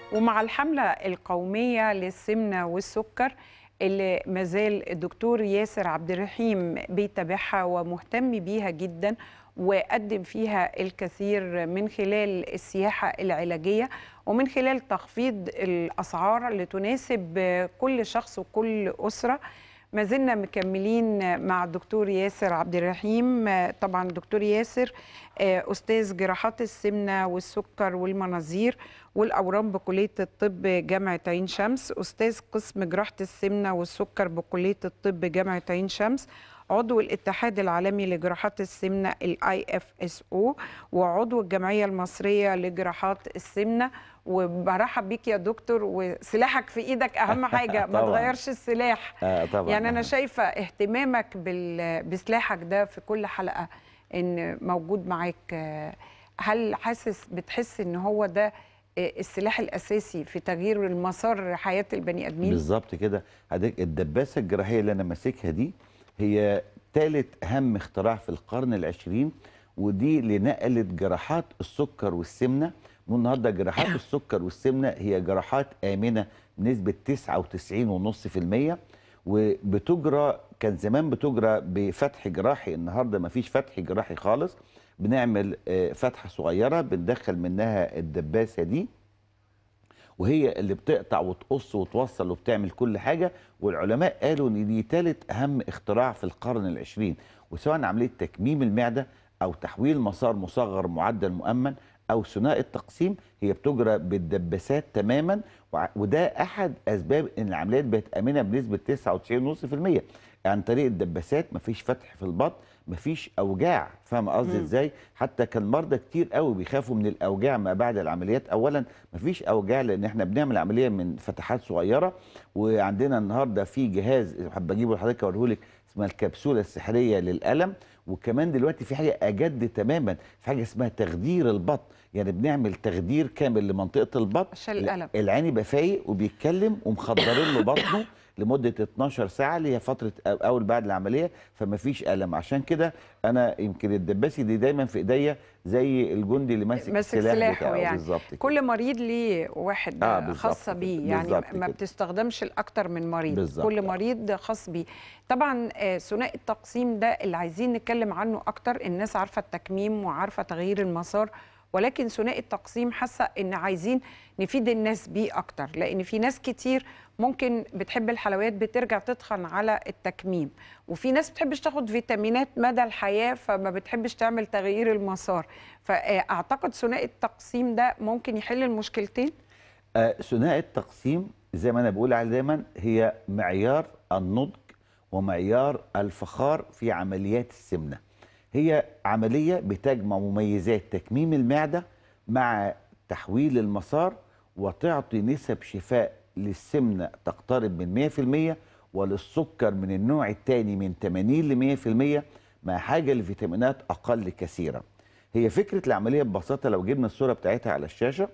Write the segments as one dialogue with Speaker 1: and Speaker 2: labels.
Speaker 1: ومع الحملة القومية للسمنة والسكر اللي مازال الدكتور ياسر عبد الرحيم بيتابعها ومهتم بيها جدا وقدم فيها الكثير من خلال السياحة العلاجية ومن خلال تخفيض الأسعار اللي تناسب كل شخص وكل أسرة ما زلنا مكملين مع الدكتور ياسر عبد الرحيم طبعا الدكتور ياسر استاذ جراحات السمنه والسكر والمناظير والاورام بكليه الطب جامعه عين شمس استاذ قسم جراحه السمنه والسكر بكليه الطب جامعه عين شمس عضو الاتحاد العالمي لجراحات السمنه الاي اف اس او وعضو الجمعيه المصريه لجراحات السمنه وبرحب بيك يا دكتور وسلاحك في ايدك اهم حاجه ما تغيرش السلاح
Speaker 2: آه طبعا
Speaker 1: يعني انا شايفه اهتمامك بال... بسلاحك ده في كل حلقه ان موجود معاك هل حاسس بتحس ان هو ده السلاح الاساسي في تغيير المسار حياه البني ادمين
Speaker 2: بالظبط كده حضرتك الدباسه الجراحيه اللي انا ماسكها دي هي ثالث اهم اختراع في القرن العشرين ودي اللي نقلت جراحات السكر والسمنه والنهارده جراحات السكر والسمنه هي جراحات امنه بنسبه 99.5% وبتجرى كان زمان بتجرى بفتح جراحي النهارده ما فيش فتح جراحي خالص بنعمل فتحه صغيره بندخل منها الدباسه دي وهي اللي بتقطع وتقص وتوصل وبتعمل كل حاجه والعلماء قالوا ان دي ثالث اهم اختراع في القرن العشرين وسواء عمليه تكميم المعده او تحويل مسار مصغر معدل مؤمن او ثنائي التقسيم هي بتجرى بالدباسات تماما وده احد اسباب ان العمليات بقت امنه بنسبه 99.5% عن طريق الدباسات مفيش فتح في البطن مفيش اوجاع فاهم قصدي ازاي حتى كان مرضى كتير قوي بيخافوا من الاوجاع ما بعد العمليات اولا مفيش اوجاع لان احنا بنعمل عمليه من فتحات صغيره وعندنا النهارده في جهاز حابب اجيبه لحضرتك اوريه لك اسمها الكبسوله السحريه للالم وكمان دلوقتي في حاجه اجد تماما في حاجه اسمها تخدير البطن يعني بنعمل تخدير كامل لمنطقه البطن
Speaker 1: عشان الالم
Speaker 2: العين يبقى فايق وبيتكلم ومخدرين له بطنه لمده 12 ساعه اللي هي فتره اول بعد العمليه فما فيش الم عشان كده انا يمكن الدباسي دي دايما في ايديا زي الجندي اللي ماسك
Speaker 1: ماسك
Speaker 2: السلاح
Speaker 1: سلاحه
Speaker 2: بتاعه
Speaker 1: يعني
Speaker 2: بالظبط
Speaker 1: كل مريض ليه واحد
Speaker 2: آه بالظبط
Speaker 1: خاصه
Speaker 2: كده.
Speaker 1: بيه يعني
Speaker 2: بالظبط
Speaker 1: ما
Speaker 2: كده.
Speaker 1: بتستخدمش لاكتر من مريض
Speaker 2: بالظبط.
Speaker 1: كل مريض خاص بيه طبعا آه، ثنائي التقسيم ده اللي عايزين نتكلم عنه اكتر الناس عارفه التكميم وعارفه تغيير المسار ولكن ثنائي التقسيم حاسه ان عايزين نفيد الناس بيه اكتر لان في ناس كتير ممكن بتحب الحلويات بترجع تتخن على التكميم وفي ناس بتحبش تاخد فيتامينات مدى الحياه فما بتحبش تعمل تغيير المسار فاعتقد ثنائي التقسيم ده ممكن يحل المشكلتين
Speaker 2: آه، ثنائي التقسيم زي ما انا بقول عليه دايما هي معيار النضج ومعيار الفخار في عمليات السمنه. هي عمليه بتجمع مميزات تكميم المعده مع تحويل المسار وتعطي نسب شفاء للسمنه تقترب من 100% وللسكر من النوع الثاني من 80 ل 100% مع حاجه لفيتامينات اقل كثيرا. هي فكره العمليه ببساطه لو جبنا الصوره بتاعتها على الشاشه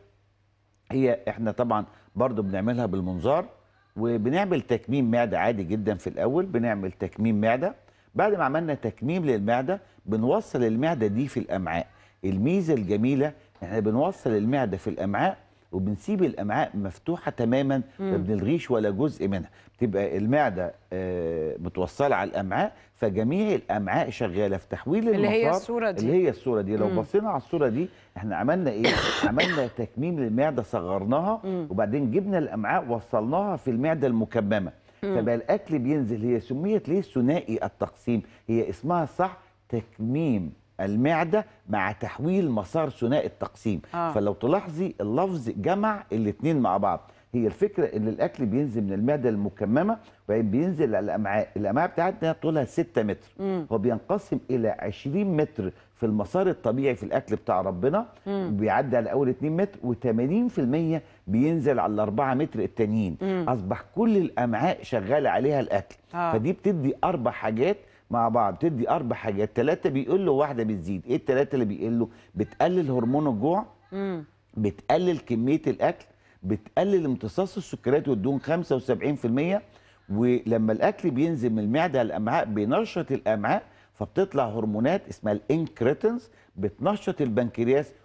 Speaker 2: هي احنا طبعا برضو بنعملها بالمنظار وبنعمل تكميم معده عادي جدا في الاول بنعمل تكميم معده بعد ما عملنا تكميم للمعده بنوصل المعده دي في الامعاء الميزه الجميله احنا بنوصل المعده في الامعاء وبنسيب الامعاء مفتوحه تماما ما بنلغيش ولا جزء منها بتبقى المعده آه، متوصله على الامعاء فجميع الامعاء شغاله في تحويل
Speaker 1: اللي هي
Speaker 2: المسار
Speaker 1: الصورة دي.
Speaker 2: اللي هي الصوره دي لو
Speaker 1: مم.
Speaker 2: بصينا على الصوره دي احنا عملنا ايه عملنا تكميم للمعده صغرناها
Speaker 1: مم.
Speaker 2: وبعدين جبنا الامعاء وصلناها في المعده المكممه فبقى الاكل بينزل هي سميت ليه ثنائي التقسيم هي اسمها صح تكميم المعده مع تحويل مسار ثنائي التقسيم
Speaker 1: آه.
Speaker 2: فلو تلاحظي اللفظ جمع الاثنين مع بعض هي الفكره ان الاكل بينزل من المعده المكممه وبعدين بينزل على الامعاء الامعاء بتاعتنا طولها 6 متر
Speaker 1: مم.
Speaker 2: هو بينقسم الى 20 متر في المسار الطبيعي في الاكل بتاع ربنا
Speaker 1: مم.
Speaker 2: بيعدي على اول 2 متر و80% بينزل على ال 4 متر التانيين
Speaker 1: مم.
Speaker 2: اصبح كل الامعاء شغاله عليها الاكل
Speaker 1: آه.
Speaker 2: فدي بتدي اربع حاجات مع بعض بتدي اربع حاجات ثلاثه بيقل وواحده بتزيد ايه الثلاثه اللي بيقلوا بتقلل هرمون الجوع
Speaker 1: مم.
Speaker 2: بتقلل كميه الاكل بتقلل امتصاص السكريات والدهون 75% ولما الاكل بينزل من المعده على الامعاء بينشط الامعاء فبتطلع هرمونات اسمها الانكريتنز بتنشط البنكرياس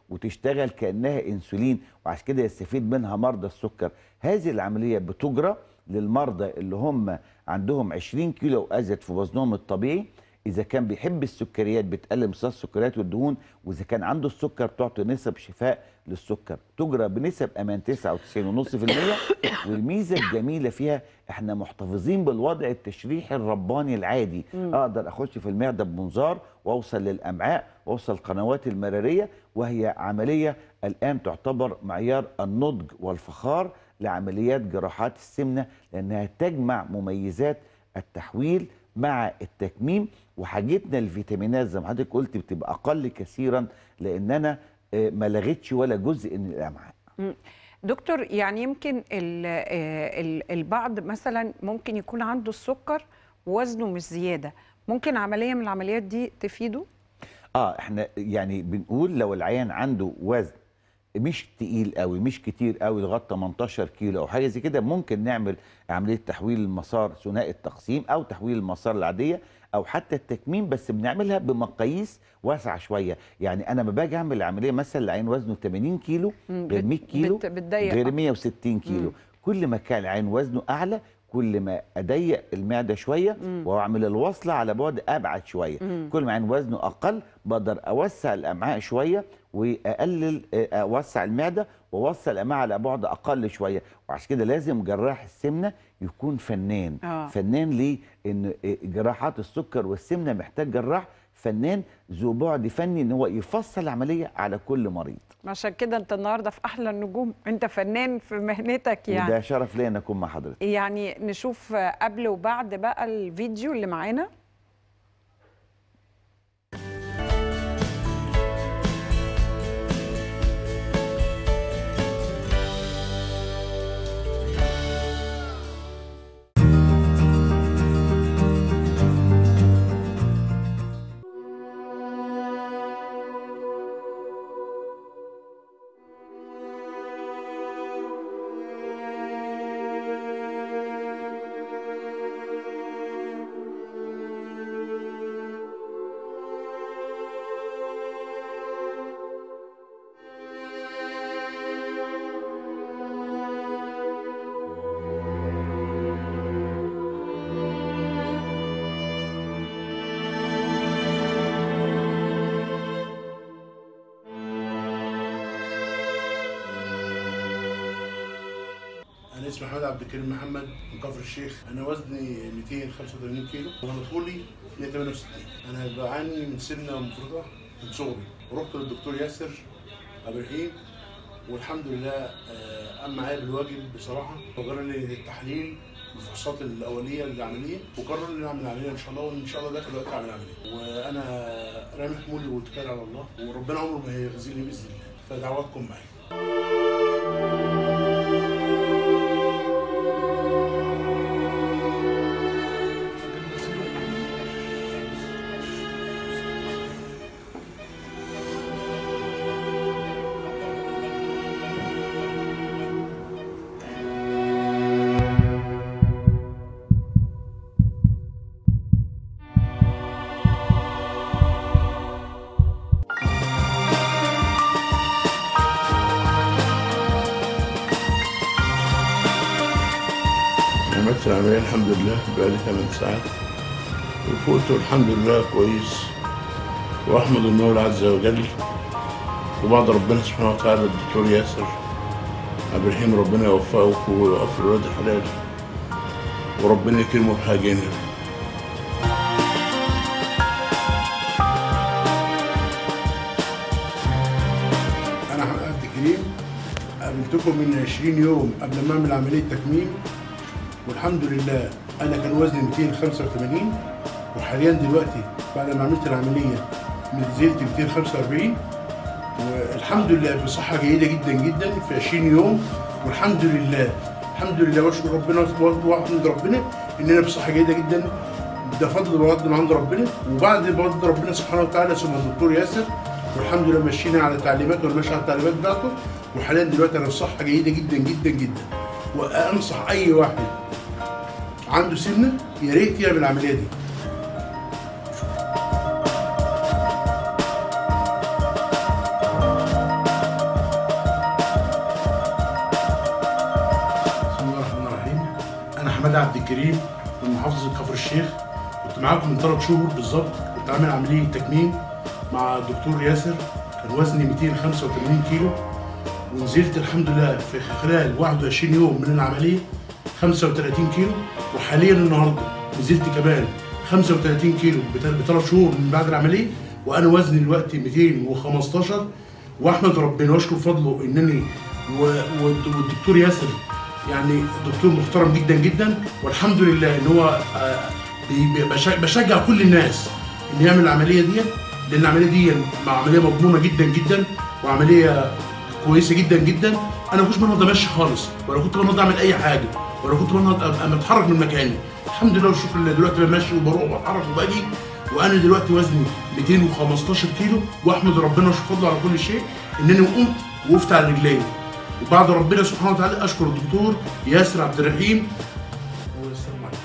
Speaker 2: وتشتغل كانها انسولين وعشان كده يستفيد منها مرضى السكر هذه العمليه بتجرى للمرضى اللي هم عندهم 20 كيلو وازيد في وزنهم الطبيعي اذا كان بيحب السكريات بتقلل امتصاص السكريات والدهون واذا كان عنده السكر بتعطي نسب شفاء للسكر تجرى بنسب امان 99.5% والميزه الجميله فيها احنا محتفظين بالوضع التشريحي الرباني العادي
Speaker 1: مم.
Speaker 2: اقدر اخش في المعده بمنظار واوصل للامعاء واوصل القنوات المراريه وهي عمليه الان تعتبر معيار النضج والفخار لعمليات جراحات السمنه لانها تجمع مميزات التحويل مع التكميم وحاجتنا الفيتامينات زي ما حضرتك قلت بتبقى اقل كثيرا لان انا آه، ما لغيتش ولا جزء من الامعاء
Speaker 1: دكتور يعني يمكن ال- آه، ال- البعض مثلا ممكن يكون عنده السكر ووزنه مش زياده ممكن عمليه من العمليات دي تفيده
Speaker 2: اه احنا يعني بنقول لو العيان عنده وزن مش تقيل قوي مش كتير قوي لغايه 18 كيلو او حاجه زي كده ممكن نعمل عمليه تحويل المسار ثنائي التقسيم او تحويل المسار العاديه او حتى التكميم بس بنعملها بمقاييس واسعه شويه يعني انا لما باجي اعمل العمليه مثلا لعين وزنه 80 كيلو
Speaker 1: مم،
Speaker 2: غير
Speaker 1: بت-
Speaker 2: 100 كيلو
Speaker 1: بت- بتضيق
Speaker 2: غير
Speaker 1: آه.
Speaker 2: 160 كيلو
Speaker 1: مم.
Speaker 2: كل ما كان العين وزنه اعلى كل ما اضيق المعده شويه
Speaker 1: مم.
Speaker 2: واعمل الوصله على بعد ابعد شويه
Speaker 1: مم.
Speaker 2: كل ما عين وزنه اقل بقدر اوسع الامعاء شويه واقلل آه، اوسع المعده واوسع الامعاء على بعد اقل شويه وعشان كده لازم جراح السمنه يكون فنان
Speaker 1: آه.
Speaker 2: فنان ليه ان آه، جراحات السكر والسمنه محتاج جراح فنان ذو بعد فني ان هو يفصل العمليه على كل مريض
Speaker 1: عشان كده انت النهارده في احلى النجوم انت فنان في مهنتك يعني
Speaker 2: وده شرف ليا ان اكون مع حضرتك
Speaker 1: يعني نشوف قبل وبعد بقى الفيديو اللي معانا
Speaker 3: انا اسمي محمد عبد الكريم محمد من كفر الشيخ انا وزني 285 كيلو وانا طولي 168 انا بعاني من سمنه مفرطه من صغري ورحت للدكتور ياسر عبد الرحيم والحمد لله آه، قام معايا بالواجب بصراحه وغير لي التحليل الفحوصات الاوليه للعمليه وقرر لي نعمل العمليه ان شاء الله وان شاء الله داخل وقت اعمل العمليه وانا رامي حمولي واتكال على الله وربنا عمره ما هيخزيني باذن الله فدعواتكم معايا عملت العملية الحمد لله بقالي 8 ساعات وفوت الحمد لله كويس وأحمد المولى عز وجل وبعد ربنا سبحانه وتعالى الدكتور ياسر عبد الرحيم ربنا يوفقه ويوفق ولاد الحلال وربنا يكرمه بحاجين أنا أحمد عبد الكريم قابلتكم من 20 يوم قبل ما أعمل عملية تكميم والحمد لله انا كان وزني 285 وحاليا دلوقتي بعد ما عملت العمليه نزلت 245 والحمد لله بصحه جيده جدا جدا في 20 يوم والحمد لله الحمد لله واشكر ربنا واحمد ربنا ان انا بصحه جيده جدا ده فضل وفضل من عند ربنا وبعد فضل ربنا سبحانه وتعالى ثم الدكتور ياسر والحمد لله ماشيين على تعليماته وانا ماشي على التعليمات بتاعته وحاليا دلوقتي انا في صحه جيده جدا جدا جدا وانصح اي واحد عنده سمنه يا ريت يعمل العمليه دي حماده عبد الكريم من محافظه كفر الشيخ كنت معاكم من ثلاث شهور بالظبط كنت عامل عمليه تكميم مع الدكتور ياسر كان وزني 285 كيلو ونزلت الحمد لله في خلال 21 يوم من العمليه 35 كيلو وحاليا النهارده نزلت كمان 35 كيلو بثلاث شهور من بعد العمليه وانا وزني دلوقتي 215 واحمد ربنا واشكر فضله انني و- والد- والدكتور ياسر يعني دكتور محترم جدا جدا والحمد لله ان هو آه، بي- بي- بش- بشجع كل الناس ان يعمل العمليه دي لان العمليه دي مع عمليه مضمونه جدا جدا وعمليه كويسه جدا جدا انا ما كنتش بنهض امشي خالص ولا كنت بنهض اعمل اي حاجه ولا كنت بنهض ابقى متحرك من مكاني الحمد لله والشكر لله دلوقتي بمشي وبروح وبتحرك وباجي وانا دلوقتي وزني 215 كيلو واحمد ربنا واشكر فضله على كل شيء انني قمت وقفت على رجلي وبعد ربنا سبحانه وتعالى اشكر الدكتور ياسر عبد الرحيم والسلام عليكم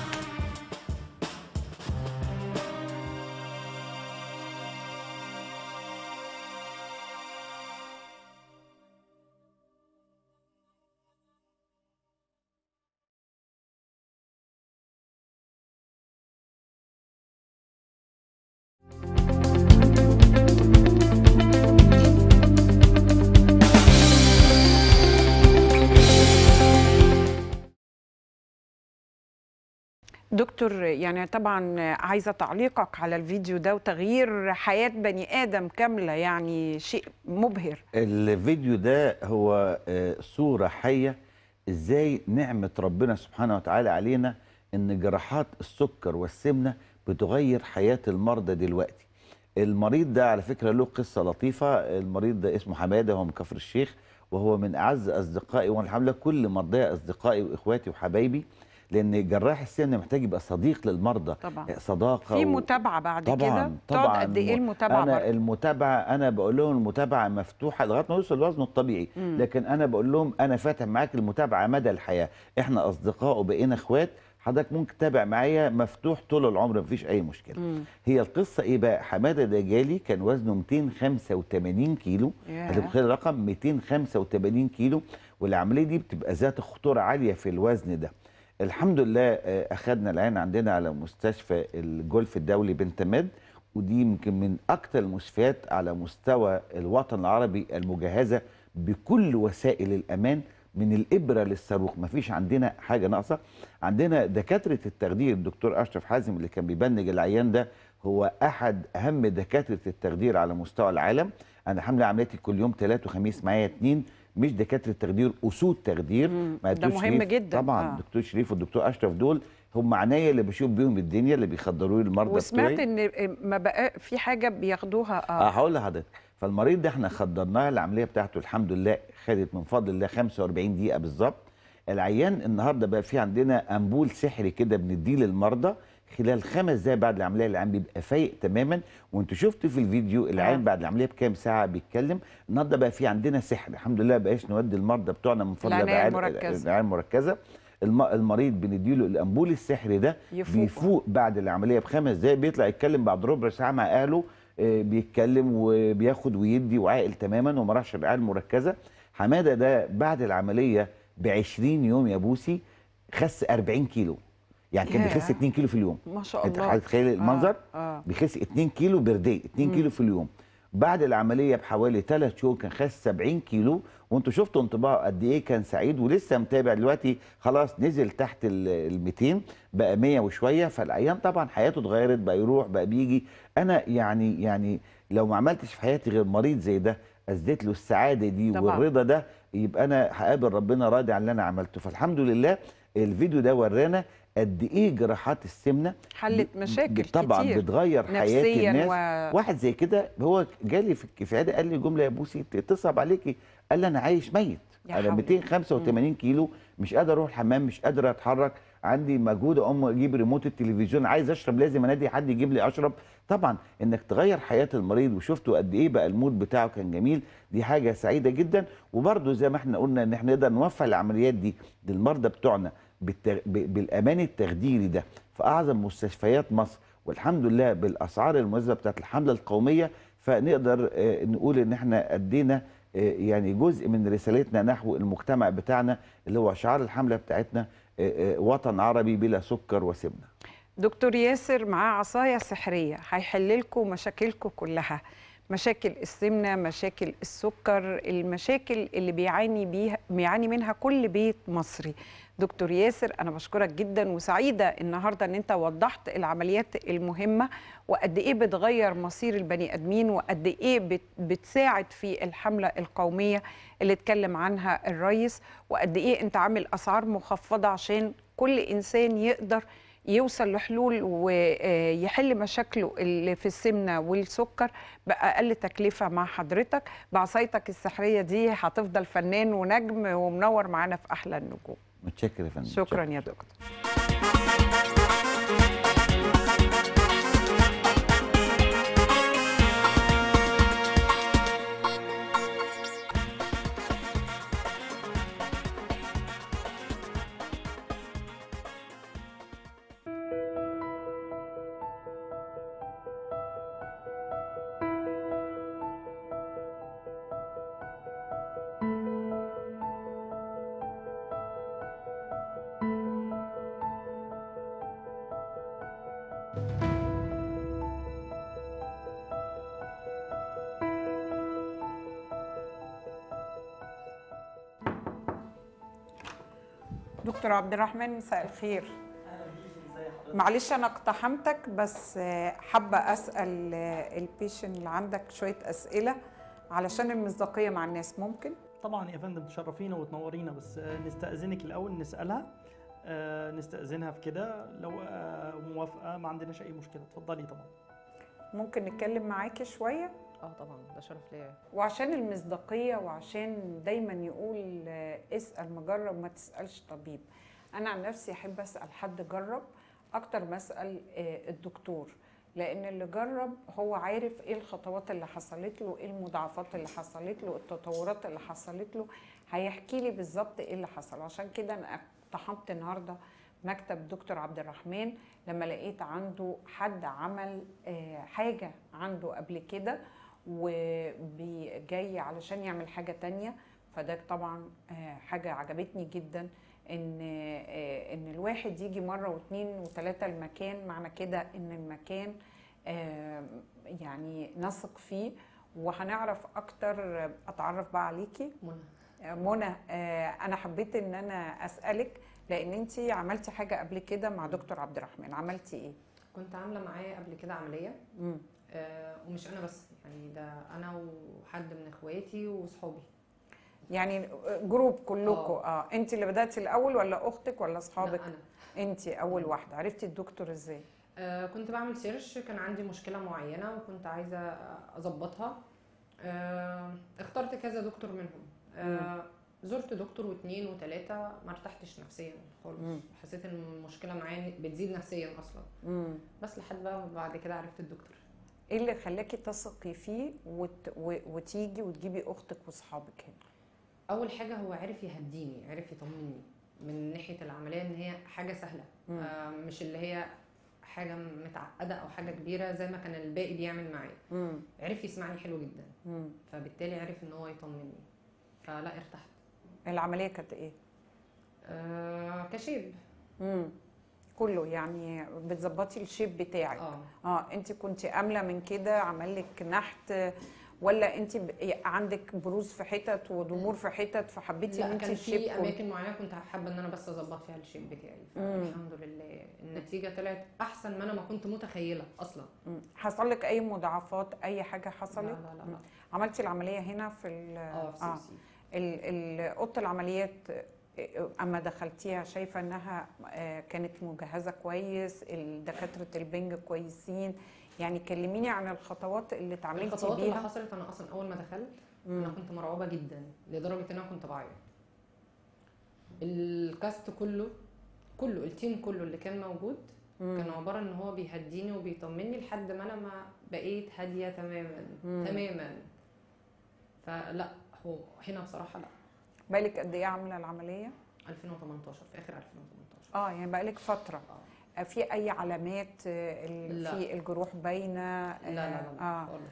Speaker 1: دكتور يعني طبعا عايزه تعليقك على الفيديو ده وتغيير حياه بني ادم كامله يعني شيء مبهر
Speaker 2: الفيديو ده هو آه، صورة حية ازاي نعمة ربنا سبحانه وتعالى علينا ان جراحات السكر والسمنة بتغير حياة المرضى دلوقتي المريض ده على فكرة له قصة لطيفة المريض ده اسمه حمادة هو من كفر الشيخ وهو من أعز أصدقائي والحمد لله كل مرضاي أصدقائي وإخواتي وحبايبي لأن جراح السمنة محتاج يبقى صديق للمرضى
Speaker 1: طبعا
Speaker 2: صداقة
Speaker 1: في
Speaker 2: و-
Speaker 1: متابعه بعد كده
Speaker 2: طبعا
Speaker 1: تقعد
Speaker 2: طبعا
Speaker 1: قد ايه المتابعه
Speaker 2: انا
Speaker 1: برضه؟
Speaker 2: المتابعه انا بقول لهم المتابعه مفتوحه لغايه ما يوصل لوزنه الطبيعي
Speaker 1: مم.
Speaker 2: لكن انا بقول لهم انا فاتح معاك المتابعه مدى الحياه احنا اصدقاء وبقينا اخوات حضرتك ممكن تتابع معايا مفتوح طول العمر مفيش اي مشكله
Speaker 1: مم.
Speaker 2: هي القصه ايه بقى حماده ده جالي كان وزنه 285 كيلو
Speaker 1: ياه.
Speaker 2: هتتخيل الرقم 285 كيلو والعمليه دي بتبقى ذات خطوره عاليه في الوزن ده الحمد لله آه، اخذنا العين عندنا على مستشفى الجولف الدولي بن تماد ودي يمكن من اكثر المستشفيات على مستوى الوطن العربي المجهزه بكل وسائل الامان من الابره للصاروخ مفيش عندنا حاجه ناقصه عندنا دكاتره التخدير الدكتور اشرف حازم اللي كان بيبنج العيان ده هو احد اهم دكاتره التخدير على مستوى العالم انا حامله عملياتي كل يوم ثلاث وخميس معايا اتنين مش دكاتره تخدير اسود تخدير
Speaker 1: مم.
Speaker 2: مع
Speaker 1: ده
Speaker 2: الدكتور
Speaker 1: مهم
Speaker 2: شريف.
Speaker 1: جدا.
Speaker 2: طبعا
Speaker 1: آه.
Speaker 2: الدكتور شريف والدكتور اشرف دول هم عناية اللي بشوف بيهم الدنيا اللي بيخدروا لي المرضى
Speaker 1: وسمعت
Speaker 2: بتوعي
Speaker 1: ان ما بقى في حاجه بياخدوها
Speaker 2: اه
Speaker 1: اه
Speaker 2: هقول لحضرتك فالمريض ده احنا خدرناه العمليه بتاعته الحمد لله خدت من فضل الله 45 دقيقه بالظبط العيان النهارده بقى في عندنا امبول سحري كده بنديه للمرضى خلال خمس دقايق بعد العمليه العيان بيبقى فايق تماما وانتوا شفتوا في الفيديو العيان
Speaker 1: آه.
Speaker 2: بعد العمليه بكام ساعه بيتكلم النهارده بقى في عندنا سحر الحمد لله بقاش نودي المرضى بتوعنا من فضل
Speaker 1: العناية
Speaker 2: الله
Speaker 1: المركزة.
Speaker 2: العنايه المركزه الم- المريض بنديله الامبول السحري ده
Speaker 1: يفوق.
Speaker 2: بيفوق بعد العمليه بخمس دقايق بيطلع يتكلم بعد ربع ساعه مع اهله آه، بيتكلم وبياخد ويدي وعاقل تماما وما راحش الرعايه المركزه حماده ده بعد العمليه ب 20 يوم يا بوسي خس 40 كيلو يعني كان
Speaker 1: ياه.
Speaker 2: بيخس 2 كيلو في اليوم
Speaker 1: ما شاء
Speaker 2: انت
Speaker 1: الله
Speaker 2: هتتخيل المنظر
Speaker 1: اه, آه.
Speaker 2: بيخس 2 كيلو بردي 2
Speaker 1: مم.
Speaker 2: كيلو في اليوم بعد العمليه بحوالي 3 شهور كان خس 70 كيلو وانتوا شفتوا انطباعه قد ايه كان سعيد ولسه متابع دلوقتي خلاص نزل تحت ال 200 بقى 100 وشويه فالعيان طبعا حياته اتغيرت بقى يروح بقى بيجي انا يعني يعني لو ما عملتش في حياتي غير مريض زي ده ازدت له السعاده دي
Speaker 1: طبعاً.
Speaker 2: والرضا ده يبقى انا هقابل ربنا راضي عن اللي انا عملته فالحمد لله الفيديو ده ورانا قد ايه جراحات السمنه
Speaker 1: حلت
Speaker 2: ب-
Speaker 1: مشاكل
Speaker 2: ب- طبعا
Speaker 1: كتير
Speaker 2: بتغير حياه
Speaker 1: نفسياً
Speaker 2: الناس
Speaker 1: و-
Speaker 2: واحد زي كده هو جالي في في عياده قال لي جمله يا بوسي ت- تصعب عليكي قال لي انا عايش ميت
Speaker 1: يا
Speaker 2: انا
Speaker 1: حول.
Speaker 2: 285 كيلو مش قادر اروح الحمام مش قادر اتحرك عندي مجهود اقوم اجيب ريموت التلفزيون عايز اشرب لازم انادي حد يجيب لي اشرب طبعا انك تغير حياه المريض وشفتوا قد ايه بقى المود بتاعه كان جميل دي حاجه سعيده جدا وبرده زي ما احنا قلنا ان احنا نقدر نوفر العمليات دي للمرضى بتوعنا بالتغ... ب- بالامان التخديري ده في اعظم مستشفيات مصر والحمد لله بالاسعار المناسبه بتاعت الحمله القوميه فنقدر آه، نقول ان احنا ادينا آه، يعني جزء من رسالتنا نحو المجتمع بتاعنا اللي هو شعار الحمله بتاعتنا آه، آه، وطن عربي بلا سكر وسمنه
Speaker 1: دكتور ياسر معاه عصاية سحرية هيحل لكم مشاكلكم كلها مشاكل السمنة مشاكل السكر المشاكل اللي بيعاني بيها بيعاني منها كل بيت مصري دكتور ياسر أنا بشكرك جدا وسعيدة النهاردة أن أنت وضحت العمليات المهمة وقد إيه بتغير مصير البني آدمين وقد إيه بت- بتساعد في الحملة القومية اللي اتكلم عنها الرئيس وقد إيه أنت عامل أسعار مخفضة عشان كل إنسان يقدر يوصل لحلول ويحل مشاكله اللي في السمنه والسكر باقل تكلفه مع حضرتك بعصايتك السحريه دي هتفضل فنان ونجم ومنور معانا في احلى النجوم
Speaker 2: متشكر يا فندم
Speaker 1: شكرا
Speaker 2: متشكر.
Speaker 1: يا دكتور دكتور عبد الرحمن مساء الخير معلش انا اقتحمتك بس آه، حابه اسال آه، البيشن اللي عندك شويه اسئله علشان المصداقيه مع الناس ممكن
Speaker 4: طبعا يا فندم تشرفينا وتنورينا بس آه، نستأذنك الأول نسألها آه، نستأذنها في كده لو آه، موافقة ما عندناش أي مشكلة اتفضلي طبعا
Speaker 1: ممكن نتكلم معاكي شويه
Speaker 5: اه طبعا ده شرف ليا
Speaker 1: وعشان المصداقيه وعشان دايما يقول آه، اسال مجرب ما تسالش طبيب انا عن نفسي احب اسال حد جرب اكتر ما اسال آه، الدكتور لان اللي جرب هو عارف ايه الخطوات اللي حصلت له ايه المضاعفات اللي حصلت له التطورات اللي حصلت له هيحكي لي بالظبط ايه اللي حصل عشان كده انا اقتحمت النهارده مكتب دكتور عبد الرحمن لما لقيت عنده حد عمل آه، حاجه عنده قبل كده وجاي علشان يعمل حاجه تانية فده طبعا آه، حاجه عجبتني جدا ان آه، ان الواحد يجي مره واثنين وثلاثه المكان معنى كده ان المكان آه، يعني نثق فيه وهنعرف اكتر اتعرف بقى عليكي
Speaker 5: منى
Speaker 1: آه، منى آه، انا حبيت ان انا اسالك لان انت عملتي حاجه قبل كده مع دكتور عبد الرحمن عملتي ايه
Speaker 5: كنت عامله معاه قبل كده عمليه
Speaker 1: مم.
Speaker 5: آه ومش انا بس يعني ده انا وحد من اخواتي وصحابي
Speaker 1: يعني جروب كلكم
Speaker 5: آه.
Speaker 1: اه انت اللي بداتي الاول ولا اختك ولا
Speaker 5: لا
Speaker 1: اصحابك
Speaker 5: انا
Speaker 1: انت اول واحده عرفتي الدكتور ازاي
Speaker 5: آه كنت بعمل سيرش كان عندي مشكله معينه وكنت عايزه اظبطها آه اخترت كذا دكتور منهم آه زرت دكتور واثنين وثلاثه ما ارتحتش نفسيا خالص
Speaker 1: مم.
Speaker 5: حسيت ان المشكله معايا بتزيد نفسيا اصلا
Speaker 1: مم.
Speaker 5: بس لحد بقى بعد كده عرفت الدكتور
Speaker 1: ايه اللي خلاكي تثقي فيه وت... و... وتيجي وتجيبي اختك واصحابك هنا
Speaker 5: اول حاجه هو عرف يهديني عرف يطمني من ناحيه العمليه ان هي حاجه سهله
Speaker 1: مم.
Speaker 5: آه مش اللي هي حاجه متعقده او حاجه كبيره زي ما كان الباقي بيعمل معايا
Speaker 1: مم.
Speaker 5: عرف يسمعني حلو جدا
Speaker 1: مم.
Speaker 5: فبالتالي عرف ان هو يطمني فلا ارتحت
Speaker 1: العمليه كانت ايه
Speaker 5: آه كشيب
Speaker 1: مم. كله يعني بتظبطي الشيب بتاعك
Speaker 5: اه
Speaker 1: اه انت كنت امله من كده عمل لك نحت ولا انت ب... عندك بروز في حتت وضمور في حتت فحبيتي ان
Speaker 5: لا
Speaker 1: انت
Speaker 5: كان
Speaker 1: الشيب
Speaker 5: في
Speaker 1: كله
Speaker 5: اماكن معينه كنت حابه ان انا بس اظبط فيها الشيب بتاعي
Speaker 1: مم.
Speaker 5: فالحمد لله النتيجه طلعت احسن ما انا ما كنت متخيله اصلا
Speaker 1: مم. حصل لك اي مضاعفات اي حاجه
Speaker 5: لا
Speaker 1: حصلت
Speaker 5: لا لا, لا.
Speaker 1: عملتي العمليه هنا في ال
Speaker 5: اه في
Speaker 1: اه
Speaker 5: سي سي
Speaker 1: ال- ال- اوضه العمليات آه، اما دخلتيها شايفه انها آه، كانت مجهزه كويس دكاتره البنج كويسين يعني كلميني عن الخطوات اللي اتعاملتي
Speaker 5: الخطوات اللي
Speaker 1: بيها
Speaker 5: حصلت انا اصلا اول ما دخلت
Speaker 1: مم.
Speaker 5: انا كنت مرعوبه جدا لدرجه ان انا كنت بعيط الكاست كله كله التيم كله اللي كان موجود
Speaker 1: مم.
Speaker 5: كان عباره ان هو بيهديني وبيطمني لحد ما انا ما بقيت هاديه تماما
Speaker 1: مم.
Speaker 5: تماما فلا هو هنا بصراحه لا
Speaker 1: بالك قد ايه عامله العمليه
Speaker 5: 2018 في اخر 2018
Speaker 1: اه يعني بقالك فتره
Speaker 5: اه
Speaker 1: آه، في اي علامات آه، ال-
Speaker 5: لا.
Speaker 1: في الجروح باينه
Speaker 5: لا لا لا, لا
Speaker 1: اه
Speaker 5: خالص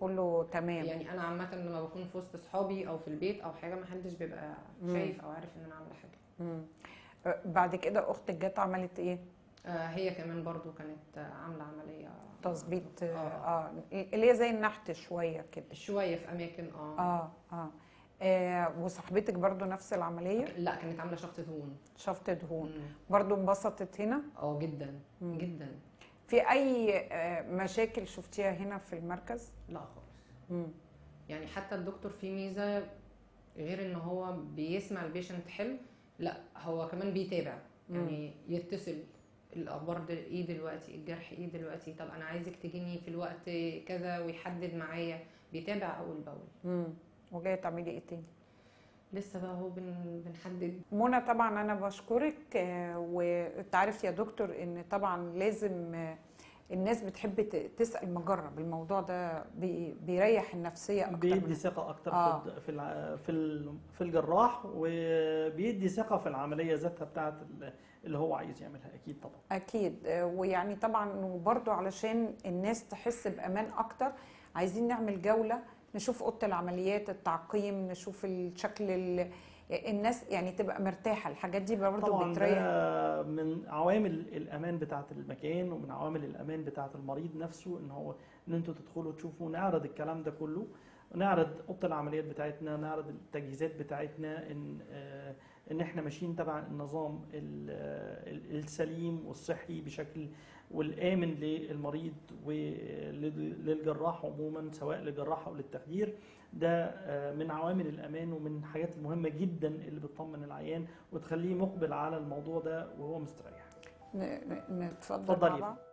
Speaker 1: كله تمام
Speaker 5: يعني انا عامه لما بكون في وسط اصحابي او في البيت او حاجه ما حدش بيبقى شايف او عارف ان انا عامله حاجه
Speaker 1: مم. آه، بعد كده اختك جت عملت ايه
Speaker 5: آه هي كمان برضو كانت آه، عامله عمليه
Speaker 1: تظبيط اه
Speaker 5: آه.
Speaker 1: آه، اللي هي زي النحت شويه كده
Speaker 5: شويه في اماكن اه,
Speaker 1: اه اه, آه وصاحبتك برضو نفس العمليه
Speaker 5: لا كانت عامله شفط دهون
Speaker 1: شفط دهون
Speaker 5: مم.
Speaker 1: برضو انبسطت هنا
Speaker 5: اه جدا
Speaker 1: مم.
Speaker 5: جدا
Speaker 1: في اي آه مشاكل شفتيها هنا في المركز
Speaker 5: لا خالص
Speaker 1: مم.
Speaker 5: يعني حتى الدكتور فيه ميزه غير ان هو بيسمع البيشنت حلو لا هو كمان بيتابع يعني يتصل الاخبار دل ايه دلوقتي الجرح ايه دلوقتي طب انا عايزك تجيني في الوقت كذا ويحدد معايا بيتابع اول باول
Speaker 1: مم. وجايه تعملي ايه تاني
Speaker 5: لسه بقى هو بن بنحدد
Speaker 1: منى طبعا انا بشكرك آه، وانت عارف يا دكتور ان طبعا لازم آه، الناس بتحب ت- تسال مجرب الموضوع ده بي- بيريح النفسيه اكتر
Speaker 4: بيدي
Speaker 1: من-
Speaker 4: ثقه اكتر
Speaker 1: آه.
Speaker 4: في الد- في الع- في ال- في الجراح وبيدي ثقه في العمليه ذاتها بتاعت ال- اللي هو عايز يعملها اكيد طبعا
Speaker 1: اكيد آه، ويعني طبعا وبرضو علشان الناس تحس بامان اكتر عايزين نعمل جوله نشوف اوضه العمليات التعقيم نشوف الشكل ال- الناس يعني تبقى مرتاحه الحاجات دي برضو
Speaker 4: طبعا
Speaker 1: بتريح
Speaker 4: ده من عوامل الامان بتاعه المكان ومن عوامل الامان بتاعه المريض نفسه ان هو ان انتوا تدخلوا تشوفوا نعرض الكلام ده كله نعرض اوضه العمليات بتاعتنا نعرض التجهيزات بتاعتنا ان آه، ان احنا ماشيين تبع النظام ال- ال- السليم والصحي بشكل والامن للمريض وللجراح عموما سواء للجراح او للتخدير ده آه، من عوامل الامان ومن الحاجات المهمه جدا اللي بتطمن العيان وتخليه مقبل على الموضوع ده وهو مستريح
Speaker 1: ن- ن- نتفضل
Speaker 4: اتفضلي.
Speaker 1: مع بعض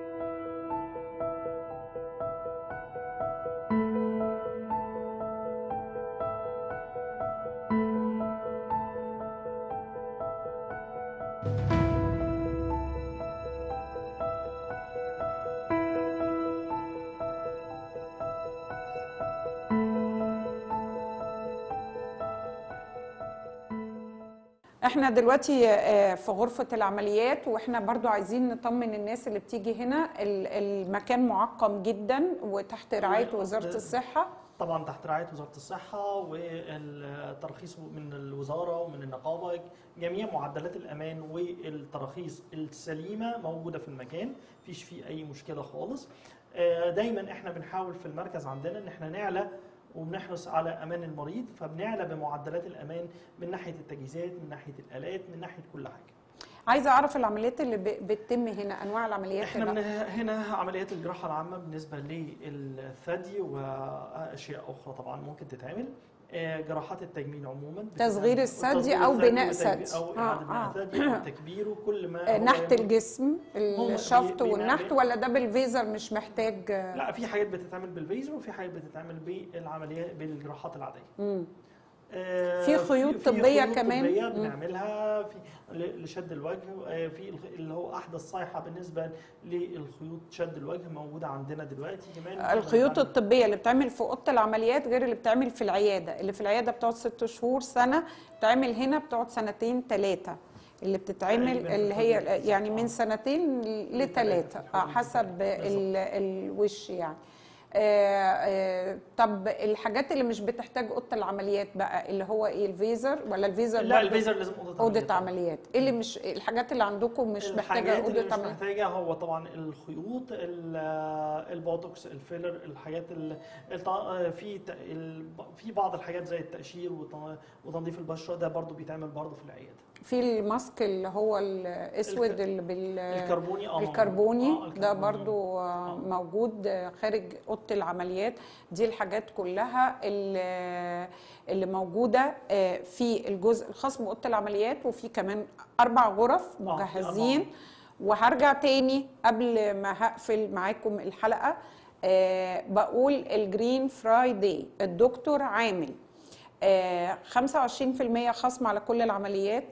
Speaker 1: احنا دلوقتي آه، في غرفة العمليات واحنا برضو عايزين نطمن الناس اللي بتيجي هنا ال- المكان معقم جدا وتحت رعاية وزارة الصحة
Speaker 4: طبعا تحت رعايه وزاره الصحه والترخيص من الوزاره ومن النقابه جميع معدلات الامان والتراخيص السليمه موجوده في المكان مفيش فيه اي مشكله خالص آه، دايما احنا بنحاول في المركز عندنا ان احنا نعلى وبنحرص على امان المريض فبنعلى بمعدلات الامان من ناحيه التجهيزات من ناحيه الالات من ناحيه كل حاجه
Speaker 1: عايزة اعرف العمليات اللي ب- بتتم هنا انواع العمليات
Speaker 4: احنا
Speaker 1: اللي-
Speaker 4: من هنا عمليات الجراحه العامه بالنسبه للثدي واشياء اخرى طبعا ممكن تتعمل آه، جراحات التجميل عموما
Speaker 1: تصغير
Speaker 4: بتتعمل-
Speaker 1: الثدي
Speaker 4: تصغير
Speaker 1: أو
Speaker 4: الثدي
Speaker 1: بناء
Speaker 4: وتجميل-
Speaker 1: ثدي.
Speaker 4: او
Speaker 1: آه،
Speaker 4: اعاده بناء
Speaker 1: آه.
Speaker 4: ثدي او تكبيره كل ما
Speaker 1: آه،
Speaker 4: هو
Speaker 1: نحت
Speaker 4: يعمل-
Speaker 1: الجسم
Speaker 4: هم
Speaker 1: الشفط
Speaker 4: بي-
Speaker 1: والنحت
Speaker 4: بينعمل-
Speaker 1: ولا ده بالفيزر مش محتاج آه،
Speaker 4: لا في حاجات بتتعمل بالفيزر وفي حاجات بتتعمل بالعمليات بالجراحات العاديه
Speaker 1: مم.
Speaker 4: آه،
Speaker 1: في خيوط طبية
Speaker 4: خيوط
Speaker 1: كمان؟
Speaker 4: طبية
Speaker 1: مم.
Speaker 4: بنعملها في ل- لشد الوجه آه، في الخ- اللي هو احدث صيحه بالنسبه للخيوط شد الوجه موجوده عندنا دلوقتي كمان
Speaker 1: الخيوط
Speaker 4: بنتعمل-
Speaker 1: الطبيه اللي بتعمل في اوضه العمليات غير اللي بتعمل في العياده اللي في العياده بتقعد ست شهور سنه بتعمل هنا بتقعد سنتين ثلاثه اللي بتتعمل
Speaker 4: تقريباً في
Speaker 1: اللي هي
Speaker 4: الحدود دي،
Speaker 1: يعني
Speaker 4: صح.
Speaker 1: من سنتين
Speaker 4: لتلاتة،
Speaker 1: لثلاثه
Speaker 4: في الحدود دي
Speaker 1: حسب
Speaker 4: تقريباً.
Speaker 1: ال- الوش يعني آه، آه، طب الحاجات اللي مش بتحتاج اوضه العمليات بقى اللي هو ايه الفيزر ولا الفيزر
Speaker 4: لا
Speaker 1: برضه
Speaker 4: الفيزر لازم اوضه
Speaker 1: اوضه
Speaker 4: طبعاً.
Speaker 1: عمليات ايه اللي مش الحاجات اللي عندكم مش محتاجه
Speaker 4: الحاجات اللي
Speaker 1: اوضه
Speaker 4: مش
Speaker 1: عمليات
Speaker 4: محتاجه هو طبعا الخيوط ال- البوتوكس الفيلر الحاجات ال- الط- في ت- ال- في بعض الحاجات زي التقشير وت- وتنظيف البشره ده برضو بيتعمل برضو في العياده
Speaker 1: في الماسك اللي هو الاسود
Speaker 4: الك-
Speaker 1: اللي بال
Speaker 4: الكربوني اه موجود.
Speaker 1: الكربوني
Speaker 4: آه،
Speaker 1: ده
Speaker 4: الكربوني.
Speaker 1: برضو آه، موجود آه، خارج اوضه العمليات دي الحاجات كلها اللي اللي موجوده آه، في الجزء الخاص باوضه العمليات وفي كمان اربع غرف
Speaker 4: في أربع
Speaker 1: مجهزين
Speaker 4: غرف.
Speaker 1: وهرجع تاني قبل ما هقفل معاكم الحلقه آه، بقول الجرين فرايداي الدكتور عامل آه، 25% خصم على كل العمليات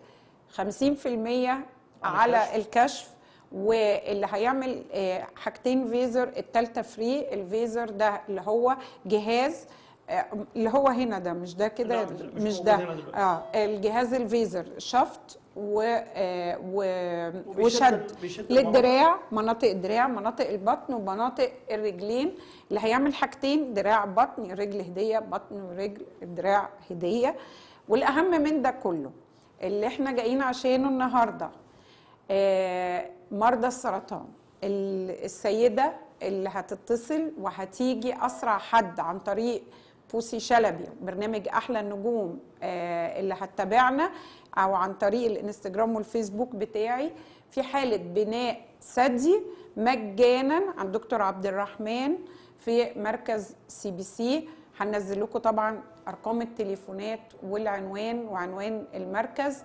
Speaker 1: 50% على الكشف واللي هيعمل آه، حاجتين فيزر التالتة فري الفيزر ده اللي هو جهاز آه، اللي هو هنا ده مش ده كده
Speaker 4: لا، مش- مش
Speaker 1: مش
Speaker 4: موجود
Speaker 1: ده
Speaker 4: هنا دلوقتي.
Speaker 1: اه الجهاز الفيزر شفط و... آه، و...
Speaker 4: وبيشد
Speaker 1: وشد
Speaker 4: ال- بيشد
Speaker 1: للدراع مناطق الدراع مناطق البطن ومناطق الرجلين اللي هيعمل حاجتين دراع بطن رجل هديه بطن ورجل الدراع هديه والاهم من ده كله اللي احنا جايين عشانه النهارده آه، مرضى السرطان ال- السيده اللي هتتصل وهتيجي اسرع حد عن طريق بوسي شلبي برنامج احلى النجوم آه، اللي هتتابعنا او عن طريق الانستجرام والفيسبوك بتاعي في حاله بناء ثدي مجانا عند دكتور عبد الرحمن في مركز سي بي سي هننزل لكم طبعا ارقام التليفونات والعنوان وعنوان المركز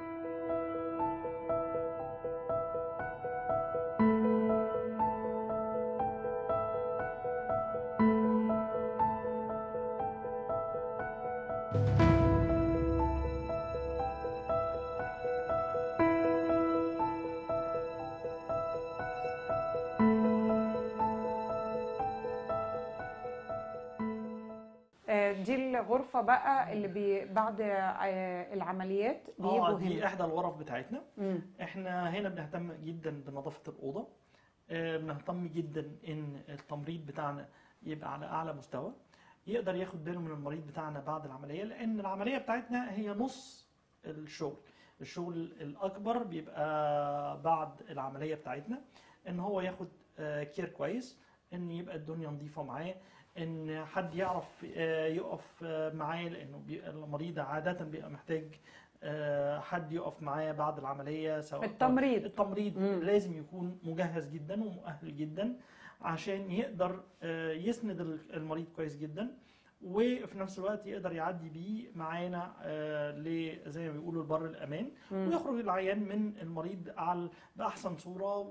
Speaker 1: آه، دي الغرفة بقى اللي بي بعد آه، العمليات بيجوا
Speaker 4: اه دي
Speaker 1: هنا
Speaker 4: احدى الغرف بتاعتنا
Speaker 1: مم.
Speaker 4: احنا هنا بنهتم جدا بنظافه الاوضه آه، بنهتم جدا ان التمريض بتاعنا يبقى على اعلى مستوى يقدر ياخد باله من المريض بتاعنا بعد العمليه لان العمليه بتاعتنا هي نص الشغل الشغل الاكبر بيبقى بعد العمليه بتاعتنا ان هو ياخد آه، كير كويس ان يبقى الدنيا نظيفه معاه ان حد يعرف آه، يقف آه، معاه لانه بيبقى المريض عاده بيبقى محتاج آه، حد يقف معاه بعد العمليه سواء
Speaker 1: التمريض.
Speaker 4: التمريض
Speaker 1: مم.
Speaker 4: لازم يكون مجهز جدا ومؤهل جدا عشان يقدر آه، يسند ال- المريض كويس جدا وفي نفس الوقت يقدر يعدي بيه معانا آه، ل زي ما بيقولوا البر الامان ويخرج العيان من المريض على باحسن صوره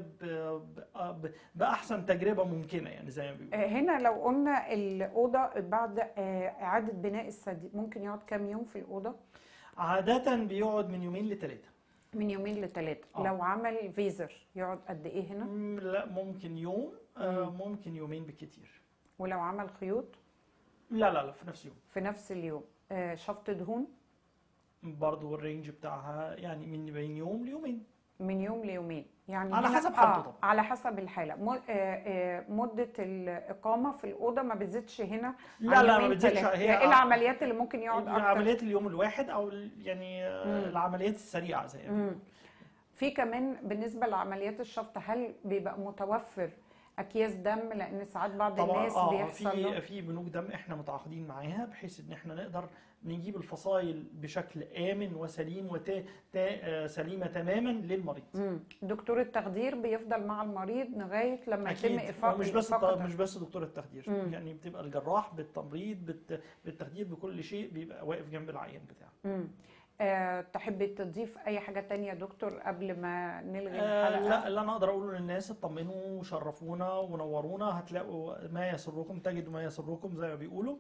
Speaker 4: وباحسن تجربه ممكنه يعني زي ما بيقولوا
Speaker 1: آه، هنا لو قلنا الأوضة بعد آه، إعادة بناء الثدي ممكن يقعد كام يوم في الأوضة؟
Speaker 4: عاده بيقعد من يومين لثلاثه
Speaker 1: من يومين لثلاثة
Speaker 4: آه.
Speaker 1: لو عمل فيزر يقعد قد إيه هنا؟
Speaker 4: لا ممكن يوم آه، ممكن يومين بالكتير
Speaker 1: ولو عمل خيوط
Speaker 4: لا لا لا في نفس يوم
Speaker 1: في نفس اليوم آه، شفط دهون
Speaker 4: برضو الرينج بتاعها يعني من بين يوم ليومين
Speaker 1: من يوم ليومين يعني
Speaker 4: على
Speaker 1: هنا-
Speaker 4: حسب حالته
Speaker 1: آه
Speaker 4: طبعا.
Speaker 1: على حسب الحالة م- آه، آه، مدة الإقامة في الأوضة ما بتزيدش هنا
Speaker 4: لا
Speaker 1: عن
Speaker 4: لا ما
Speaker 1: يومين
Speaker 4: بتزيدش
Speaker 1: تلاتة.
Speaker 4: هي
Speaker 1: يعني إيه العمليات اللي ممكن يقعد أكتر؟
Speaker 4: عمليات اليوم الواحد او ال- يعني آه،
Speaker 1: مم.
Speaker 4: العمليات السريعه زي ما
Speaker 1: مم.
Speaker 4: بيقولوا.
Speaker 1: في كمان بالنسبة لعمليات الشفط هل بيبقى متوفر أكياس دم لأن ساعات بعض
Speaker 4: طبعا
Speaker 1: الناس
Speaker 4: اه
Speaker 1: بيحصل
Speaker 4: في
Speaker 1: له
Speaker 4: في بنوك دم احنا متعاقدين معاها بحيث ان احنا نقدر نجيب الفصائل بشكل امن وسليم وسليمه تماما للمريض
Speaker 1: مم. دكتور التخدير بيفضل مع المريض لغاية لما يتم
Speaker 4: اكيد
Speaker 1: إفاق
Speaker 4: مش بس
Speaker 1: إفاقة
Speaker 4: الت- مش بس دكتور التخدير
Speaker 1: مم.
Speaker 4: يعني بتبقى الجراح بالتمريض بالت- بالتخدير بكل شيء بيبقى واقف جنب العيان بتاعه
Speaker 1: مم. أه تحبي تضيف أي حاجة تانية يا دكتور قبل ما نلغي
Speaker 4: آه
Speaker 1: الحلقة؟
Speaker 4: لا اللي انا اقدر اقوله للناس اطمنوا وشرفونا ونورونا هتلاقوا ما يسركم تجدوا ما يسركم زي ما بيقولوا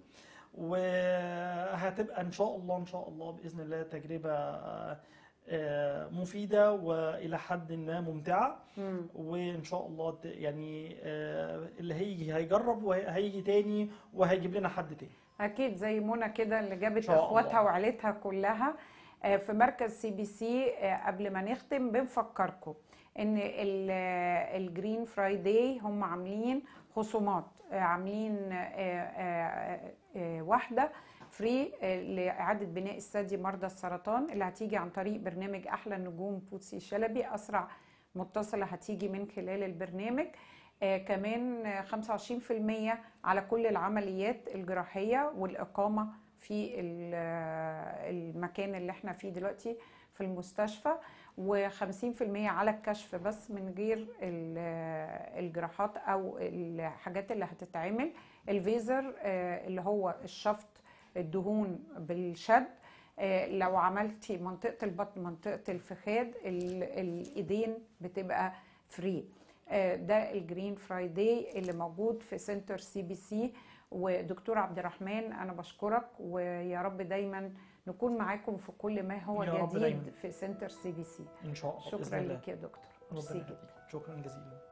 Speaker 4: وهتبقى ان شاء الله ان شاء الله باذن الله تجربه آه، آه، مفيده والى حد ما ممتعه
Speaker 1: مم.
Speaker 4: وان شاء الله ت- يعني آه، اللي هيجي هيجرب وهيجي تاني وهيجيب لنا حد تاني
Speaker 1: أكيد زي منى كده اللي جابت
Speaker 4: شاء
Speaker 1: إخواتها
Speaker 4: الله.
Speaker 1: وعيلتها كلها آه، في مركز سي بي سي آه، قبل ما نختم بنفكركم إن ال- آه، الجرين فرايداي هم عاملين خصومات آه، عاملين آه، آه، آه، واحدة فري لإعادة بناء الثدي مرضى السرطان اللي هتيجي عن طريق برنامج أحلى النجوم بوتسي شلبي أسرع متصلة هتيجي من خلال البرنامج آه كمان آه، 25% على كل العمليات الجراحية والإقامة في ال- آه، المكان اللي احنا فيه دلوقتي في المستشفى و50% على الكشف بس من غير ال- آه، الجراحات أو الحاجات اللي هتتعمل الفيزر آه، اللي هو الشفط الدهون بالشد آه، لو عملتي منطقة البطن منطقة الفخاد ال- الإيدين بتبقى فري آه، ده الجرين فرايداي اللي موجود في سنتر سي بي سي ودكتور عبد الرحمن انا بشكرك ويا رب دايما نكون معاكم في كل ما هو
Speaker 4: يا رب
Speaker 1: جديد
Speaker 4: دايماً.
Speaker 1: في سنتر سي بي سي
Speaker 4: ان شاء الله بإذن
Speaker 1: شكرا
Speaker 4: الله.
Speaker 1: لك يا دكتور ميرسي
Speaker 4: ربنا
Speaker 1: جدا
Speaker 4: يخليك شكرا جزيلا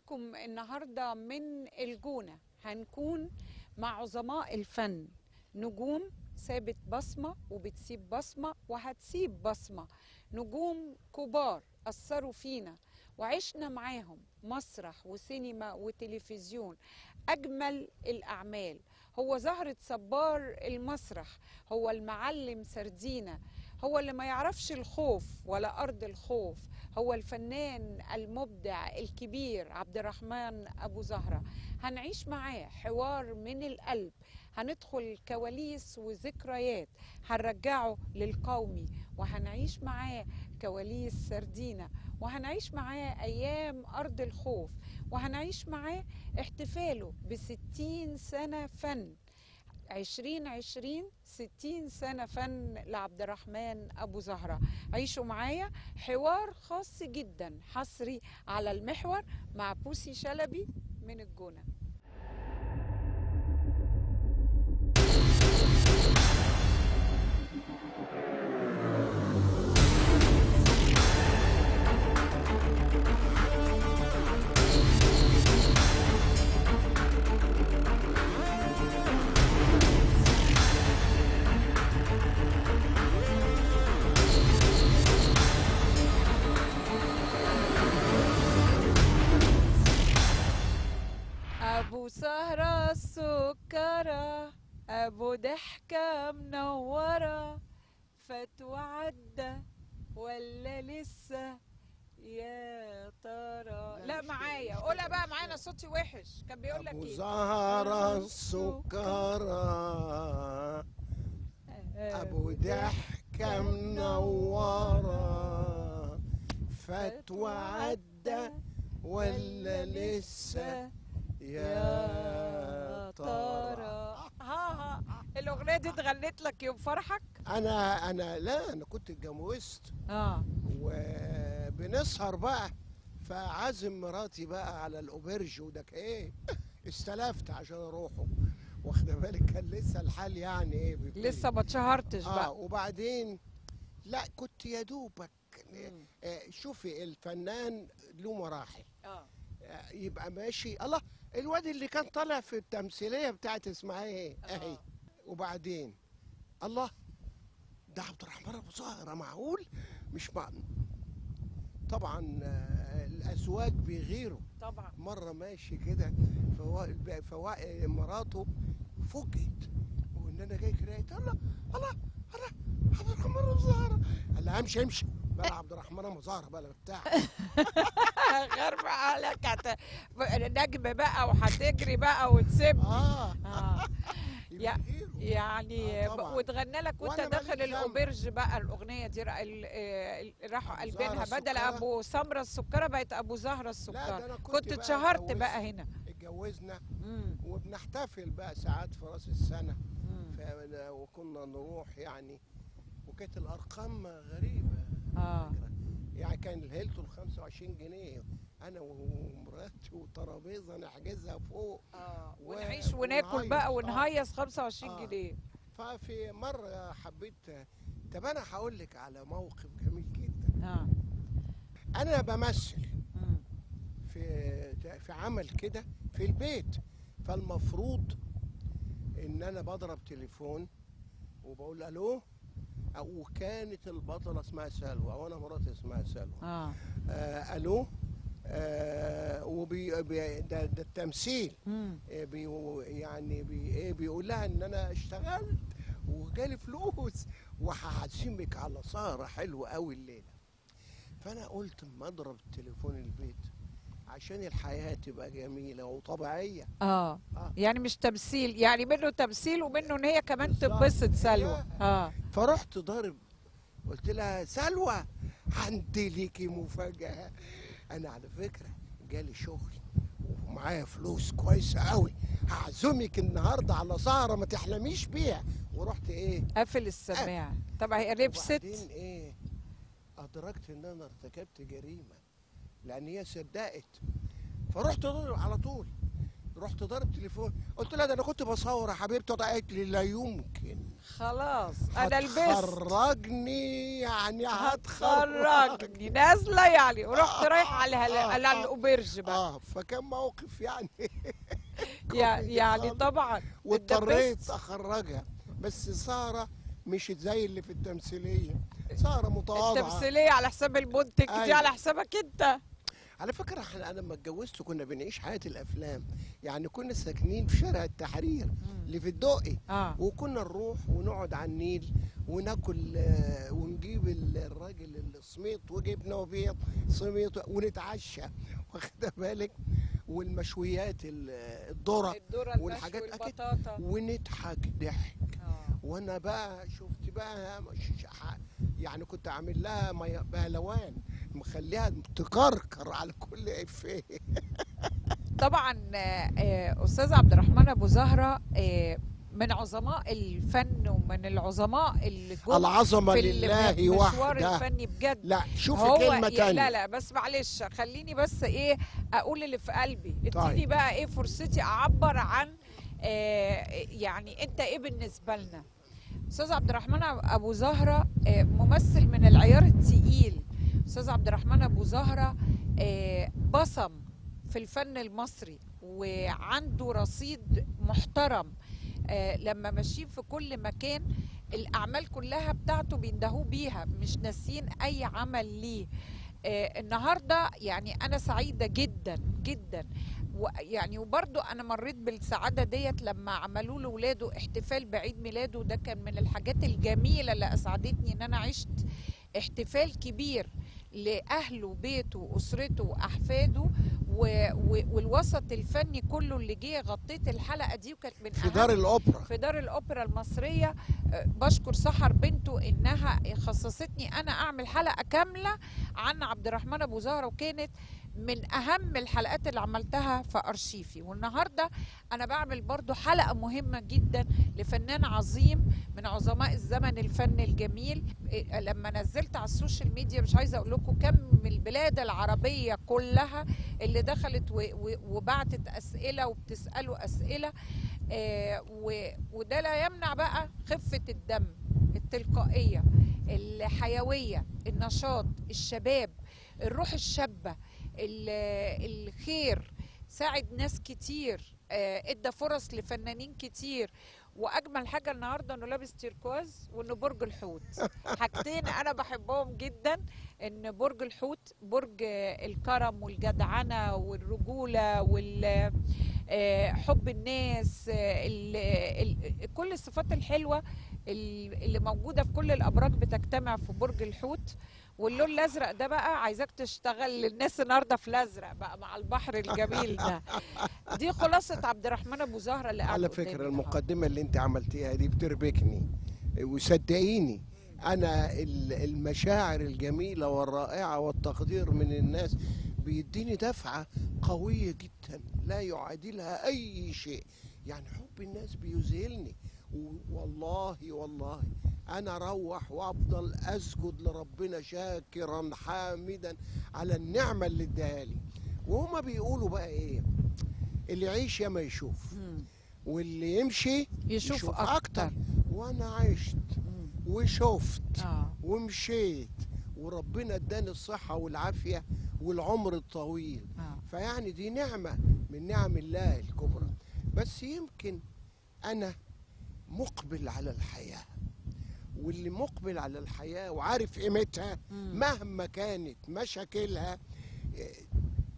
Speaker 1: لكم النهارده من الجونه هنكون مع عظماء الفن نجوم سابت بصمه وبتسيب بصمه وهتسيب بصمه نجوم كبار اثروا فينا وعشنا معاهم مسرح وسينما وتلفزيون اجمل الاعمال هو زهرة صبار المسرح هو المعلم سردينة هو اللي ما يعرفش الخوف ولا أرض الخوف هو الفنان المبدع الكبير عبد الرحمن أبو زهرة هنعيش معاه حوار من القلب هندخل كواليس وذكريات هنرجعه للقومي وهنعيش معاه كواليس سردينة وهنعيش معاه أيام أرض الخوف وهنعيش معاه احتفاله بستين سنة فن عشرين عشرين ستين سنة فن لعبد الرحمن أبو زهرة عيشوا معايا حوار خاص جدا حصري على المحور مع بوسي شلبي من الجونة أبو سهرة السكرة أبو ضحكة منورة فات وعدى ولا لسه يا ترى لا معايا قولها بقى معانا صوتي وحش كان بيقول لك
Speaker 6: أبو
Speaker 1: ايه
Speaker 6: زهرة السكرة أبو ضحكة منورة فات وعدى ولا لسه يا ترى
Speaker 1: ها ها الاغنيه دي اتغنت لك يوم فرحك
Speaker 6: أنا أنا لا أنا كنت اتجوزت
Speaker 1: اه
Speaker 6: وبنسهر بقى فعازم مراتي بقى على الأوبرج وده ايه استلفت عشان اروحه واخده بالك كان لسه الحال يعني ايه بيبتدي.
Speaker 1: لسه ما اتشهرتش
Speaker 6: اه
Speaker 1: بقى
Speaker 6: وبعدين لا كنت يا دوبك آه، شوفي الفنان له مراحل
Speaker 1: اه
Speaker 6: آه، يبقى ماشي الله الواد اللي كان طالع في التمثيليه بتاعت اسمها ايه اهي
Speaker 1: آه.
Speaker 6: وبعدين الله ده عبد الرحمن ابو زهره معقول مش مع طبعا آه، الازواج بيغيروا
Speaker 1: طبعا
Speaker 6: مره ماشي كده فوا... فوا... مراته فوجئت وان انا جاي كده قالت الله الله الله عبد الرحمن ابو زهره قال لها امشي امشي بقى عبد الرحمن ابو زهره بقى بتاع
Speaker 1: غرب عليك هت... نجم بقى وهتجري بقى وتسيب
Speaker 6: اه
Speaker 1: آه. يا-
Speaker 6: بيغيروا.
Speaker 1: يعني
Speaker 6: آه، طبعاً.
Speaker 1: وتغنى لك وانت
Speaker 6: وأنا
Speaker 1: داخل
Speaker 6: ماليش ذنب.
Speaker 1: الاوبرج بقى الاغنيه دي رأ- ال- آه، راحوا
Speaker 6: أبو
Speaker 1: قلبينها
Speaker 6: زهرة
Speaker 1: بدل
Speaker 6: السكرة.
Speaker 1: ابو سمره السكره بقت ابو زهره
Speaker 6: لا
Speaker 1: السكره
Speaker 6: ده انا كنت,
Speaker 1: كنت
Speaker 6: بقى
Speaker 1: اتشهرت
Speaker 6: اتجوزت-
Speaker 1: بقى هنا
Speaker 6: اتجوزنا
Speaker 1: مم.
Speaker 6: وبنحتفل بقى ساعات في راس السنه
Speaker 1: مم.
Speaker 6: ف- وكنا نروح يعني وكانت الارقام غريبه
Speaker 1: اه
Speaker 6: يعني كان الهيلتون 25 جنيه انا ومراتي وترابيزه نحجزها فوق
Speaker 1: اه
Speaker 6: و-
Speaker 1: ونعيش وناكل
Speaker 6: ونهيص.
Speaker 1: بقى
Speaker 6: آه.
Speaker 1: ونهيص 25
Speaker 6: آه.
Speaker 1: جنيه
Speaker 6: ففي مره حبيت طب انا هقول لك على موقف جميل جدا
Speaker 1: اه
Speaker 6: انا بمثل
Speaker 1: مم.
Speaker 6: في في عمل كده في البيت فالمفروض ان انا بضرب تليفون وبقول الو او كانت البطله اسمها سلوى وانا مراتي اسمها سلوى
Speaker 1: اه
Speaker 6: آه الو آه وبي بي- ده, ده التمثيل
Speaker 1: مم.
Speaker 6: آه، بي يعني بي ايه بيقول لها ان انا اشتغلت وجالي فلوس وهعزمك على سهره حلوه قوي الليله فانا قلت اما اضرب تليفون البيت عشان الحياه تبقى جميله وطبيعيه
Speaker 1: اه
Speaker 6: آه.
Speaker 1: يعني مش تمثيل يعني منه تمثيل ومنه ان هي كمان
Speaker 6: بالظبط.
Speaker 1: تنبسط سلوى
Speaker 6: هي-
Speaker 1: اه
Speaker 6: فرحت ضارب قلت لها سلوى عندي ليكي مفاجاه انا على فكره جالي شغل ومعايا فلوس كويسه قوي هعزمك النهارده على سهره ما تحلميش بيها ورحت ايه
Speaker 1: قافل السماعه طبعا هي لبست
Speaker 6: وبعدين ايه ادركت ان انا ارتكبت جريمه لان هي صدقت فرحت ضارب على طول رحت ضارب تليفون قلت لها ده انا كنت بصور يا حبيبتي قالت لي لا يمكن
Speaker 1: خلاص انا لبست
Speaker 6: هتخرجني يعني هتخرجني
Speaker 1: هتخرجني نازله يعني ورحت
Speaker 6: آه،
Speaker 1: رايحه على
Speaker 6: آه،
Speaker 1: على
Speaker 6: آه.
Speaker 1: الاوبرج بقى
Speaker 6: اه فكان موقف يعني
Speaker 1: يعني يعني
Speaker 6: خالص.
Speaker 1: طبعا
Speaker 6: واضطريت
Speaker 1: اتدبست.
Speaker 6: اخرجها بس ساره مشيت زي اللي في التمثيليه ساره متواضعه
Speaker 1: التمثيليه على حساب المنتج دي
Speaker 6: أيوة.
Speaker 1: على حسابك انت
Speaker 6: على فكره احنا انا لما اتجوزت كنا بنعيش حياه الافلام يعني كنا ساكنين في شارع التحرير اللي في الدقي
Speaker 1: اه
Speaker 6: وكنا نروح ونقعد على النيل وناكل آه، ونجيب ال- الراجل السميط وجبنه وبيض سميط ونتعشى واخده بالك والمشويات ال- الذره
Speaker 1: الذره
Speaker 6: والحاجات
Speaker 1: المشوي
Speaker 6: أكيد.
Speaker 1: البطاطا
Speaker 6: ونضحك ضحك
Speaker 1: آه.
Speaker 6: وانا بقى شفت بقى مش- ح- يعني كنت عامل لها مي- بهلوان مخليها تكركر على كل افيه
Speaker 1: طبعا آه، آه، استاذ عبد الرحمن ابو زهره آه، من عظماء الفن ومن العظماء اللي جم
Speaker 6: العظمه
Speaker 1: في
Speaker 6: لله
Speaker 1: المشوار
Speaker 6: وحده
Speaker 1: الفني بجد
Speaker 6: لا شوفي
Speaker 1: هو
Speaker 6: كلمه
Speaker 1: يا-
Speaker 6: تانية
Speaker 1: لا لا بس معلش خليني بس ايه اقول اللي في قلبي اديني
Speaker 6: طيب.
Speaker 1: بقى ايه فرصتي اعبر عن آه يعني انت ايه بالنسبه لنا استاذ عبد الرحمن ابو زهره آه ممثل من العيار التقيل استاذ عبد الرحمن ابو زهره آه بصم في الفن المصري وعنده رصيد محترم آه لما ماشيين في كل مكان الاعمال كلها بتاعته بيندهوا بيها مش ناسيين اي عمل ليه آه النهارده يعني انا سعيده جدا جدا ويعني وبرضو انا مريت بالسعاده ديت لما عملوا له ولاده احتفال بعيد ميلاده ده كان من الحاجات الجميله اللي اسعدتني ان انا عشت احتفال كبير لاهله بيته واسرته واحفاده و... و... والوسط الفني كله اللي جه غطيت الحلقه دي وكانت من
Speaker 6: في
Speaker 1: أهم
Speaker 6: دار الاوبرا
Speaker 1: في دار الاوبرا المصريه آه، بشكر سحر بنته انها خصصتني انا اعمل حلقه كامله عن عبد الرحمن ابو زهره وكانت من اهم الحلقات اللي عملتها في ارشيفي والنهارده انا بعمل برضو حلقه مهمه جدا لفنان عظيم من عظماء الزمن الفن الجميل إيه، لما نزلت على السوشيال ميديا مش عايزه اقول لكم كم من البلاد العربيه كلها اللي دخلت و- و- وبعتت اسئله وبتسالوا اسئله آه، و- وده لا يمنع بقى خفة الدم التلقائية الحيوية النشاط الشباب الروح الشابة ال- الخير ساعد ناس كتير آه، ادى فرص لفنانين كتير واجمل حاجه النهارده انه لابس تيركواز وانه برج الحوت حاجتين انا بحبهم جدا ان برج الحوت برج آه، الكرم والجدعنه والرجوله وال آه، حب الناس آه، ال- ال- كل الصفات الحلوه ال- اللي موجوده في كل الابراج بتجتمع في برج الحوت واللون الازرق ده بقى عايزاك تشتغل للناس النهارده في الازرق بقى مع البحر الجميل ده دي خلاصه عبد الرحمن ابو زهره اللي قاعد
Speaker 6: على
Speaker 1: قدامي
Speaker 6: فكره
Speaker 1: ده.
Speaker 6: المقدمه اللي انت عملتيها دي بتربكني وصدقيني انا ال- المشاعر الجميله والرائعه والتقدير من الناس بيديني دفعه قويه جدا لا يعادلها اي شيء يعني حب الناس بيذهلني و- والله والله انا اروح وافضل اسجد لربنا شاكرا حامدا على النعمه اللي اداها لي وهما بيقولوا بقى ايه اللي يعيش يا ما يشوف
Speaker 1: مم.
Speaker 6: واللي يمشي
Speaker 1: يشوف
Speaker 6: يشوف
Speaker 1: أكتر.
Speaker 6: اكتر وانا عشت
Speaker 1: مم.
Speaker 6: وشفت
Speaker 1: اه
Speaker 6: ومشيت وربنا اداني الصحه والعافيه والعمر الطويل
Speaker 1: اه
Speaker 6: فيعني دي نعمه من نعم الله الكبرى بس يمكن انا مقبل على الحياه واللي مقبل على الحياه وعارف قيمتها
Speaker 1: مم.
Speaker 6: مهما كانت مشاكلها إيه،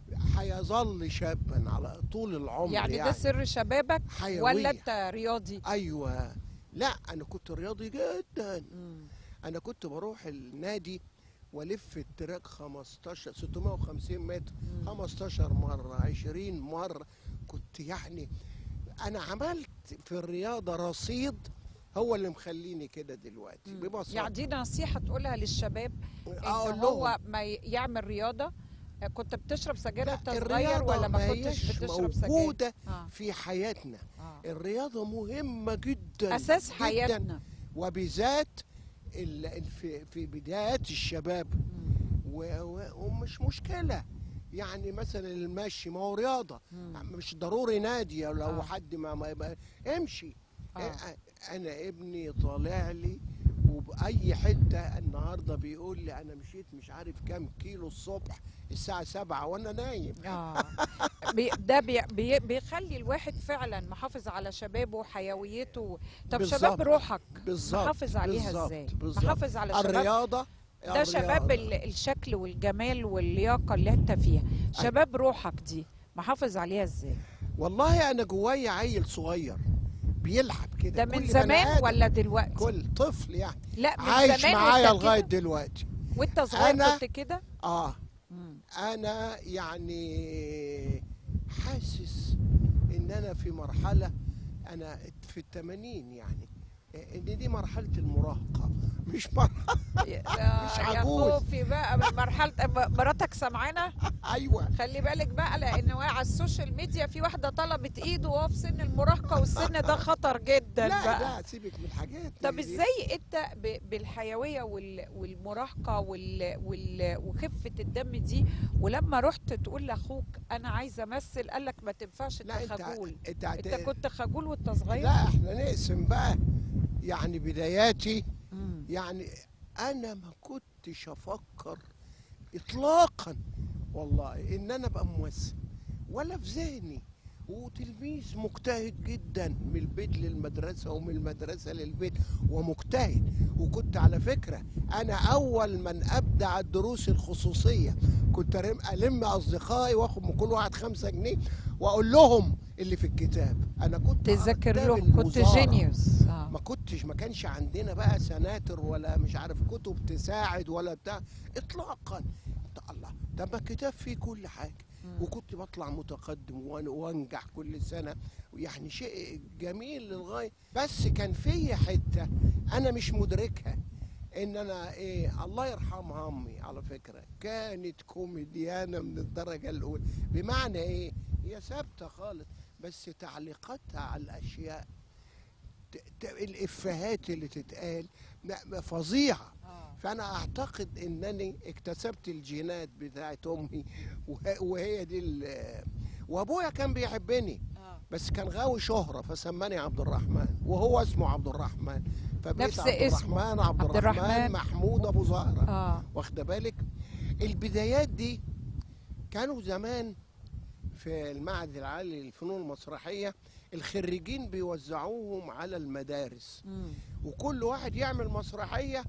Speaker 6: هيظل شابا على طول العمر
Speaker 1: يعني
Speaker 6: يعني,
Speaker 1: ده سر شبابك
Speaker 6: حيوية.
Speaker 1: ولا انت رياضي
Speaker 6: ايوه لا انا كنت رياضي جدا
Speaker 1: مم.
Speaker 6: انا كنت بروح النادي والف التراك 15 650 متر
Speaker 1: مم.
Speaker 6: 15 مره 20 مره كنت يعني انا عملت في الرياضه رصيد هو اللي مخليني كده دلوقتي
Speaker 1: مم.
Speaker 6: ببساطه
Speaker 1: يعني دي نصيحه تقولها للشباب
Speaker 6: اقول
Speaker 1: ان
Speaker 6: لهم
Speaker 1: هو ما ي- يعمل رياضه آه، كنت بتشرب سجاير
Speaker 6: لا،
Speaker 1: وانت صغير
Speaker 6: الرياضة
Speaker 1: ولا ما
Speaker 6: ما
Speaker 1: كنتش
Speaker 6: هيش
Speaker 1: بتشرب سجاير
Speaker 6: موجودة
Speaker 1: آه.
Speaker 6: في حياتنا
Speaker 1: آه.
Speaker 6: الرياضه مهمه جدا
Speaker 1: اساس
Speaker 6: جداً.
Speaker 1: حياتنا
Speaker 6: وبالذات ال- ال- في في بدايات الشباب
Speaker 1: مم.
Speaker 6: و- و- ومش مشكله يعني مثلا المشي ما هو رياضه مش ضروري نادي لو
Speaker 1: آه.
Speaker 6: حد ما, ما, ما امشي
Speaker 1: آه.
Speaker 6: إيه، انا ابني طالع لي وبأي حتة النهاردة بيقول لي أنا مشيت مش عارف كام كيلو الصبح الساعة سبعة وأنا نايم
Speaker 1: اه بي ده بي بي بيخلي الواحد فعلا محافظ على شبابه وحيويته طب
Speaker 6: بالظبط.
Speaker 1: شباب روحك
Speaker 6: بالظبط
Speaker 1: محافظ عليها
Speaker 6: بالظبط،
Speaker 1: ازاي
Speaker 6: بالظبط.
Speaker 1: محافظ على شباب
Speaker 6: الرياضة
Speaker 1: ده شباب ال-
Speaker 6: الرياضة.
Speaker 1: الشكل والجمال واللياقه اللي انت فيها شباب روحك دي محافظ عليها ازاي
Speaker 6: والله أنا جوايا عيل صغير بيلعب كده
Speaker 1: ده من
Speaker 6: كل بني
Speaker 1: زمان
Speaker 6: آدم،
Speaker 1: ولا دلوقتي
Speaker 6: كل طفل يعني
Speaker 1: لا من
Speaker 6: عايش
Speaker 1: زمان
Speaker 6: معايا
Speaker 1: وانت
Speaker 6: لغاية
Speaker 1: كده
Speaker 6: دلوقتي
Speaker 1: وانت صغير
Speaker 6: أنا-
Speaker 1: كنت كده
Speaker 6: آه
Speaker 1: مم.
Speaker 6: انا يعني حاسس ان انا في مرحله انا في الثمانين يعني ان دي مرحله المراهقه مش مرحله
Speaker 1: يا
Speaker 6: مش
Speaker 1: يا
Speaker 6: عجوز.
Speaker 1: خوفي بقى من مرحله مراتك سامعانا
Speaker 6: ايوه
Speaker 1: خلي بالك بقى لان هو على السوشيال ميديا في واحده طلبت ايده وهو في سن المراهقه والسن ده خطر جدا
Speaker 6: لا
Speaker 1: بقى
Speaker 6: لا سيبك من الحاجات
Speaker 1: طب
Speaker 6: دي.
Speaker 1: ازاي انت ب- بالحيويه وال- والمراهقه وال... وال... وخفه الدم دي ولما رحت تقول لاخوك انا عايزه امثل قال لك ما تنفعش
Speaker 6: لا
Speaker 1: انت
Speaker 6: انت
Speaker 1: خجول
Speaker 6: انت,
Speaker 1: انت
Speaker 6: انت
Speaker 1: كنت خجول وانت صغير
Speaker 6: لا احنا نقسم بقى يعني بداياتي
Speaker 1: مم.
Speaker 6: يعني انا ما كنتش افكر اطلاقا والله ان انا ابقى ممثل ولا في ذهني وتلميذ مجتهد جدا من البيت للمدرسة ومن المدرسة للبيت ومجتهد وكنت على فكرة أنا أول من أبدع الدروس الخصوصية كنت أرم- ألم أصدقائي وآخد من كل واحد خمسة جنيه وأقول لهم اللي في الكتاب أنا كنت
Speaker 1: تذاكر
Speaker 6: أكتب
Speaker 1: لهم كنت
Speaker 6: الوزارة.
Speaker 1: جينيوس آه.
Speaker 6: ما كنتش ما كانش عندنا بقى سناتر ولا مش عارف كتب تساعد ولا بتاع اطلاقا طب الله ده ما الكتاب فيه كل حاجه وكنت بطلع متقدم وأن- وانجح كل سنه يعني شيء جميل للغايه بس كان في حته انا مش مدركها ان انا ايه الله يرحمها امي على فكره كانت كوميديانه من الدرجه الاولى بمعنى ايه هي ثابته خالص بس تعليقاتها على الاشياء ت- ت- الافيهات اللي تتقال لا، فظيعه فانا اعتقد انني اكتسبت الجينات بتاعت امي وه- وهي دي ال- وابويا كان بيحبني
Speaker 1: آه.
Speaker 6: بس كان غاوي شهرة فسماني عبد الرحمن وهو اسمه عبد الرحمن فبقيت
Speaker 1: نفس
Speaker 6: عبد
Speaker 1: اسمه.
Speaker 6: الرحمن عبد,
Speaker 1: عبد
Speaker 6: الرحمن,
Speaker 1: الرحمن.
Speaker 6: محمود ابو زهرة
Speaker 1: اه
Speaker 6: واخده بالك البدايات دي كانوا زمان في المعهد العالي للفنون المسرحية الخريجين بيوزعوهم على المدارس
Speaker 1: مم.
Speaker 6: وكل واحد يعمل مسرحية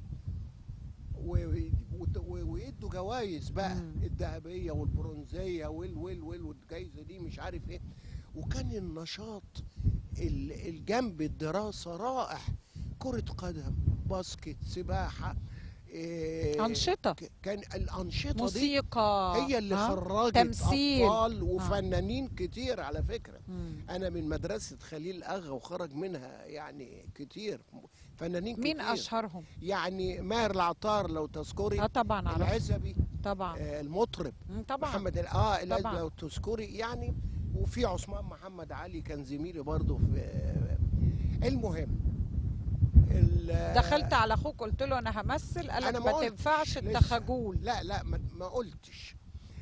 Speaker 6: و- وت- و- ويدوا جوائز بقى
Speaker 1: مم.
Speaker 6: الذهبية والبرونزية وال وال وال والجايزة دي مش عارف ايه وكان النشاط ال- الجنب الدراسة رائع كرة قدم باسكت سباحة إيه
Speaker 1: أنشطة.
Speaker 6: ك- كان الأنشطة دي
Speaker 1: موسيقى
Speaker 6: هي اللي
Speaker 1: آه.
Speaker 6: خرجت
Speaker 1: تمثيل.
Speaker 6: أطفال وفنانين كتير على فكرة
Speaker 1: مم.
Speaker 6: انا من مدرسه خليل اغا وخرج منها يعني كتير فنانين
Speaker 1: مين
Speaker 6: كتير
Speaker 1: اشهرهم
Speaker 6: يعني ماهر العطار لو تذكري
Speaker 1: اه طبعا عارف
Speaker 6: العزبي
Speaker 1: طبعا
Speaker 6: آه المطرب
Speaker 1: مم، طبعا
Speaker 6: محمد ال- اه العزبي
Speaker 1: طبعا.
Speaker 6: لو تذكري يعني وفي عثمان محمد علي كان زميلي برضه في آه المهم ال-
Speaker 1: دخلت على اخوك قلت له انا همثل قال لك
Speaker 6: أنا ما
Speaker 1: ما
Speaker 6: قلتش
Speaker 1: تنفعش انت
Speaker 6: لسه.
Speaker 1: خجول
Speaker 6: لا لا ما, ما قلتش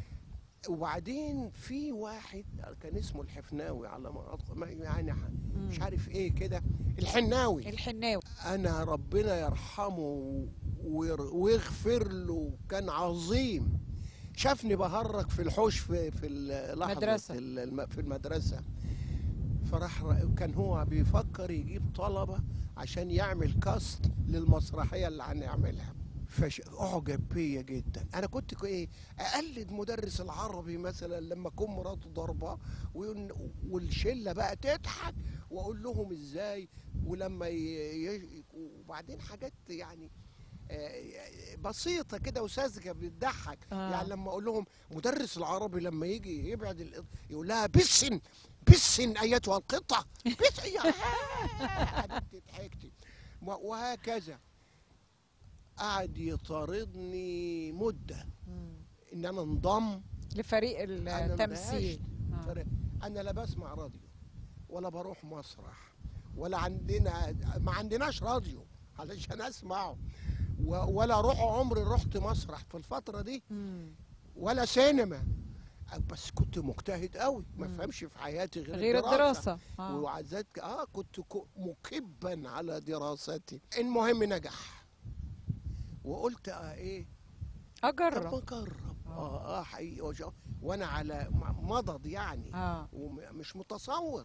Speaker 6: وبعدين في واحد كان اسمه الحفناوي على ما أذكر ما- يعني ح- مش عارف ايه كده الحناوي
Speaker 1: الحناوي
Speaker 6: انا ربنا يرحمه وير- ويغفر له كان عظيم شافني بهرج في الحوش في في اللحظه
Speaker 1: مدرسة.
Speaker 6: الم- في المدرسه فراح ر- كان هو بيفكر يجيب طلبه عشان يعمل كاست للمسرحيه اللي هنعملها فاعجب بيا جدا انا كنت ك- ايه اقلد مدرس العربي مثلا لما اكون مراته ضربه ويقول- والشله بقى تضحك واقول لهم ازاي ولما ي... ي... وبعدين حاجات يعني آه، بسيطه كده وساذجه بتضحك
Speaker 1: آه.
Speaker 6: يعني لما اقول لهم مدرس العربي لما يجي يبعد القط يقول لها بسن بسن ايتها القطه بس يا حبيبتي ضحكتي و- وهكذا قعد يطاردني مده ان انا انضم
Speaker 1: لفريق
Speaker 6: أنا
Speaker 1: التمثيل
Speaker 6: اندهشت.
Speaker 1: آه.
Speaker 6: فرق. انا لا بسمع راديو ولا بروح مسرح ولا عندنا ما عندناش راديو علشان اسمعه و- ولا روح عمري رحت مسرح في الفتره دي
Speaker 1: مم.
Speaker 6: ولا سينما بس كنت مجتهد قوي ما
Speaker 1: مم.
Speaker 6: فهمش في حياتي غير,
Speaker 1: غير الدراسه آه.
Speaker 6: وعزت اه كنت ك- مكبا على دراستي المهم نجح وقلت اه ايه طب
Speaker 1: اجرب
Speaker 6: ما اجرب اه اه حقيقي وج- وانا على م- مضض يعني
Speaker 1: اه
Speaker 6: ومش متصور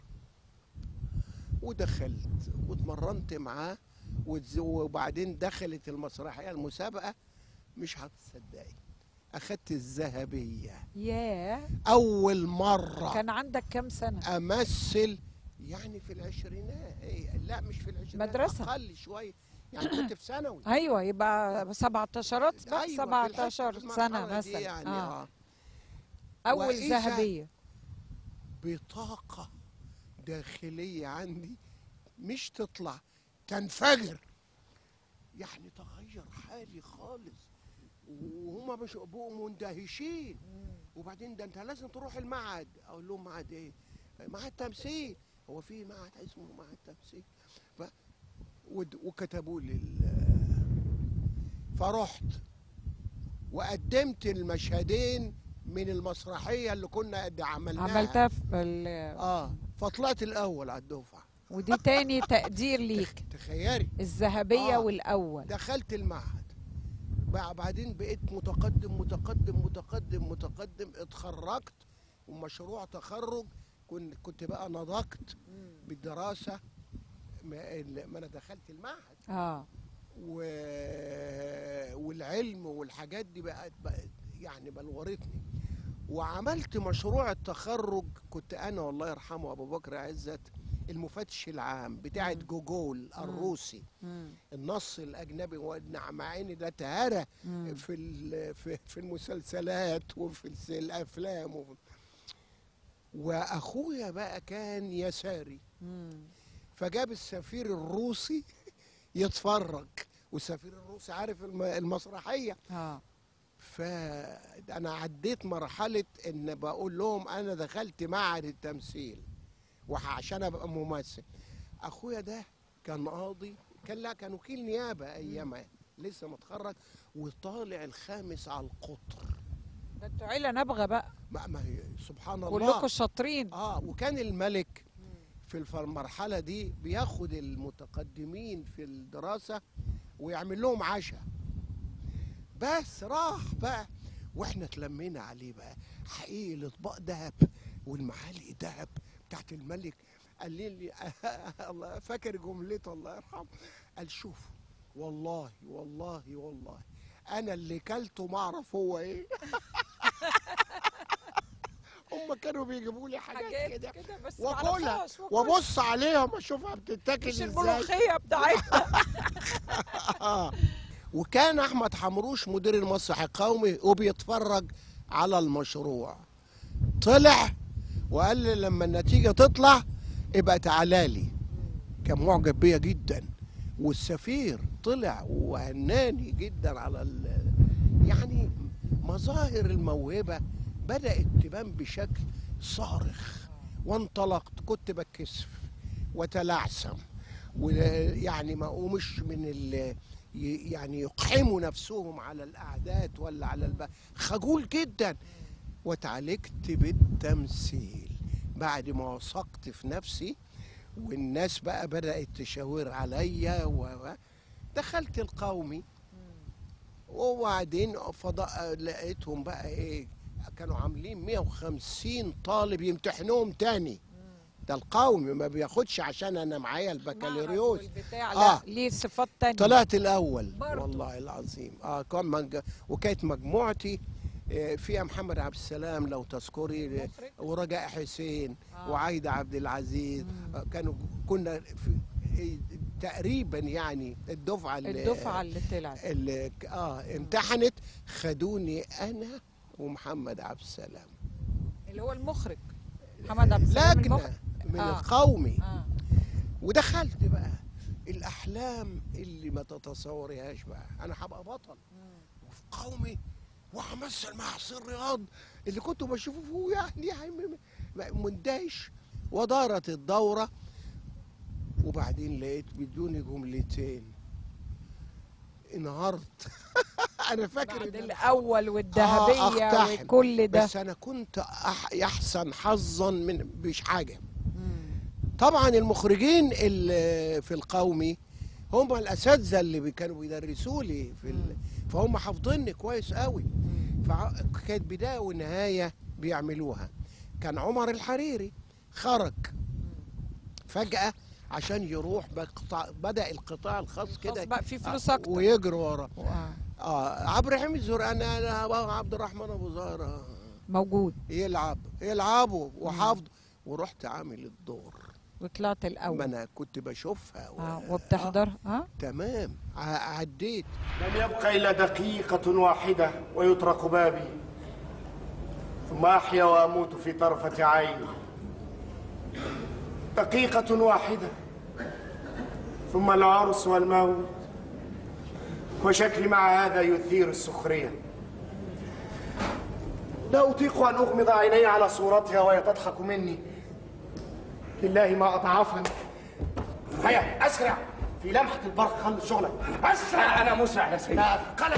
Speaker 6: ودخلت واتمرنت معاه وتز- وبعدين دخلت المسرحيه المسابقه مش هتصدقي اخدت الذهبيه
Speaker 1: ياه
Speaker 6: اول مره
Speaker 1: كان عندك كام سنه
Speaker 6: امثل يعني في العشرينات إيه، لا مش في العشرينات
Speaker 1: مدرسة.
Speaker 6: اقل شويه يعني كنت في ثانوي
Speaker 1: ايوه يبقى 17 بقى
Speaker 6: أيوة، في
Speaker 1: 17
Speaker 6: الحتة- في
Speaker 1: سنه
Speaker 6: المرحلة دي
Speaker 1: مثلا
Speaker 6: يعني
Speaker 1: آه.
Speaker 6: آه.
Speaker 1: اول
Speaker 6: وإذا
Speaker 1: ذهبيه
Speaker 6: بطاقة داخلية عندي مش تطلع تنفجر يعني تغير حالي خالص وهما مش بقوا مندهشين وبعدين ده انت لازم تروح المعهد اقول لهم معهد ايه معهد تمثيل هو في معهد اسمه معهد تمثيل ف... ود- وكتبوا لي ال- فرحت وقدمت المشهدين من المسرحيه اللي كنا قد عملناها
Speaker 1: عملتها في ال...
Speaker 6: اه فطلعت الاول على الدفعه
Speaker 1: ودي تاني تقدير ليك
Speaker 6: تخيلي
Speaker 1: الذهبيه
Speaker 6: آه.
Speaker 1: والأول
Speaker 6: دخلت المعهد بقى بعدين بقيت متقدم متقدم متقدم متقدم اتخرجت ومشروع تخرج كنت كنت بقى نضجت بالدراسه ما ال- ما انا دخلت المعهد
Speaker 1: اه
Speaker 6: و... والعلم والحاجات دي بقت, بقت يعني بلورتني وعملت مشروع التخرج كنت انا والله يرحمه ابو بكر عزت المفتش العام بتاعت
Speaker 1: مم.
Speaker 6: جوجول الروسي
Speaker 1: مم.
Speaker 6: النص الاجنبي وإن- مع ان ده تهرى
Speaker 1: مم.
Speaker 6: في ال- في في المسلسلات وفي الس- الافلام وفي واخويا بقى كان يساري
Speaker 1: مم.
Speaker 6: فجاب السفير الروسي يتفرج والسفير الروسي عارف الم- المسرحيه
Speaker 1: اه
Speaker 6: فانا عديت مرحله ان بقول لهم انا دخلت معهد التمثيل وعشان ابقى ممثل اخويا ده كان قاضي كان لا كان وكيل نيابه ايامها لسه متخرج وطالع الخامس على القطر
Speaker 1: ده انتوا عيله نابغه بقى
Speaker 6: ما, ما هي سبحان الله
Speaker 1: كلكم شاطرين
Speaker 6: اه وكان الملك في الف- المرحله دي بياخد المتقدمين في الدراسه ويعمل لهم عشاء بس راح بقى واحنا اتلمينا عليه بقى حقيقي الاطباق ذهب والمعالق ذهب بتاعت الملك قال لي الله فاكر جملته الله يرحمه قال شوف والله والله والله انا اللي كلته ما اعرف هو ايه هم كانوا بيجيبوا لي حاجات كده
Speaker 1: كده بس
Speaker 6: واكلها
Speaker 1: معرفهاش وأكلها.
Speaker 6: وابص عليهم اشوفها بتتاكل
Speaker 1: مش
Speaker 6: ازاي
Speaker 1: الملوخيه بتاعتنا
Speaker 6: آه. وكان احمد حمروش مدير المسرح القومي وبيتفرج على المشروع طلع وقال لي لما النتيجه تطلع ابقى تعالى لي كان معجب بيا جدا والسفير طلع وهناني جدا على ال يعني مظاهر الموهبه بدات تبان بشكل صارخ وانطلقت كنت بتكسف وتلعثم ويعني ما ومش من ال ي- يعني يقحموا نفسهم على الاعداد ولا على الب... خجول جدا وتعالجت بالتمثيل بعد ما وثقت في نفسي والناس بقى بدات تشاور عليا و... و- دخلت القومي وبعدين فضاء لقيتهم بقى ايه كانوا عاملين 150 طالب يمتحنوهم تاني ده القومي ما بياخدش عشان انا معايا البكالوريوس
Speaker 1: والبتاع
Speaker 6: آه.
Speaker 1: لا ليه صفات تانية
Speaker 6: طلعت الاول
Speaker 1: برضو.
Speaker 6: والله العظيم اه كان مج... وكانت مجموعتي آه، فيها محمد عبد السلام لو تذكري آه،
Speaker 1: مخرج.
Speaker 6: ورجاء حسين
Speaker 1: آه.
Speaker 6: وعايده عبد العزيز
Speaker 1: مم.
Speaker 6: آه، كانوا كنا في آه، تقريبا يعني الدفعه اللي
Speaker 1: الدفعه اللي طلعت
Speaker 6: اللي اه امتحنت خدوني انا ومحمد عبد السلام
Speaker 1: اللي هو المخرج محمد عبد السلام
Speaker 6: لجنه
Speaker 1: المخرج
Speaker 6: من
Speaker 1: آه.
Speaker 6: القومي
Speaker 1: اه
Speaker 6: ودخلت بقى الاحلام اللي ما تتصوريهاش بقى انا هبقى بطل وفي قومي وهمثل مع حسين رياض اللي كنت بشوفه فيه يعني يعني م- م- مندهش ودارت الدوره وبعدين لقيت بدون جملتين انهارت انا فاكر
Speaker 1: بعد
Speaker 6: إن أنا
Speaker 1: الاول
Speaker 6: آه،
Speaker 1: والذهبيه
Speaker 6: أقتحم.
Speaker 1: وكل ده
Speaker 6: بس انا كنت أح يحسن حظا من مش حاجه طبعا المخرجين اللي في القومي هم الاساتذه اللي بي- كانوا بيدرسوا لي في ال... فهم حافظيني كويس قوي فكانت بدايه ونهايه بيعملوها كان عمر الحريري خرج فجاه عشان يروح بقطاع بدا القطاع الخاص كده
Speaker 1: خلاص بقى في فلوس
Speaker 6: آه،
Speaker 1: اكتر
Speaker 6: ويجري ورا
Speaker 1: آه.
Speaker 6: اه عبد الرحيم الزرقاني انا أنا عبد الرحمن ابو زهره
Speaker 1: موجود
Speaker 6: يلعب يلعبوا وحافظ ورحت عامل الدور
Speaker 1: وطلعت
Speaker 6: ما
Speaker 1: الاول
Speaker 6: انا كنت بشوفها و...
Speaker 1: اه وبتحضرها اه
Speaker 6: تمام ع- عديت
Speaker 7: لم يبق إلا دقيقة واحدة ويطرق بابي ثم أحيا وأموت في طرفة عين دقيقة واحدة ثم العرس والموت وشكلي مع هذا يثير السخرية لا أطيق أن أغمض عيني على صورتها وهي تضحك مني لله ما أضعفني هيا أسرع في لمحة البرق خلص شغلك أسرع
Speaker 8: أنا مسرع يا سيدي
Speaker 7: لا قلق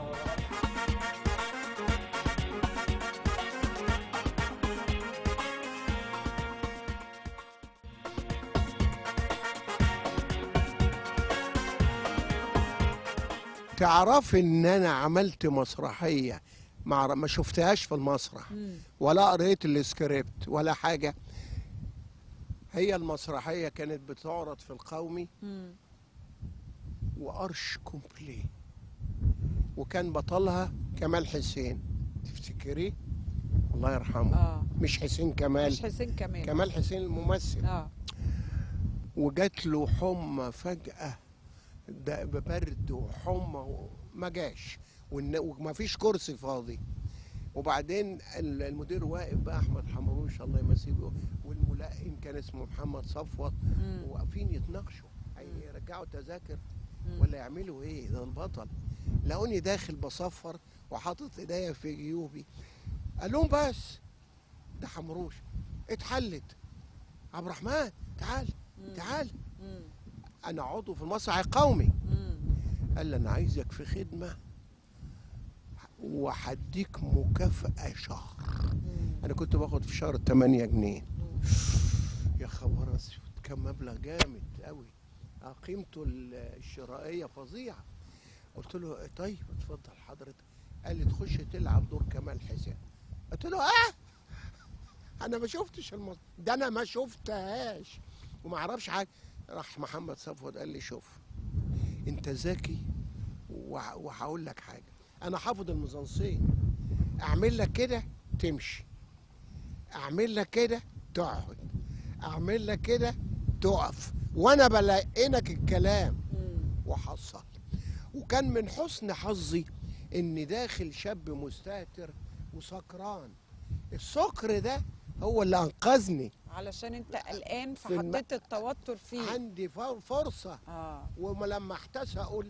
Speaker 6: تعرف ان انا عملت مسرحيه ما ما شفتهاش في المسرح ولا قريت السكريبت ولا حاجه هي المسرحيه كانت بتعرض في القومي وقرش كومبلي وكان بطلها كمال حسين تفتكريه الله يرحمه
Speaker 1: اه
Speaker 6: مش حسين كمال
Speaker 1: مش حسين كمان
Speaker 6: كمال حسين الممثل
Speaker 1: اه
Speaker 6: وجات له حمى فجأة ده برد وحمى ما جاش والن- وما فيش كرسي فاضي وبعدين ال- المدير واقف بقى احمد حمروش الله يمسيه والملقن كان اسمه محمد صفوت واقفين يتناقشوا هيرجعوا تذاكر ولا يعملوا ايه ده البطل لقوني داخل بصفر وحاطط ايديا في جيوبي قال لهم بس ده حمروش اتحلت عبد الرحمن تعال تعال انا عضو في المسرح القومي قال لي انا عايزك في خدمه وهديك مكافاه شهر انا كنت باخد في شهر 8 جنيه يا خبر اسود كان مبلغ جامد قوي قيمته ال- الشرائيه فظيعه قلت له طيب اتفضل حضرتك قال لي تخش تلعب دور كمال حسين قلت له اه انا ما شفتش المص... ده انا ما شفتهاش وما اعرفش حاجه راح محمد صفوت قال لي شوف انت ذكي وه- وهقول لك حاجه انا حافظ الميزانسين اعمل لك كده تمشي اعمل لك كده تقعد اعمل لك كده تقف وانا بلاقينك الكلام وحصل وكان من حسن حظي اني داخل شاب مستهتر وسكران السكر ده هو اللي انقذني
Speaker 1: علشان انت قلقان
Speaker 6: في الم-
Speaker 1: فحطيت التوتر فيه
Speaker 6: عندي فر- فرصه
Speaker 1: اه
Speaker 6: ولما احتاس اقول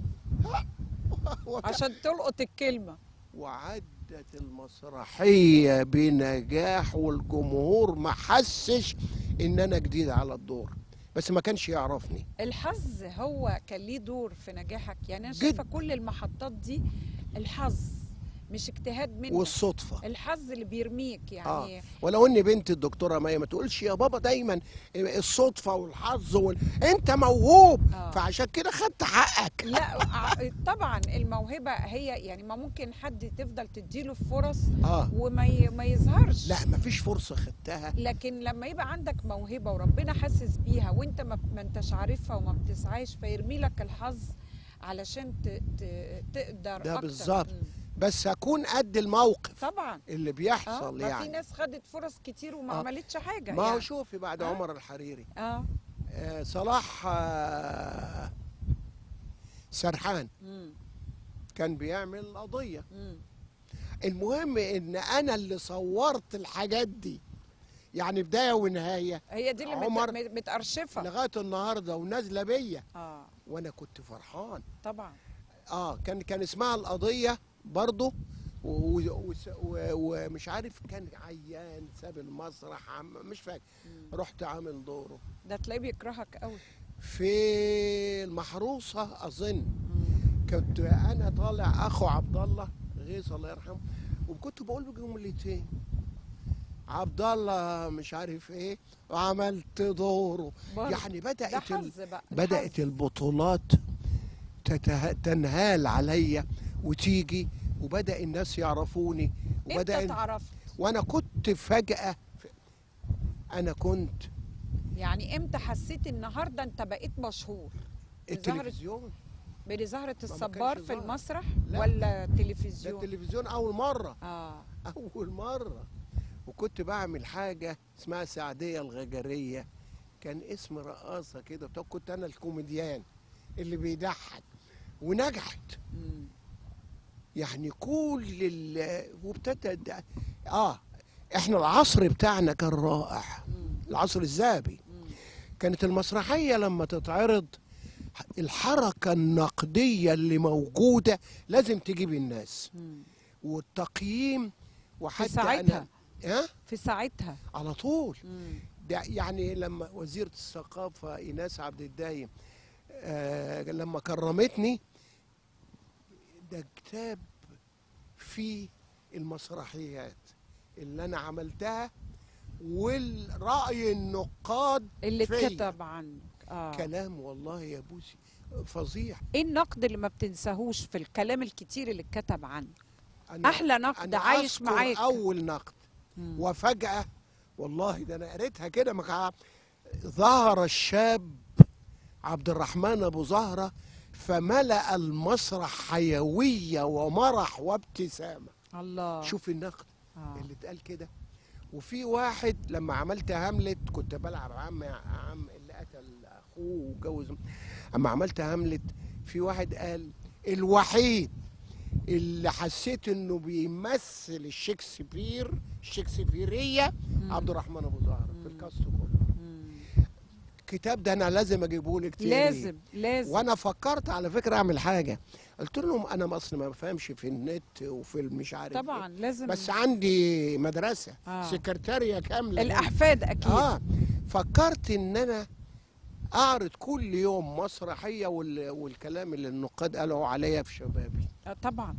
Speaker 1: عشان تلقط الكلمه
Speaker 6: وعدت المسرحيه بنجاح والجمهور ما حسش ان انا جديد على الدور بس ما كانش يعرفني
Speaker 1: الحظ هو كان ليه دور في نجاحك يعني انا
Speaker 6: جد.
Speaker 1: شايفه كل المحطات دي الحظ مش اجتهاد منك
Speaker 6: والصدفه
Speaker 1: الحظ اللي بيرميك يعني
Speaker 6: اه ولو ان بنت الدكتوره مايا ما تقولش يا بابا دايما الصدفه والحظ وال... انت موهوب
Speaker 1: آه.
Speaker 6: فعشان كده خدت حقك
Speaker 1: لا ع- طبعا الموهبه هي يعني ما ممكن حد تفضل تديله فرص
Speaker 6: اه
Speaker 1: وما ي- ما يظهرش
Speaker 6: لا مفيش فرصه خدتها
Speaker 1: لكن لما يبقى عندك موهبه وربنا حاسس بيها وانت ما, ما انتش عارفها وما بتسعاش فيرمي لك الحظ علشان ت... ت... تقدر
Speaker 6: ده
Speaker 1: أكتر.
Speaker 6: بالظبط.
Speaker 1: مم.
Speaker 6: بس اكون قد الموقف
Speaker 1: طبعا
Speaker 6: اللي
Speaker 1: اه
Speaker 6: بيحصل
Speaker 1: ما في
Speaker 6: يعني
Speaker 1: ناس خدت فرص كتير وما
Speaker 6: آه.
Speaker 1: عملتش حاجه
Speaker 6: ما هو
Speaker 1: يعني.
Speaker 6: شوفي بعد
Speaker 1: آه.
Speaker 6: عمر الحريري
Speaker 1: اه
Speaker 6: آه صلاح آه سرحان
Speaker 1: مم.
Speaker 6: كان بيعمل قضيه
Speaker 1: مم.
Speaker 6: المهم ان انا اللي صورت الحاجات دي يعني بدايه ونهايه
Speaker 1: هي دي اللي
Speaker 6: عمر
Speaker 1: مت... متأرشفه
Speaker 6: لغايه النهارده ونازله بيا
Speaker 1: اه
Speaker 6: وانا كنت فرحان
Speaker 1: طبعا
Speaker 6: اه كان كان اسمها القضيه برضه و- و- و- ومش عارف كان عيان ساب المسرح عم مش فاكر رحت عامل دوره
Speaker 1: ده تلاقيه بيكرهك قوي
Speaker 6: في المحروسه اظن كنت انا طالع اخو عبد الله غيث الله يرحمه وكنت بقول له جملتين عبد الله مش عارف ايه وعملت دوره
Speaker 1: برضه.
Speaker 6: يعني
Speaker 1: ده
Speaker 6: بدات ال...
Speaker 1: حظ بقى ده
Speaker 6: بدات
Speaker 1: حظ.
Speaker 6: البطولات تته... تنهال عليا وتيجي وبدا الناس يعرفوني
Speaker 1: امتى
Speaker 6: وبدا
Speaker 1: اتعرفت
Speaker 6: وانا كنت فجاه انا كنت
Speaker 1: يعني امتى حسيت النهارده انت بقيت مشهور بظهر
Speaker 6: التلفزيون
Speaker 1: بزهرة
Speaker 6: كانش
Speaker 1: الصبار في
Speaker 6: ظاهر.
Speaker 1: المسرح
Speaker 6: لا.
Speaker 1: ولا
Speaker 6: ده
Speaker 1: تلفزيون
Speaker 6: التلفزيون اول مره
Speaker 1: اه
Speaker 6: اول مره وكنت بعمل حاجه اسمها سعديه الغجريه كان اسم رقاصه كده طب كنت انا الكوميديان اللي بيضحك ونجحت
Speaker 1: مم.
Speaker 6: يعني كل ال وابتدى د- اه احنا العصر بتاعنا كان رائع
Speaker 1: مم.
Speaker 6: العصر الذهبي
Speaker 1: مم.
Speaker 6: كانت المسرحيه لما تتعرض الحركه النقديه اللي موجوده لازم تجيب الناس
Speaker 1: مم.
Speaker 6: والتقييم وحتى
Speaker 1: ساعتها.
Speaker 6: أنا- ها
Speaker 1: في ساعتها
Speaker 6: على طول
Speaker 1: مم.
Speaker 6: ده يعني لما وزيرة الثقافة إيناس عبد الدايم آه لما كرمتني ده كتاب فيه المسرحيات اللي أنا عملتها والرأي النقاد
Speaker 1: اللي
Speaker 6: فيا.
Speaker 1: اتكتب عنك اه
Speaker 6: كلام والله يا بوسي فظيع
Speaker 1: ايه النقد اللي ما بتنساهوش في الكلام الكتير اللي اتكتب عنك
Speaker 6: أنا
Speaker 1: احلى نقد
Speaker 6: أنا
Speaker 1: عايش
Speaker 6: أذكر
Speaker 1: معاك
Speaker 6: أول نقد
Speaker 1: مم.
Speaker 6: وفجأة والله ده أنا قريتها كده مع ظهر الشاب عبد الرحمن أبو زهرة فملأ المسرح حيوية ومرح وابتسامة
Speaker 1: الله
Speaker 6: شوف النقد
Speaker 1: آه.
Speaker 6: اللي اتقال كده وفي واحد لما عملت هاملت كنت بلعب عم عم اللي قتل اخوه وجوز اما عملت هاملت في واحد قال الوحيد اللي حسيت انه بيمثل الشكسبير الشكسبيريه عبد الرحمن ابو زهر في الكاست كله
Speaker 1: مم.
Speaker 6: الكتاب ده انا لازم اجيبه لك تاني
Speaker 1: لازم لازم
Speaker 6: وانا فكرت على فكره اعمل حاجه قلت لهم انا اصلا ما بفهمش في النت وفي المش عارف إيه.
Speaker 1: طبعا لازم
Speaker 6: بس عندي مدرسه
Speaker 1: آه.
Speaker 6: سكرتاريه كامله
Speaker 1: الاحفاد اكيد
Speaker 6: اه فكرت ان انا اعرض كل يوم مسرحيه وال... والكلام اللي النقاد قالوا عليا في شبابي
Speaker 1: آه، طبعا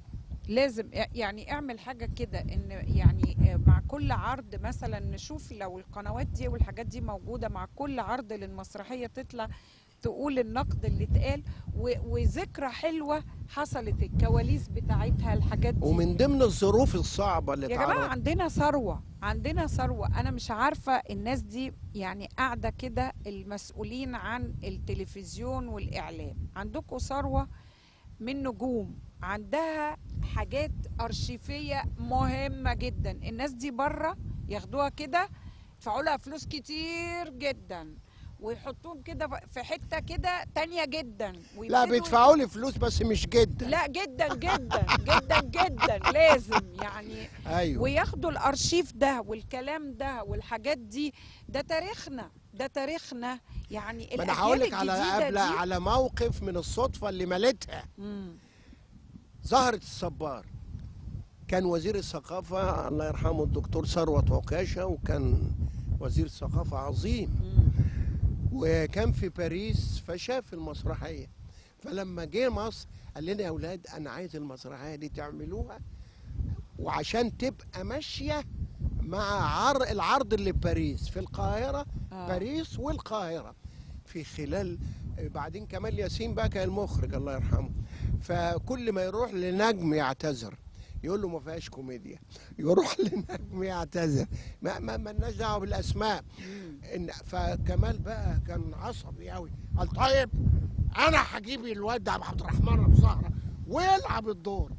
Speaker 1: لازم يعني اعمل حاجة كده ان يعني آه، مع كل عرض مثلا نشوف لو القنوات دي والحاجات دي موجودة مع كل عرض للمسرحية تطلع تقول النقد اللي اتقال و- وذكرى حلوة حصلت الكواليس بتاعتها الحاجات دي
Speaker 6: ومن ضمن الظروف الصعبه اللي
Speaker 1: يا جماعة
Speaker 6: اتعرض
Speaker 1: عندنا ثروة عندنا ثروة أنا مش عارفة الناس دي يعني قاعدة كده المسؤولين عن التلفزيون والإعلام عندكم ثروة من نجوم عندها حاجات أرشيفية مهمة جدا الناس دي بره ياخدوها كده يدفعوا لها فلوس كتير جدا ويحطوهم كده في حتة كده تانية جدا
Speaker 6: لا
Speaker 1: ويبتدوا-
Speaker 6: بيدفعوا لي فلوس بس مش جدا
Speaker 1: لا جدا جدا جدا جدا لازم يعني
Speaker 6: ايوه
Speaker 1: وياخدوا الارشيف ده والكلام ده والحاجات دي ده تاريخنا ده تاريخنا يعني
Speaker 6: ما انا
Speaker 1: الاجيال
Speaker 6: هقول لك على
Speaker 1: الجديده
Speaker 6: قبل
Speaker 1: دي
Speaker 6: على موقف من الصدفه اللي ملتها
Speaker 1: مم.
Speaker 6: زهرة الصبار كان وزير الثقافة الله يرحمه الدكتور ثروت عكاشة وكان وزير الثقافة عظيم
Speaker 1: مم.
Speaker 6: وكان في باريس فشاف المسرحية فلما جه مصر قال لنا يا أولاد أنا عايز المسرحية دي تعملوها وعشان تبقى ماشية مع عر العرض اللي في باريس في القاهرة
Speaker 1: آه.
Speaker 6: باريس والقاهرة في خلال بعدين كمال ياسين بقى كان المخرج الله يرحمه فكل ما يروح لنجم يعتذر يقول له ما فيهاش كوميديا يروح لنجم يعتذر ما ما مالناش دعوه بالاسماء إن فكمال بقى كان عصبي قوي قال طيب انا هجيب الواد ده عبد الرحمن ابو زهره ويلعب الدور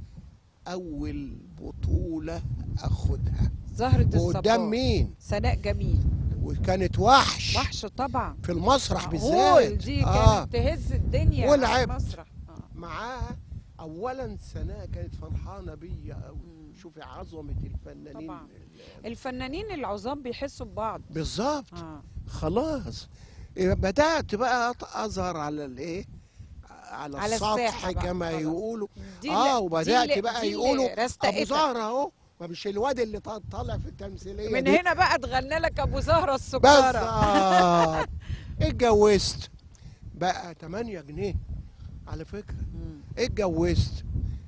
Speaker 6: اول بطوله اخدها
Speaker 1: زهرة الصبار
Speaker 6: قدام مين
Speaker 1: سناء جميل
Speaker 6: وكانت وحش
Speaker 1: وحش طبعا
Speaker 6: في المسرح
Speaker 1: هول
Speaker 6: بالذات
Speaker 1: دي
Speaker 6: آه.
Speaker 1: كانت تهز الدنيا على
Speaker 6: ولعبت.
Speaker 1: المسرح آه.
Speaker 6: معاها اولا سناء كانت فرحانه بيا قوي شوفي عظمه الفنانين
Speaker 1: طبعا. الفنانين العظام بيحسوا ببعض
Speaker 6: بالظبط
Speaker 1: اه
Speaker 6: خلاص إيه، بدات بقى أط- اظهر على الايه على,
Speaker 1: على
Speaker 6: السطح
Speaker 1: الساحة بقى،
Speaker 6: كما
Speaker 1: خلاص.
Speaker 6: يقولوا
Speaker 1: دي
Speaker 6: اه
Speaker 1: اللي-
Speaker 6: وبدات
Speaker 1: دي اللي-
Speaker 6: بقى
Speaker 1: دي اللي
Speaker 6: يقولوا ابو
Speaker 1: رستقتك.
Speaker 6: زهره اهو ما مش الواد اللي طا- طالع في التمثيليه
Speaker 1: من
Speaker 6: دي.
Speaker 1: هنا بقى اتغنى لك ابو زهره
Speaker 6: بس
Speaker 1: السكره
Speaker 6: آه اتجوزت بقى 8 جنيه على فكره اتجوزت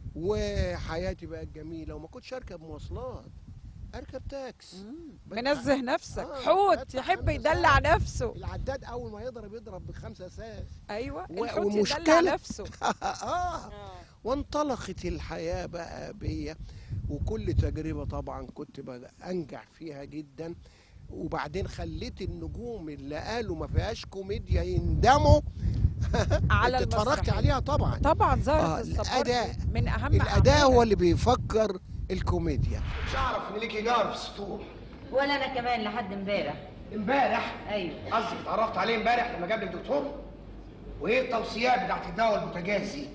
Speaker 6: وحياتي بقت جميله وما كنتش اركب مواصلات اركب تاكس بدفع-
Speaker 1: منزه نفسك
Speaker 6: آه،
Speaker 1: حوت
Speaker 6: بدفع
Speaker 1: يحب
Speaker 6: خمسة
Speaker 1: يدلع
Speaker 6: ساعة.
Speaker 1: نفسه
Speaker 6: العداد اول ما يضرب يضرب بخمسة اساس
Speaker 1: ايوه
Speaker 6: و-
Speaker 1: الحوت يدلع
Speaker 6: ومشكلة
Speaker 1: نفسه
Speaker 6: اه وانطلقت الحياة بقى بيا وكل تجربة طبعا كنت بقى انجح فيها جدا وبعدين خليت النجوم اللي قالوا ما فيهاش كوميديا يندموا
Speaker 1: على
Speaker 6: انت اتفرجت
Speaker 1: المسرحية.
Speaker 6: عليها طبعا
Speaker 1: طبعا
Speaker 6: آه،
Speaker 1: ظهرت الصبار
Speaker 6: الأداء.
Speaker 1: من اهم
Speaker 6: الاداء
Speaker 1: أعمالها.
Speaker 6: هو اللي بيفكر الكوميديا
Speaker 7: مش اعرف ان ليكي جار في السطوح
Speaker 8: ولا انا كمان لحد امبارح
Speaker 7: امبارح
Speaker 8: ايوه
Speaker 7: قصدي اتعرفت عليه امبارح لما جاب لي الدكتور وايه التوصيات بتاعت الدواء البوتاجاز دي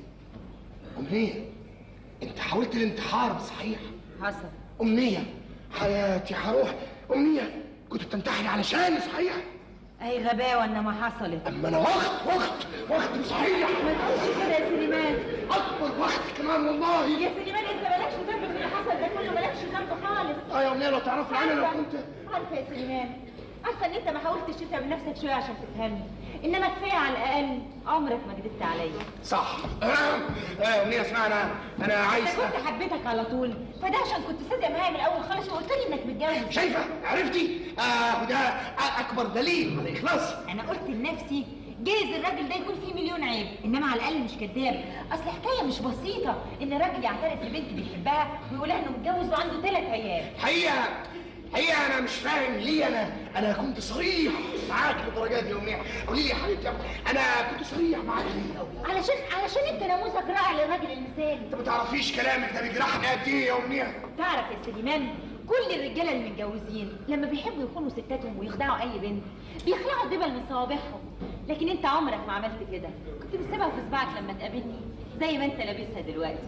Speaker 7: امنيه انت حاولت الانتحار صحيح
Speaker 8: حصل
Speaker 7: امنيه حياتي هروح امنيه كنت بتنتحري علشاني صحيح
Speaker 8: اي غباوه انما حصلت
Speaker 7: اما انا وقت وقت وقت صحيح
Speaker 8: ما تقولش كده يا سليمان
Speaker 7: اكبر وقت كمان والله
Speaker 8: يا سليمان انت مالكش ذنب في اللي حصل ده كله مالكش ذنب خالص
Speaker 7: اه يا امنيه لو تعرفي انا لو
Speaker 8: عارفة-
Speaker 7: كنت
Speaker 8: عارفه يا سليمان عارفه ان انت ما حاولتش تتعب نفسك شويه عشان تفهمني انما كفايه على الاقل عمرك ما كدبت عليا
Speaker 7: صح اه يا امنيه اسمع انا انا عايز
Speaker 8: انا كنت حبيتك على طول فده عشان كنت صادق معايا من الاول خالص وقلت لي انك متجوز
Speaker 7: شايفه عرفتي اه وده اكبر دليل على اخلاصي
Speaker 8: انا قلت لنفسي جايز الراجل ده يكون فيه مليون عيب انما على الاقل مش كذاب اصل حكايه مش بسيطه ان راجل يعترف لبنت بيحبها ويقول لها انه متجوز وعنده ثلاث عيال
Speaker 7: حقيقه حقيقه انا مش فاهم ليه انا انا كنت صريح معاك للدرجه دي يا امنيه قولي لي يا حبيبتي انا كنت صريح معاك ليه قوي
Speaker 8: علشان علشان انت نموذج رائع للراجل المثالي
Speaker 7: انت ما تعرفيش كلامك ده بيجرحني قد ايه يا امنيه
Speaker 8: تعرف يا سليمان كل الرجاله المتجوزين لما بيحبوا يخونوا ستاتهم ويخدعوا اي بنت بيخلعوا دبل من صوابعهم لكن انت عمرك ما عملت كده كنت بتسيبها في صباعك لما تقابلني زي ما انت لابسها دلوقتي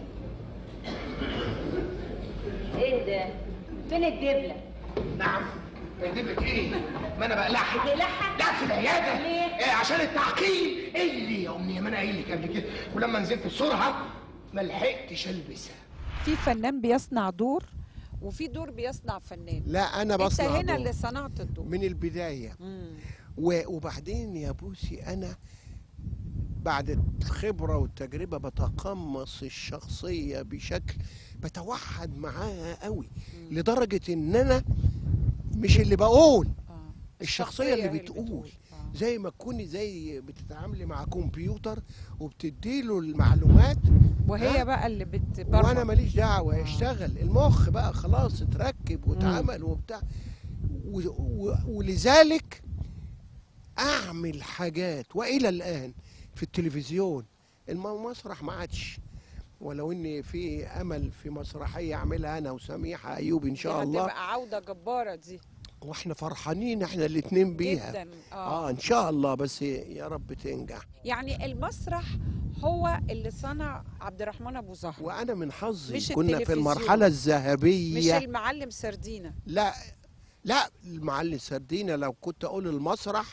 Speaker 8: ايه ده فين الدبله
Speaker 7: نعم يجيب لك ايه ما انا بقلعها
Speaker 8: بتقلعها؟
Speaker 7: لا في العياده
Speaker 8: ليه؟
Speaker 7: إيه عشان التعقيم ايه اللي يا امنيه ما انا قايل لك قبل كده ولما نزلت بسرعه ما لحقتش البسها
Speaker 1: في فنان بيصنع دور وفي دور بيصنع فنان
Speaker 6: لا انا
Speaker 1: انت
Speaker 6: بصنع
Speaker 1: هنا
Speaker 6: دور.
Speaker 1: اللي صنعت الدور
Speaker 6: من البدايه
Speaker 1: مم.
Speaker 6: و- وبعدين يا بوسي انا بعد الخبره والتجربه بتقمص الشخصيه بشكل بتوحد معاها قوي لدرجه ان انا مش اللي بقول
Speaker 1: آه.
Speaker 6: الشخصيه اللي
Speaker 1: هي
Speaker 6: بتقول
Speaker 1: آه.
Speaker 6: زي ما تكوني زي بتتعاملي مع كمبيوتر وبتديله المعلومات
Speaker 1: وهي
Speaker 6: ها؟
Speaker 1: بقى اللي بتبرمج
Speaker 6: وانا ماليش دعوه يشتغل المخ بقى خلاص اتركب واتعمل وبتاع و- و- ولذلك اعمل حاجات والى الان في التلفزيون المسرح ما عادش ولو ان في امل في مسرحيه اعملها انا وسميحه ايوب ان شاء
Speaker 1: دي
Speaker 6: الله
Speaker 1: هتبقى عوده جباره دي
Speaker 6: واحنا فرحانين احنا الاتنين بيها
Speaker 1: جدا اه,
Speaker 6: اه ان شاء الله بس يا رب تنجح
Speaker 1: يعني المسرح هو اللي صنع عبد الرحمن ابو زهر
Speaker 6: وانا من حظي
Speaker 1: مش
Speaker 6: كنا في
Speaker 1: التلفزيون.
Speaker 6: المرحله
Speaker 1: مش
Speaker 6: الذهبيه
Speaker 1: المعلم سردينه
Speaker 6: لا لا المعلم سردينة لو كنت اقول المسرح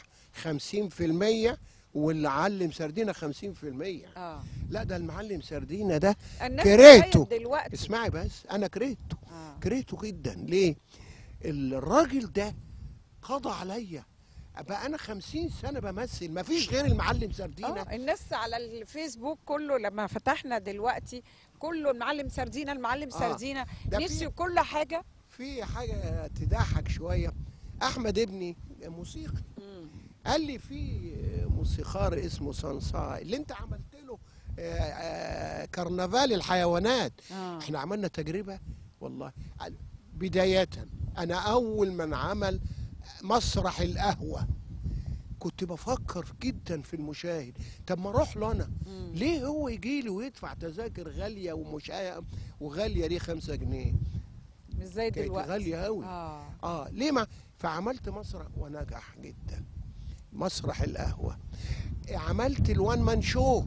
Speaker 6: 50% واللي علم سردينة 50%
Speaker 1: اه
Speaker 6: لا ده المعلم سردينة ده
Speaker 1: الناس
Speaker 6: كرهته
Speaker 1: لغاية دلوقتي
Speaker 6: اسمعي بس انا كرهته
Speaker 1: آه.
Speaker 6: كرهته جدا ليه الراجل ده قضى عليا بقى انا 50 سنه بمثل ما فيش غير المعلم سردينة
Speaker 1: اه الناس على الفيسبوك كله لما فتحنا دلوقتي كله المعلم سردينه المعلم
Speaker 6: آه.
Speaker 1: سردينه
Speaker 6: ده في-
Speaker 1: نسيوا كل حاجه
Speaker 6: في حاجه تضحك شويه احمد ابني موسيقي قال لي في موسيقار اسمه صنصاي اللي انت عملت له آه، آه، كرنفال الحيوانات
Speaker 1: آه.
Speaker 6: احنا عملنا تجربه والله بدايه انا اول من عمل مسرح القهوه كنت بفكر جدا في المشاهد طب ما اروح له انا ليه هو يجي لي ويدفع تذاكر غاليه ومشا وغاليه ليه خمسة جنيه
Speaker 1: مش زي
Speaker 6: كانت
Speaker 1: دلوقتي
Speaker 6: غاليه قوي
Speaker 1: اه
Speaker 6: اه ليه ما فعملت مسرح ونجح جدا مسرح القهوه عملت الوان مان شو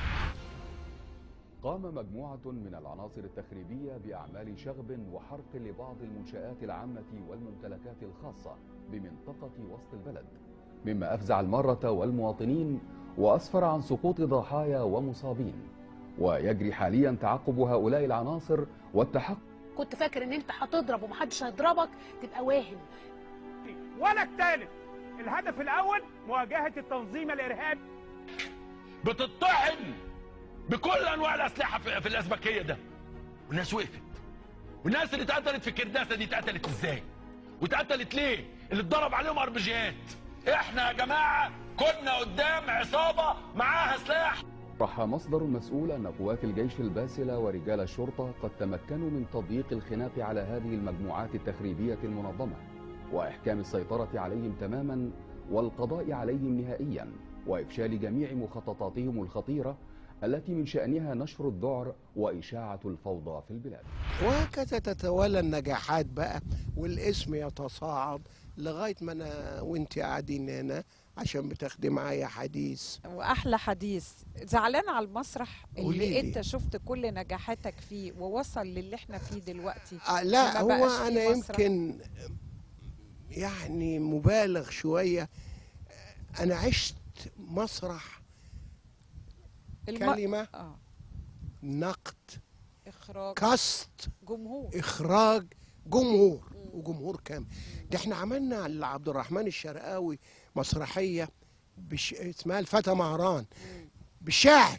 Speaker 9: قام مجموعة من العناصر التخريبية بأعمال شغب وحرق لبعض المنشآت العامة والممتلكات الخاصة بمنطقة وسط البلد مما أفزع المارة والمواطنين وأسفر عن سقوط ضحايا ومصابين ويجري حاليا تعقب هؤلاء العناصر والتحقق
Speaker 10: كنت فاكر ان انت هتضرب ومحدش هيضربك تبقى واهم
Speaker 11: ولا الثالث الهدف الاول مواجهه التنظيم الارهابي
Speaker 12: بتطحن بكل انواع الاسلحه في, في الازبكيه ده والناس وقفت والناس اللي اتقتلت في الكرداسه دي اتقتلت ازاي واتقتلت ليه اللي اتضرب عليهم اربجيات احنا يا جماعه كنا قدام عصابه معاها سلاح
Speaker 9: صرح مصدر مسؤول أن قوات الجيش الباسلة ورجال الشرطة قد تمكنوا من تضييق الخناق على هذه المجموعات التخريبية المنظمة وإحكام السيطرة عليهم تماما والقضاء عليهم نهائيا وإفشال جميع مخططاتهم الخطيرة التي من شأنها نشر الذعر وإشاعة الفوضى في البلاد
Speaker 6: وهكذا تتوالى النجاحات بقى والاسم يتصاعد لغايه ما انا وانت قاعدين هنا عشان بتاخدي معايا حديث
Speaker 1: واحلى حديث زعلان على المسرح اللي
Speaker 6: قوليلي.
Speaker 1: انت شفت كل نجاحاتك فيه ووصل للي احنا فيه دلوقتي
Speaker 6: آه لا
Speaker 1: ما
Speaker 6: هو
Speaker 1: بقاش فيه
Speaker 6: انا
Speaker 1: مسرح.
Speaker 6: يمكن يعني مبالغ شويه انا عشت مسرح
Speaker 1: الم-
Speaker 6: كلمه
Speaker 1: اه
Speaker 6: نقد
Speaker 1: اخراج
Speaker 6: كاست
Speaker 1: جمهور
Speaker 6: اخراج جمهور وجمهور كامل ده احنا عملنا لعبد الرحمن الشرقاوي مسرحيه بش... اسمها الفتى مهران بالشعر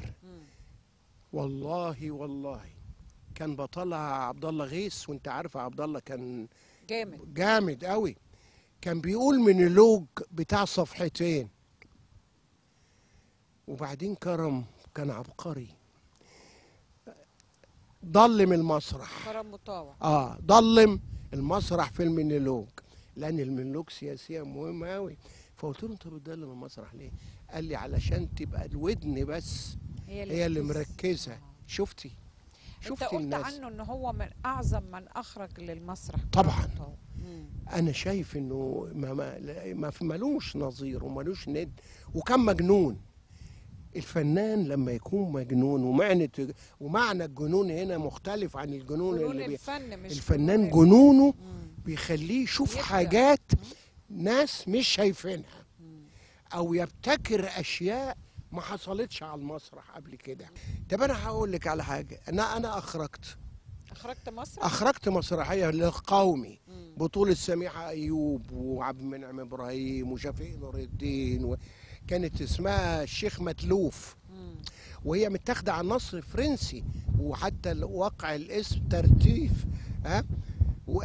Speaker 6: والله والله كان بطلها عبد الله غيث وانت عارف عبد الله كان
Speaker 1: جامد
Speaker 6: جامد قوي كان بيقول مونولوج بتاع صفحتين وبعدين كرم كان عبقري ضلم المسرح
Speaker 1: كرم مطاوع
Speaker 6: اه ضلم المسرح في المونولوج لان المونولوج سياسيا مهم قوي فقلت له انت بتضلم المسرح ليه؟ قال لي علشان تبقى الودن بس
Speaker 1: هي اللي
Speaker 6: هي اللي
Speaker 1: بتس-
Speaker 6: مركزه شفتي
Speaker 1: انت
Speaker 6: شفتي
Speaker 1: قلت
Speaker 6: الناس
Speaker 1: عنه ان هو من اعظم من اخرج للمسرح كرم
Speaker 6: طبعا
Speaker 1: مطاوع. مم.
Speaker 6: انا شايف انه ما ما ما في- ملوش نظير وملوش ند وكان مجنون الفنان لما يكون مجنون ومعنى ومعنى الجنون هنا مختلف عن الجنون
Speaker 1: جنون
Speaker 6: اللي بي
Speaker 1: الفن مش
Speaker 6: الفنان
Speaker 1: جنون ال-
Speaker 6: جنونه بيخليه يشوف
Speaker 1: يبدع.
Speaker 6: حاجات ناس مش شايفينها او يبتكر اشياء ما حصلتش على المسرح قبل كده طب انا هقول لك على حاجه انا انا اخرجت
Speaker 1: اخرجت مسرح
Speaker 6: اخرجت مسرحيه للقومي بطولة سميحة أيوب وعبد المنعم إبراهيم وشفيق نور الدين و... كانت اسمها الشيخ متلوف وهي متاخدة عن نص فرنسي وحتى ال- وقع الاسم ترتيف ها و...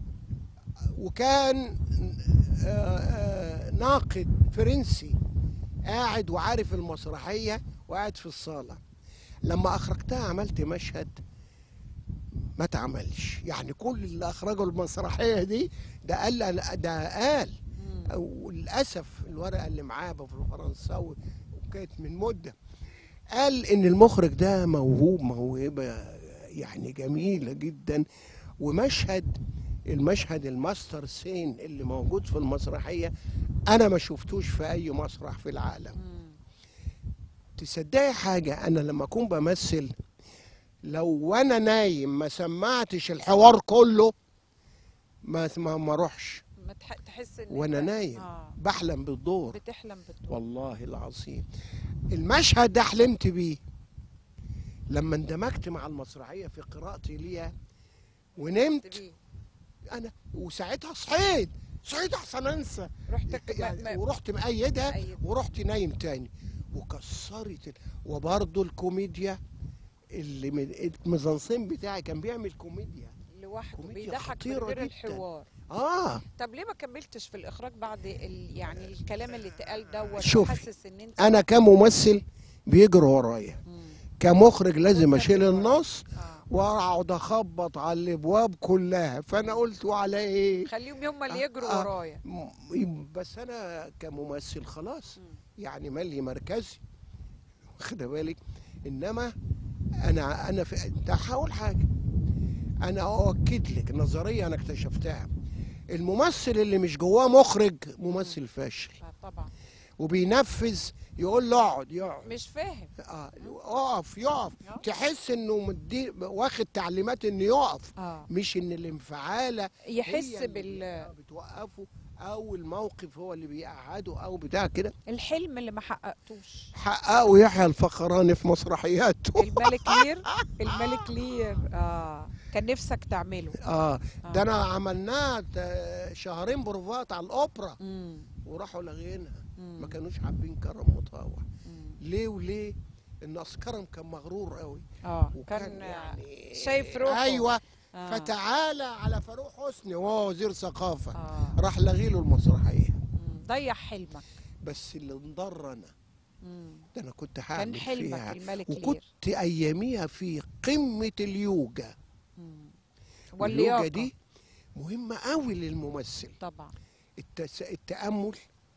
Speaker 6: وكان آه، آه، ناقد فرنسي قاعد وعارف المسرحية وقاعد في الصالة لما أخرجتها عملت مشهد ما اتعملش يعني كل اللي اخرجوا المسرحيه دي ده قال ده قال وللاسف الورقه اللي معاه بالفرنساوي وكانت من مده قال ان المخرج ده موهوب موهبه يعني جميله جدا ومشهد المشهد الماستر سين اللي موجود في المسرحيه انا ما شفتوش في اي مسرح في العالم تصدقي حاجه انا لما اكون بمثل لو وانا نايم ما سمعتش الحوار كله ما ما ما اروحش
Speaker 1: ما تح- تحس ان
Speaker 6: وانا
Speaker 1: أنت-
Speaker 6: نايم
Speaker 1: آه.
Speaker 6: بحلم بالدور
Speaker 1: بتحلم بالدور
Speaker 6: والله العظيم المشهد ده حلمت بيه لما اندمجت مع المسرحيه في قراءتي ليها ونمت
Speaker 1: بيه.
Speaker 6: انا وساعتها صحيت صحيت احسن انسى
Speaker 1: رحت ك-
Speaker 6: يعني
Speaker 1: ما-
Speaker 6: ورحت مأيدها
Speaker 1: مأيد.
Speaker 6: ورحت نايم تاني وكسرت ال- وبرضه الكوميديا اللي من الميزانسين بتاعي كان بيعمل كوميديا
Speaker 1: لوحده
Speaker 6: كوميديا
Speaker 1: بيضحك من
Speaker 6: خطيرة
Speaker 1: غير
Speaker 6: جداً.
Speaker 1: الحوار
Speaker 6: اه
Speaker 1: طب ليه ما كملتش في الاخراج بعد ال... يعني الكلام اللي اتقال دوت
Speaker 6: شوفي
Speaker 1: وحاسس ان انت
Speaker 6: انا كممثل بيجري ورايا كمخرج لازم اشيل النص واقعد اخبط على الابواب كلها فانا قلت وعلى ايه
Speaker 1: خليهم هم اللي يجروا
Speaker 6: آه.
Speaker 1: ورايا
Speaker 6: م- بس انا كممثل خلاص يعني مالي مركزي واخده بالك انما انا انا في انت هقول حاجه انا اؤكد لك نظريه انا اكتشفتها الممثل اللي مش جواه مخرج ممثل فاشل
Speaker 1: آه طبعا
Speaker 6: وبينفذ يقول له اقعد يقعد
Speaker 1: مش فاهم
Speaker 6: اه اقف يقف تحس انه مدي واخد تعليمات انه يقف
Speaker 1: آه.
Speaker 6: مش ان الانفعاله
Speaker 1: يحس
Speaker 6: هي اللي
Speaker 1: بال
Speaker 6: بتوقفه او الموقف هو اللي بيقعده او بتاع كده
Speaker 1: الحلم اللي ما حققتوش
Speaker 6: حققوا يحيى الفخراني في مسرحياته
Speaker 1: الملك لير الملك لير اه كان نفسك تعمله
Speaker 6: اه ده انا عملناه تا- شهرين بروفات على الاوبرا
Speaker 1: مم.
Speaker 6: وراحوا لاغينها ما كانوش حابين كرم مطاوع ليه وليه ان اسكرم كان مغرور قوي
Speaker 1: اه
Speaker 6: وكان
Speaker 1: كان
Speaker 6: يعني
Speaker 1: شايف روحه
Speaker 6: ايوه
Speaker 1: آه.
Speaker 6: فتعالى على فاروق حسني وهو وزير ثقافه
Speaker 1: آه.
Speaker 6: راح لغي له المسرحيه
Speaker 1: مم. ضيع حلمك
Speaker 6: بس اللي انضر انا
Speaker 1: مم.
Speaker 6: ده انا كنت هعمل
Speaker 1: كان حلمك
Speaker 6: فيها
Speaker 1: الملك لير
Speaker 6: وكنت اياميها في قمه اليوجا
Speaker 1: مم.
Speaker 6: واليوجا
Speaker 1: واللياقة
Speaker 6: دي مهمه قوي للممثل
Speaker 1: طبعا
Speaker 6: التس... التامل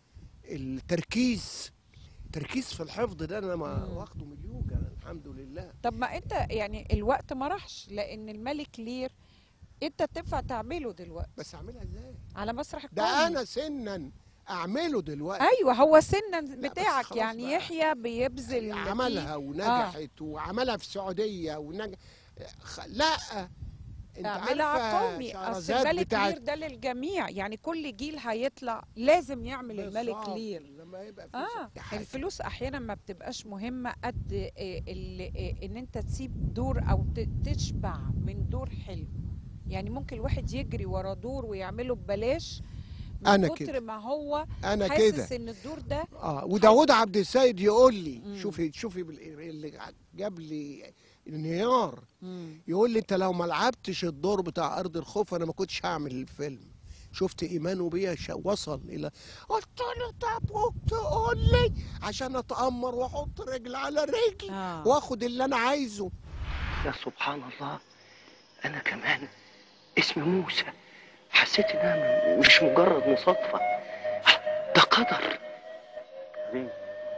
Speaker 6: التركيز تركيز في الحفظ ده انا ما واخده من اليوجا أنا الحمد لله
Speaker 1: طب ما انت يعني الوقت ما راحش لان الملك لير انت تنفع تعمله دلوقتي
Speaker 6: بس اعملها ازاي
Speaker 1: على مسرح
Speaker 6: ده
Speaker 1: القومي
Speaker 6: انا سنا اعمله دلوقتي
Speaker 1: ايوه هو سنا
Speaker 6: بس
Speaker 1: بتاعك
Speaker 6: خلاص
Speaker 1: يعني
Speaker 6: بقى.
Speaker 1: يحيى بيبذل
Speaker 6: عملها
Speaker 1: فيه.
Speaker 6: ونجحت وعملها في السعوديه ونجح خ... لا انت
Speaker 1: اعملها على
Speaker 6: عارفة
Speaker 1: القومي اصل
Speaker 6: شهرزاد
Speaker 1: الملك
Speaker 6: بتاعت
Speaker 1: لير ده للجميع يعني كل جيل هيطلع لازم يعمل الملك
Speaker 6: بالظبط،
Speaker 1: لير
Speaker 6: لما يبقى في
Speaker 1: اه
Speaker 6: ست حاجة.
Speaker 1: الفلوس احيانا ما بتبقاش مهمه قد إيه ال- إيه ان انت تسيب دور او ت- تشبع من دور حلو يعني ممكن الواحد يجري ورا دور ويعمله ببلاش من
Speaker 6: أنا
Speaker 1: كتر
Speaker 6: كده.
Speaker 1: ما هو
Speaker 6: أنا
Speaker 1: حاسس
Speaker 6: كده.
Speaker 1: ان الدور ده
Speaker 6: اه وداود عبد السيد يقول لي
Speaker 1: مم.
Speaker 6: شوفي شوفي بال- اللي جاب لي انهيار
Speaker 1: مم.
Speaker 6: يقول لي انت لو ما لعبتش الدور بتاع ارض الخوف انا ما كنتش هعمل الفيلم شفت ايمانه بيا شا- وصل الى قلت له طب تقول لي عشان اتامر واحط رجل على رجل
Speaker 1: آه.
Speaker 6: واخد اللي انا عايزه
Speaker 13: يا سبحان الله انا كمان اسمي موسى حسيت انها مش مجرد مصادفه ده قدر ليه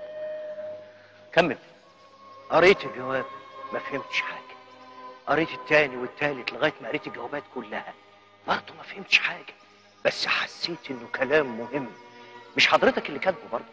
Speaker 13: كمل قريت الجواب ما فهمتش حاجه قريت التاني والتالت لغايه ما قريت الجوابات كلها برضه ما فهمتش حاجه بس حسيت انه كلام مهم مش حضرتك اللي كاتبه برضه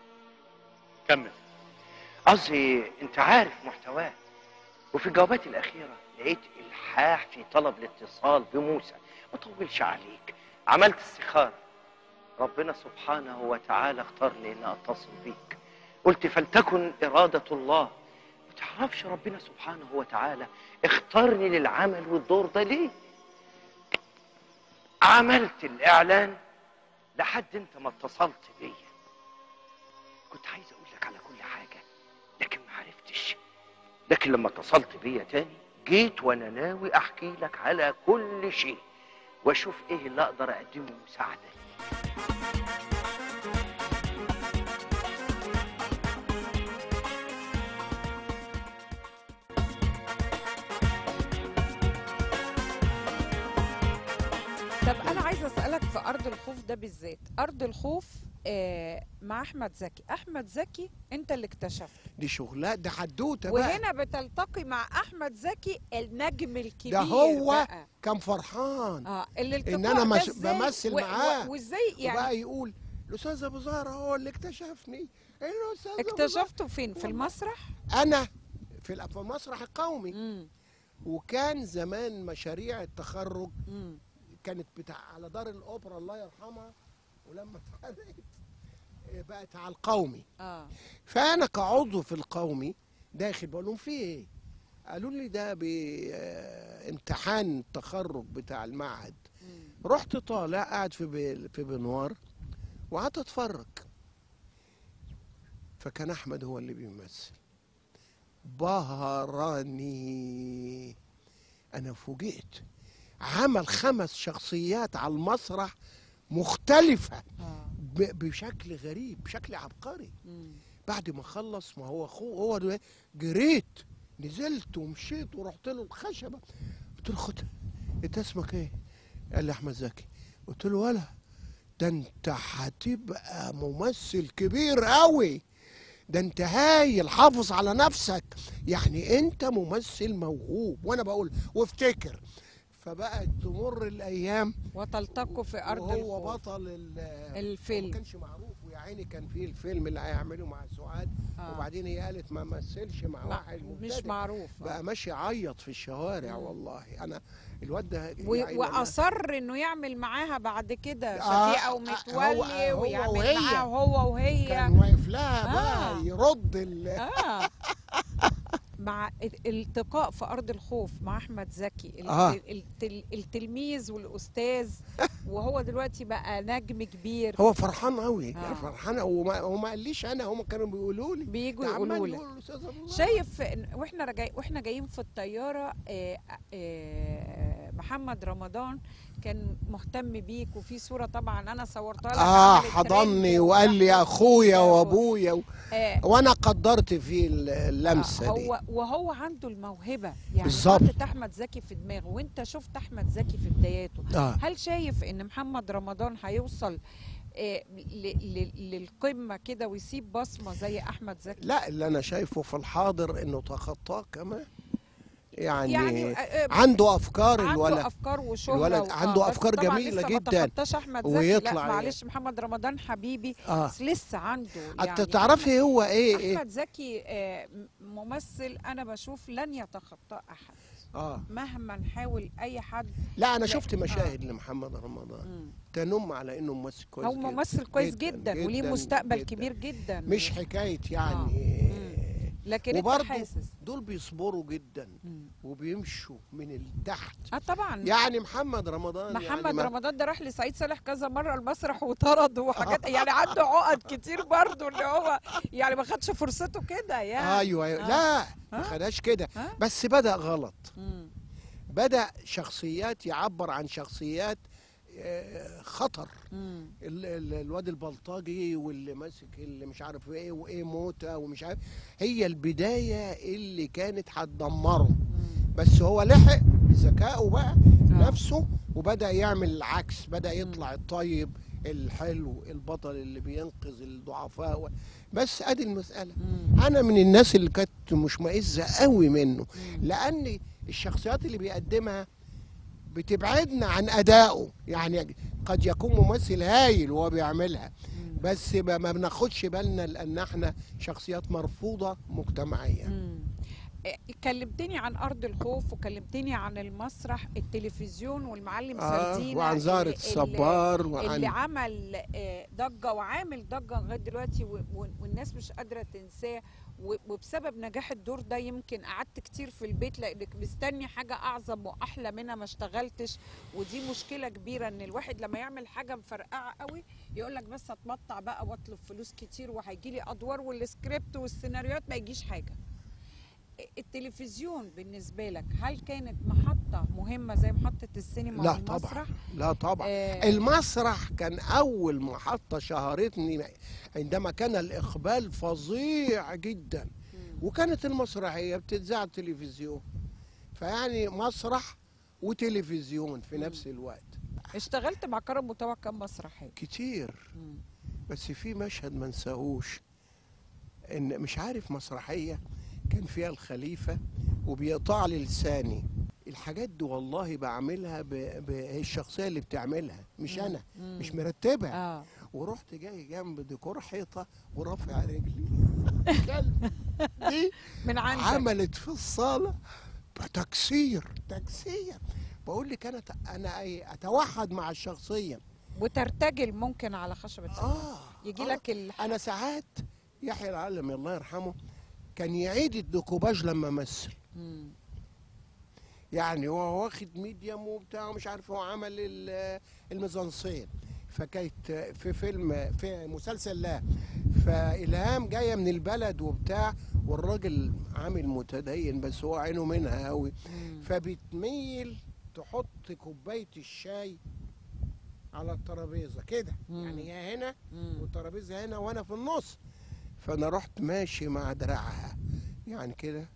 Speaker 13: كمل قصدي انت عارف محتواه وفي الجوابات الأخيرة لقيت إلحاح في طلب الاتصال بموسى ما طولش عليك عملت استخارة ربنا سبحانه وتعالى اختارني إن أتصل بيك قلت فلتكن إرادة الله ما تعرفش ربنا سبحانه وتعالى اختارني للعمل والدور ده ليه عملت الإعلان لحد أنت ما اتصلت بيا كنت عايز أقول لك على كل حاجة لكن ما عرفتش لكن لما اتصلت بيا تاني جيت وانا ناوي احكي لك على كل شيء واشوف ايه اللي اقدر اقدمه مساعده ليك
Speaker 1: طب انا عايزه اسالك في ارض الخوف ده بالذات ارض الخوف آه مع احمد زكي احمد زكي انت اللي اكتشفته
Speaker 6: دي شغلات ده حدوته بقى
Speaker 1: وهنا بتلتقي مع احمد زكي النجم الكبير
Speaker 6: ده هو
Speaker 1: بقى.
Speaker 6: كان فرحان
Speaker 1: اه الالتقاء
Speaker 6: ان انا
Speaker 1: ده
Speaker 6: مش
Speaker 1: إزاي؟
Speaker 6: بمثل
Speaker 1: و- و-
Speaker 6: معاه
Speaker 1: وازاي يعني
Speaker 6: وبقى يقول الاستاذ ابو زهره هو اللي اكتشفني الاستاذ أبو
Speaker 1: اكتشفته فين في المسرح
Speaker 6: زهرة. انا في ال- في المسرح القومي
Speaker 1: مم.
Speaker 6: وكان زمان مشاريع التخرج
Speaker 1: مم.
Speaker 6: كانت بتاع على دار الاوبرا الله يرحمها ولما اتحرقت آه، بقت على القومي
Speaker 1: اه
Speaker 6: فانا كعضو في القومي داخل بقول لهم في ايه قالوا لي ده بامتحان التخرج بتاع المعهد رحت طالع قاعد في بي في بنوار وقعدت اتفرج فكان احمد هو اللي بيمثل بهرني انا فوجئت عمل خمس شخصيات على المسرح مختلفة
Speaker 1: اه
Speaker 6: ب- بشكل غريب بشكل عبقري
Speaker 1: مم.
Speaker 6: بعد ما خلص ما هو اخوه هو ده جريت نزلت ومشيت ورحت له الخشبه قلت له خد انت اسمك ايه؟ قال لي احمد زكي قلت له ولا ده انت هتبقى ممثل كبير قوي ده انت هايل حافظ على نفسك يعني انت ممثل موهوب وانا بقول وافتكر فبقت تمر الايام
Speaker 1: وتلتقوا في ارض
Speaker 6: وهو
Speaker 1: الخوف
Speaker 6: بطل ال-
Speaker 1: الفيلم.
Speaker 6: ما كانش معروف ويا عيني كان فيه الفيلم اللي هيعمله مع سعاد
Speaker 1: آه.
Speaker 6: وبعدين هي قالت ما مثلش مع
Speaker 1: ما-
Speaker 6: واحد
Speaker 1: مش
Speaker 6: مبتدئ.
Speaker 1: معروف آه.
Speaker 6: بقى ماشي يعيط في الشوارع
Speaker 1: مم.
Speaker 6: والله انا الواد ده
Speaker 1: و-
Speaker 6: يعني أنا-
Speaker 1: واصر انه يعمل معاها بعد كده
Speaker 6: آه،
Speaker 1: شفيقه
Speaker 6: آه،
Speaker 1: ومتولي
Speaker 6: هو- هو
Speaker 1: ويعمل
Speaker 6: وهي.
Speaker 1: معاها هو وهي
Speaker 6: كان واقف لها
Speaker 1: آه.
Speaker 6: بقى يرد ال...
Speaker 1: اه مع الالتقاء في ارض الخوف مع احمد زكي ال-
Speaker 6: آه.
Speaker 1: ال- التل- التلميذ والاستاذ وهو دلوقتي بقى نجم كبير
Speaker 6: هو فرحان قوي
Speaker 1: آه.
Speaker 6: فرحان وما هو ما قاليش انا هم كانوا بيقولوا لي
Speaker 1: بيجوا
Speaker 6: ده عمال
Speaker 1: يقولوا لك
Speaker 6: يقول أستاذ الله.
Speaker 1: شايف إن- واحنا راجعين واحنا جايين في الطياره آه، آه، محمد رمضان كان مهتم بيك وفي صوره طبعا انا صورتها لك
Speaker 6: اه
Speaker 1: عملت
Speaker 6: حضني
Speaker 1: ترند
Speaker 6: وقال لي
Speaker 1: وراح
Speaker 6: اخويا
Speaker 1: وسيلة و-
Speaker 6: وابويا و...
Speaker 1: آه،
Speaker 6: وانا قدرت فيه اللمسه دي
Speaker 1: هو وهو عنده الموهبه يعني
Speaker 6: بالظبط.
Speaker 1: حاطط احمد زكي في دماغه وانت شفت احمد زكي في بداياته
Speaker 6: آه.
Speaker 1: هل شايف ان محمد رمضان هيوصل آه، ل- ل- للقمه كده ويسيب بصمه زي احمد زكي
Speaker 6: لا اللي انا شايفه في الحاضر انه تخطاه كمان يعني,
Speaker 1: يعني، آه، آه،
Speaker 6: عنده افكار
Speaker 1: عنده
Speaker 6: الولد
Speaker 1: افكار وشهره
Speaker 6: الولد
Speaker 1: و- آه،
Speaker 6: عنده
Speaker 1: بس
Speaker 6: افكار
Speaker 1: طبعاً
Speaker 6: جميله
Speaker 1: لسه
Speaker 6: جدا
Speaker 1: ما تخطاش احمد زكي
Speaker 6: ويطلع
Speaker 1: لا
Speaker 6: يعني.
Speaker 1: معلش محمد رمضان حبيبي
Speaker 6: آه.
Speaker 1: بس لسه عنده
Speaker 6: انت
Speaker 1: يعني
Speaker 6: تعرفي هو ايه ايه
Speaker 1: احمد زكي آه، ممثل انا بشوف لن يتخطاه احد
Speaker 6: اه
Speaker 1: مهما نحاول اي حد
Speaker 6: لا انا
Speaker 1: لا.
Speaker 6: شفت مشاهد لمحمد رمضان تنم على انه ممثل كويس
Speaker 1: هو
Speaker 6: جدا
Speaker 1: ممثل كويس جدا, وليه
Speaker 6: جداً
Speaker 1: مستقبل
Speaker 6: جداً.
Speaker 1: كبير جدا
Speaker 6: مش حكايه يعني
Speaker 1: لكن انت
Speaker 6: وبرضه
Speaker 1: حاسس
Speaker 6: دول بيصبروا جدا وبيمشوا من التحت
Speaker 1: اه طبعا
Speaker 6: يعني محمد رمضان
Speaker 1: محمد
Speaker 6: يعني ما-
Speaker 1: رمضان ده راح لسعيد صالح كذا مره المسرح وطرد وحاجات يعني عنده عقد كتير برضه اللي هو يعني ما خدش فرصته كده يعني
Speaker 6: ايوه ايوه
Speaker 1: آه.
Speaker 6: لا ما خدهاش كده بس بدا غلط
Speaker 1: مم.
Speaker 6: بدا شخصيات يعبر عن شخصيات آه، خطر
Speaker 1: مم.
Speaker 6: ال- ال- الواد البلطجي واللي ماسك اللي مش عارف ايه وايه موتة ومش عارف هي البدايه اللي كانت هتدمره بس هو لحق بذكائه بقى نفسه وبدا يعمل العكس بدا يطلع الطيب الحلو البطل اللي بينقذ الضعفاء و- بس ادي المساله انا من الناس اللي كانت مشمئزه قوي منه لان الشخصيات اللي بيقدمها بتبعدنا عن ادائه يعني قد يكون ممثل هايل وهو بيعملها بس ما ما بناخدش بالنا لان احنا شخصيات مرفوضه مجتمعيا
Speaker 1: آه، كلمتني عن ارض الخوف وكلمتني عن المسرح التلفزيون والمعلم
Speaker 6: آه،
Speaker 1: سردينة
Speaker 6: وعن زهرة
Speaker 1: اللي-
Speaker 6: الصبار
Speaker 1: اللي,
Speaker 6: وعن-
Speaker 1: اللي عمل آه، ضجه وعامل ضجه لغايه دلوقتي و- و- والناس مش قادره تنساه و- وبسبب نجاح الدور ده يمكن قعدت كتير في البيت لانك مستني حاجه اعظم واحلى منها ما اشتغلتش ودي مشكله كبيره ان الواحد لما يعمل حاجه مفرقعه قوي يقول لك بس اتمطع بقى واطلب فلوس كتير وهيجي لي ادوار والسكريبت والسيناريوهات ما يجيش حاجه التلفزيون بالنسبه لك هل كانت محطه مهمه زي محطه السينما
Speaker 6: لا
Speaker 1: والمسرح
Speaker 6: طبعا لا طبعا
Speaker 1: آه.
Speaker 6: المسرح كان اول محطه شهرتني عندما كان الاقبال فظيع جدا وكانت المسرحيه بتتذاع على التلفزيون فيعني مسرح وتلفزيون في نفس الوقت
Speaker 1: اشتغلت مع كرم مطوع كام مسرحيه
Speaker 6: كتير بس في مشهد ما انساهوش ان مش عارف مسرحيه كان فيها الخليفه وبيقطع لي لساني الحاجات دي والله بعملها ب... ب... هي الشخصيه اللي بتعملها مش انا
Speaker 1: مم.
Speaker 6: مش مرتبها
Speaker 1: آه.
Speaker 6: ورحت جاي جنب ديكور حيطه ورافع رجلي كلب دي
Speaker 1: من عندك
Speaker 6: عملت في الصاله تكسير تكسير بقول لك انا ت- انا ايه اتوحد مع الشخصيه
Speaker 1: وترتجل ممكن على خشبه
Speaker 6: اه
Speaker 1: يجي لك ال...
Speaker 6: انا ساعات يحيى العلم الله يرحمه كان يعيد الديكوباج لما مثل
Speaker 1: مم.
Speaker 6: يعني هو واخد ميديم وبتاع مش عارف هو عمل ال- الميزانسين فكانت في فيلم في مسلسل لا فالهام جايه من البلد وبتاع والراجل عامل متدين بس هو عينه منها قوي فبتميل تحط كوبايه الشاي على الترابيزه كده يعني هي هنا والترابيزه هنا وانا في النص فانا رحت ماشي مع دراعها يعني كده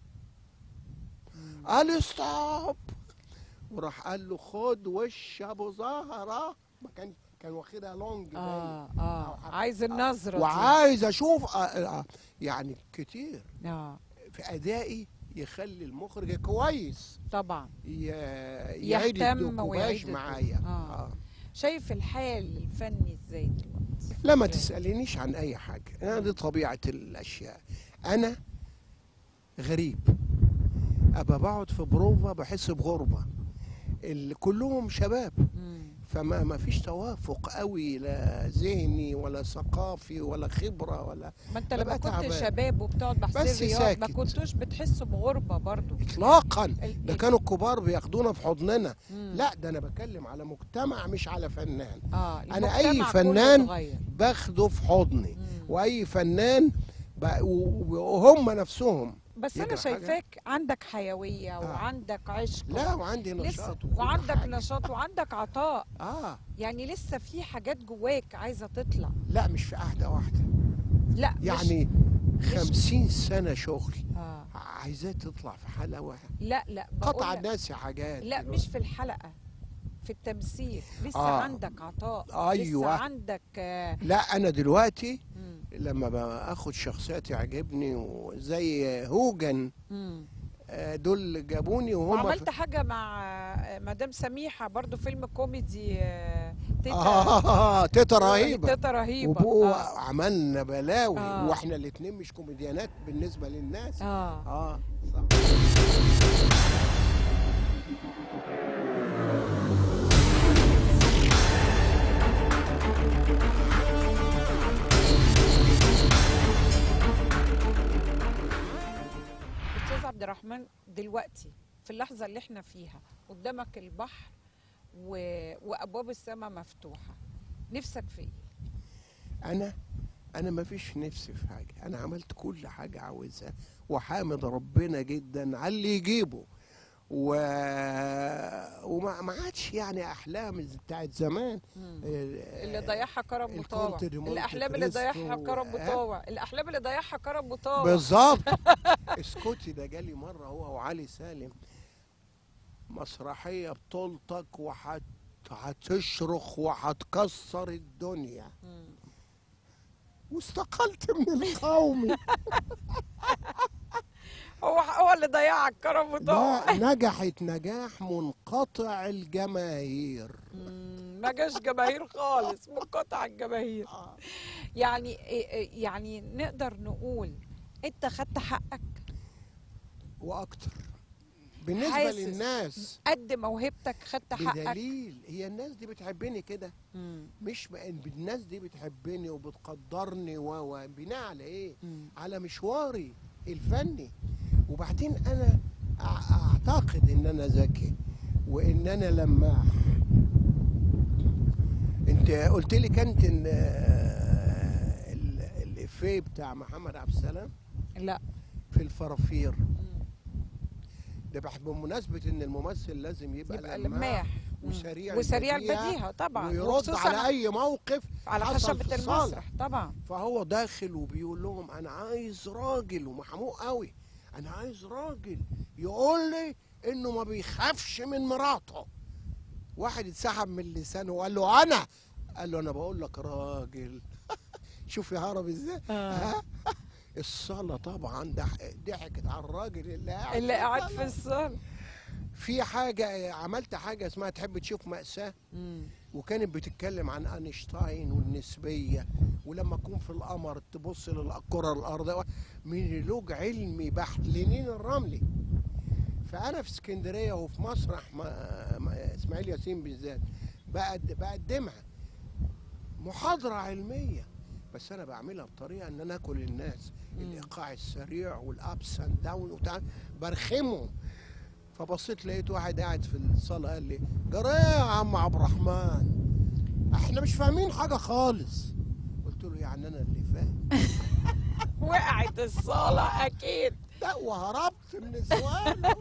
Speaker 6: قال ستوب وراح قال له خد وش ابو زهره ما كان كان واخدها لونج
Speaker 1: اه
Speaker 6: باين.
Speaker 1: اه عايز النظره دي.
Speaker 6: وعايز اشوف آه، آه، يعني كتير
Speaker 1: اه
Speaker 6: في ادائي يخلي المخرج كويس
Speaker 1: طبعا
Speaker 6: ي- يعيد
Speaker 1: يهتم
Speaker 6: الدكوباج
Speaker 1: ويعيد
Speaker 6: معايا
Speaker 1: الدك- آه. شايف الحال الفني ازاي دلوقتي
Speaker 6: لا ما تسألينيش عن أي حاجة أنا دي طبيعة الأشياء أنا غريب أبقى بقعد في بروفا بحس بغربة ال- كلهم شباب فما ما فيش توافق قوي لا ذهني ولا ثقافي ولا خبره ولا
Speaker 1: ما انت لما
Speaker 6: ببقى
Speaker 1: كنت
Speaker 6: تعبان.
Speaker 1: شباب وبتقعد
Speaker 6: بس
Speaker 1: بحسين رياض ما
Speaker 6: ساكت.
Speaker 1: كنتوش بتحسوا بغربه برضو
Speaker 6: اطلاقا
Speaker 1: ال-
Speaker 6: ده
Speaker 1: ال-
Speaker 6: كانوا الكبار بياخدونا في حضننا
Speaker 1: مم.
Speaker 6: لا ده انا بتكلم على مجتمع مش على فنان
Speaker 1: اه
Speaker 6: انا اي
Speaker 1: المجتمع كله
Speaker 6: فنان
Speaker 1: اتغير.
Speaker 6: باخده في حضني واي فنان ب... و- وهم نفسهم
Speaker 1: بس انا
Speaker 6: يجرى حاجة.
Speaker 1: شايفاك عندك حيويه وعندك عشق
Speaker 6: لا وعندي
Speaker 1: لسه
Speaker 6: نشاط وكل
Speaker 1: وعندك
Speaker 6: حاجة.
Speaker 1: نشاط وعندك عطاء
Speaker 6: اه
Speaker 1: يعني لسه في حاجات جواك عايزه تطلع
Speaker 6: لا مش في قعده واحده
Speaker 1: لا مش-
Speaker 6: يعني خمسين سنة شغل
Speaker 1: آه.
Speaker 6: عايزاه تطلع في حلقة واحدة
Speaker 1: لا لا
Speaker 6: قطع
Speaker 1: بقول لك-
Speaker 6: الناس حاجات
Speaker 1: لا مش في الحلقه في التمثيل لسه
Speaker 6: آه.
Speaker 1: عندك عطاء
Speaker 6: أيوة.
Speaker 1: لسه عندك آه
Speaker 6: لا أنا دلوقتي لما باخد شخصيات تعجبني وزي هوجن
Speaker 1: مم.
Speaker 6: آه، دول جابوني وهم
Speaker 1: وعملت حاجه مع آه، مدام سميحه برضو فيلم كوميدي آه، تيتا
Speaker 6: آه تيتا رهيبة
Speaker 1: تيتا رهيبه
Speaker 6: وبقوا
Speaker 1: آه.
Speaker 6: عملنا بلاوي
Speaker 1: آه.
Speaker 6: واحنا الاتنين مش كوميديانات بالنسبة للناس
Speaker 1: اه
Speaker 6: اه
Speaker 1: استاذ عبد الرحمن دلوقتي في اللحظه اللي احنا فيها قدامك البحر و... وابواب السماء مفتوحه نفسك في ايه
Speaker 6: انا انا ما فيش نفسي في حاجه انا عملت كل حاجه عاوزها وحامد ربنا جدا على اللي يجيبه و... وما ما عادش يعني احلام بتاعت زمان
Speaker 1: اللي ضيعها كرم مطاوع
Speaker 6: الكونت دي مونte
Speaker 1: الاحلام اللي ضيعها
Speaker 6: كريستو،
Speaker 1: كرم
Speaker 6: آه.
Speaker 1: مطاوع الاحلام اللي ضيعها كرم مطاوع
Speaker 6: بالظبط اسكتي ده جالي مره هو وعلي سالم مسرحيه بطولتك وهت هتشرخ وهتكسر الدنيا واستقلت من القوم
Speaker 1: هو هو اللي ضيعك كرم مطاوع
Speaker 6: لا نجحت نجاح منقطع الجماهير
Speaker 1: ما جاش جماهير خالص منقطع الجماهير يعني يعني نقدر نقول انت خدت حقك
Speaker 6: واكتر بالنسبه
Speaker 1: حاسس
Speaker 6: للناس
Speaker 1: قد موهبتك خدت حقك
Speaker 6: بدليل هي الناس دي بتحبني كده مش بقى الناس دي بتحبني وبتقدرني و و بناء على ايه على مشواري الفني وبعدين انا أع- اعتقد ان انا ذكي وان انا لماح انت قلت لي كانت ان آه، ال- الافيه بتاع محمد عبد السلام
Speaker 1: لا
Speaker 6: في الفرافير ده بح- بمناسبة ان الممثل لازم يبقى,
Speaker 1: يبقى لماح
Speaker 6: وسريع
Speaker 1: وسريع
Speaker 6: البديهة
Speaker 1: البديهة طبعا
Speaker 6: ويرد
Speaker 1: وخصوصاً
Speaker 6: على اي موقف
Speaker 1: على
Speaker 6: حصل
Speaker 1: خشبة
Speaker 6: في الصالة.
Speaker 1: المسرح طبعا
Speaker 6: فهو داخل وبيقول لهم انا عايز راجل ومحموق قوي انا عايز راجل يقول لي انه ما بيخافش من مراته واحد اتسحب من لسانه وقال له انا قال له انا بقول لك راجل شوف يا هرب ازاي ها الصلاة طبعا ضح- ضحكت على الراجل اللي قاعد
Speaker 1: اللي
Speaker 6: في
Speaker 1: قاعد
Speaker 6: الصالة.
Speaker 1: في الصالة
Speaker 6: في حاجة عملت حاجة اسمها تحب تشوف مأساة وكانت بتتكلم عن أينشتاين والنسبية ولما أكون في القمر تبص للكرة الأرضية مونولوج علمي بحت لنين الرملي فأنا في اسكندرية وفي مسرح ما ما إسماعيل ياسين بالذات بقد بقدمها محاضرة علمية بس أنا بعملها بطريقة إن أنا آكل الناس الإيقاع السريع والأبس أند داون وبتاع برخمهم فبصيت لقيت واحد قاعد في الصالة قال لي جرى إيه يا عم عبد الرحمن احنا مش فاهمين حاجة خالص قلت له يعني انا اللي فاهم
Speaker 1: وقعت الصالة أكيد
Speaker 6: لا وهربت من السؤال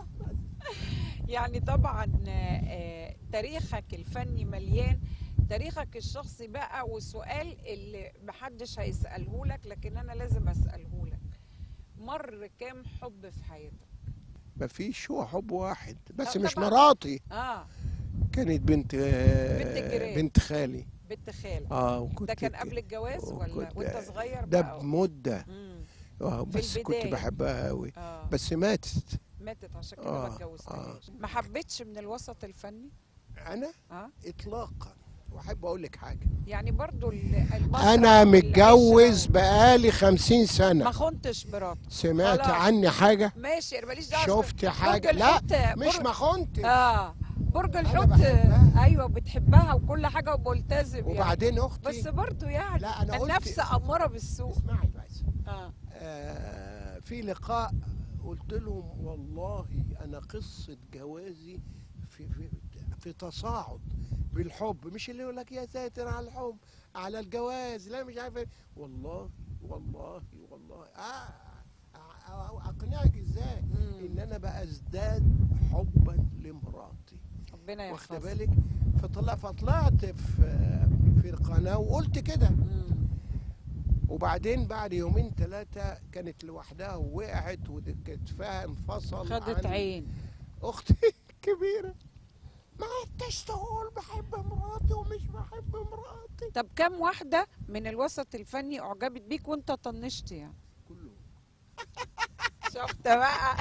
Speaker 1: يعني طبعا آه، تاريخك الفني مليان تاريخك الشخصي بقى والسؤال اللي محدش هيسأله لك لكن أنا لازم أسأله لك مر كام حب في حياتك
Speaker 6: مفيش هو حب واحد بس
Speaker 1: طب
Speaker 6: مش
Speaker 1: طبعاً.
Speaker 6: مراتي
Speaker 1: اه
Speaker 6: كانت بنت
Speaker 1: بنت الجيران.
Speaker 6: بنت خالي
Speaker 1: بنت خالك
Speaker 6: اه وكنت
Speaker 1: ده كان قبل الجواز ولا
Speaker 6: وكنت-
Speaker 1: وانت صغير
Speaker 6: ده
Speaker 1: بقى
Speaker 6: بمدة
Speaker 1: مم.
Speaker 6: اه
Speaker 1: في
Speaker 6: بس كنت
Speaker 1: البداية.
Speaker 6: بحبها قوي
Speaker 1: آه.
Speaker 6: بس ماتت
Speaker 1: ماتت عشان كده
Speaker 6: آه،
Speaker 1: ما اتجوزتهاش ما حبيتش من الوسط الفني
Speaker 6: انا
Speaker 1: اه
Speaker 6: اطلاقا واحب اقول لك حاجه
Speaker 1: يعني برضو ال- المسرح
Speaker 6: انا
Speaker 1: والعشرة
Speaker 6: متجوز بقالي خمسين
Speaker 1: ما
Speaker 6: سنه
Speaker 1: خنتش مراتك
Speaker 6: سمعت
Speaker 1: خلاص.
Speaker 6: عني حاجه
Speaker 1: ماشي انا ماليش دعوه
Speaker 6: شفت
Speaker 1: برج
Speaker 6: حاجه لا
Speaker 1: الحوت-
Speaker 6: مش
Speaker 1: برج-
Speaker 6: ما خنتش
Speaker 1: اه برج
Speaker 6: أنا
Speaker 1: الحوت
Speaker 6: بحبها.
Speaker 1: ايوه بتحبها وكل حاجه وملتزم يعني.
Speaker 6: وبعدين اختي
Speaker 1: بس برضو يعني
Speaker 6: لا انا قلت
Speaker 1: النفس اماره بالسوء
Speaker 6: اسمعي بس
Speaker 1: اه
Speaker 6: آه في لقاء قلت لهم والله انا قصه جوازي في في في تصاعد بالحب مش اللي يقول لك يا ساتر على الحب على الجواز لا مش عارف إيه. والله والله والله آه أع- أع- اقنعك ازاي ان انا بقى ازداد حبا لمراتي
Speaker 1: ربنا
Speaker 6: واخده
Speaker 1: يحفظك
Speaker 6: بالك فطلع فطلعت في في القناه وقلت كده وبعدين بعد يومين ثلاثه كانت لوحدها ووقعت وكتفها انفصل
Speaker 1: خدت
Speaker 6: عن
Speaker 1: عين
Speaker 6: اختي الكبيره ما عدتش تقول بحب مراتي ومش بحب مراتي
Speaker 1: طب كم واحده من الوسط الفني اعجبت بيك وانت طنشت يعني
Speaker 6: كله
Speaker 1: شفت بقى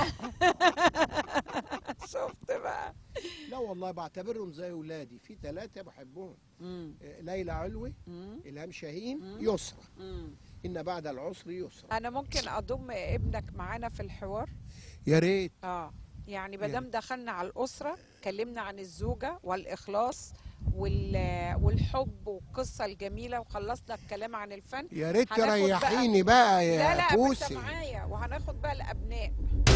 Speaker 1: شفت بقى
Speaker 6: لا والله بعتبرهم زي ولادي في ثلاثه بحبهم
Speaker 1: مم.
Speaker 6: آه، ليلى علوي
Speaker 1: مم.
Speaker 6: الهام شاهين
Speaker 1: مم.
Speaker 6: يسرى
Speaker 1: مم.
Speaker 6: ان بعد العسر يسرى
Speaker 1: انا ممكن اضم ابنك معانا في الحوار
Speaker 6: يا ريت
Speaker 1: اه يعني ما
Speaker 6: يعني-
Speaker 1: دام دخلنا على الاسره اتكلمنا عن الزوجه والاخلاص وال- والحب والقصه الجميله وخلصنا الكلام عن الفن
Speaker 6: يا ريت
Speaker 1: هناخد بقى-
Speaker 6: تريحيني بقى يا
Speaker 1: لا لا ما انت
Speaker 6: بوسي
Speaker 1: معايا وهناخد بقى الابناء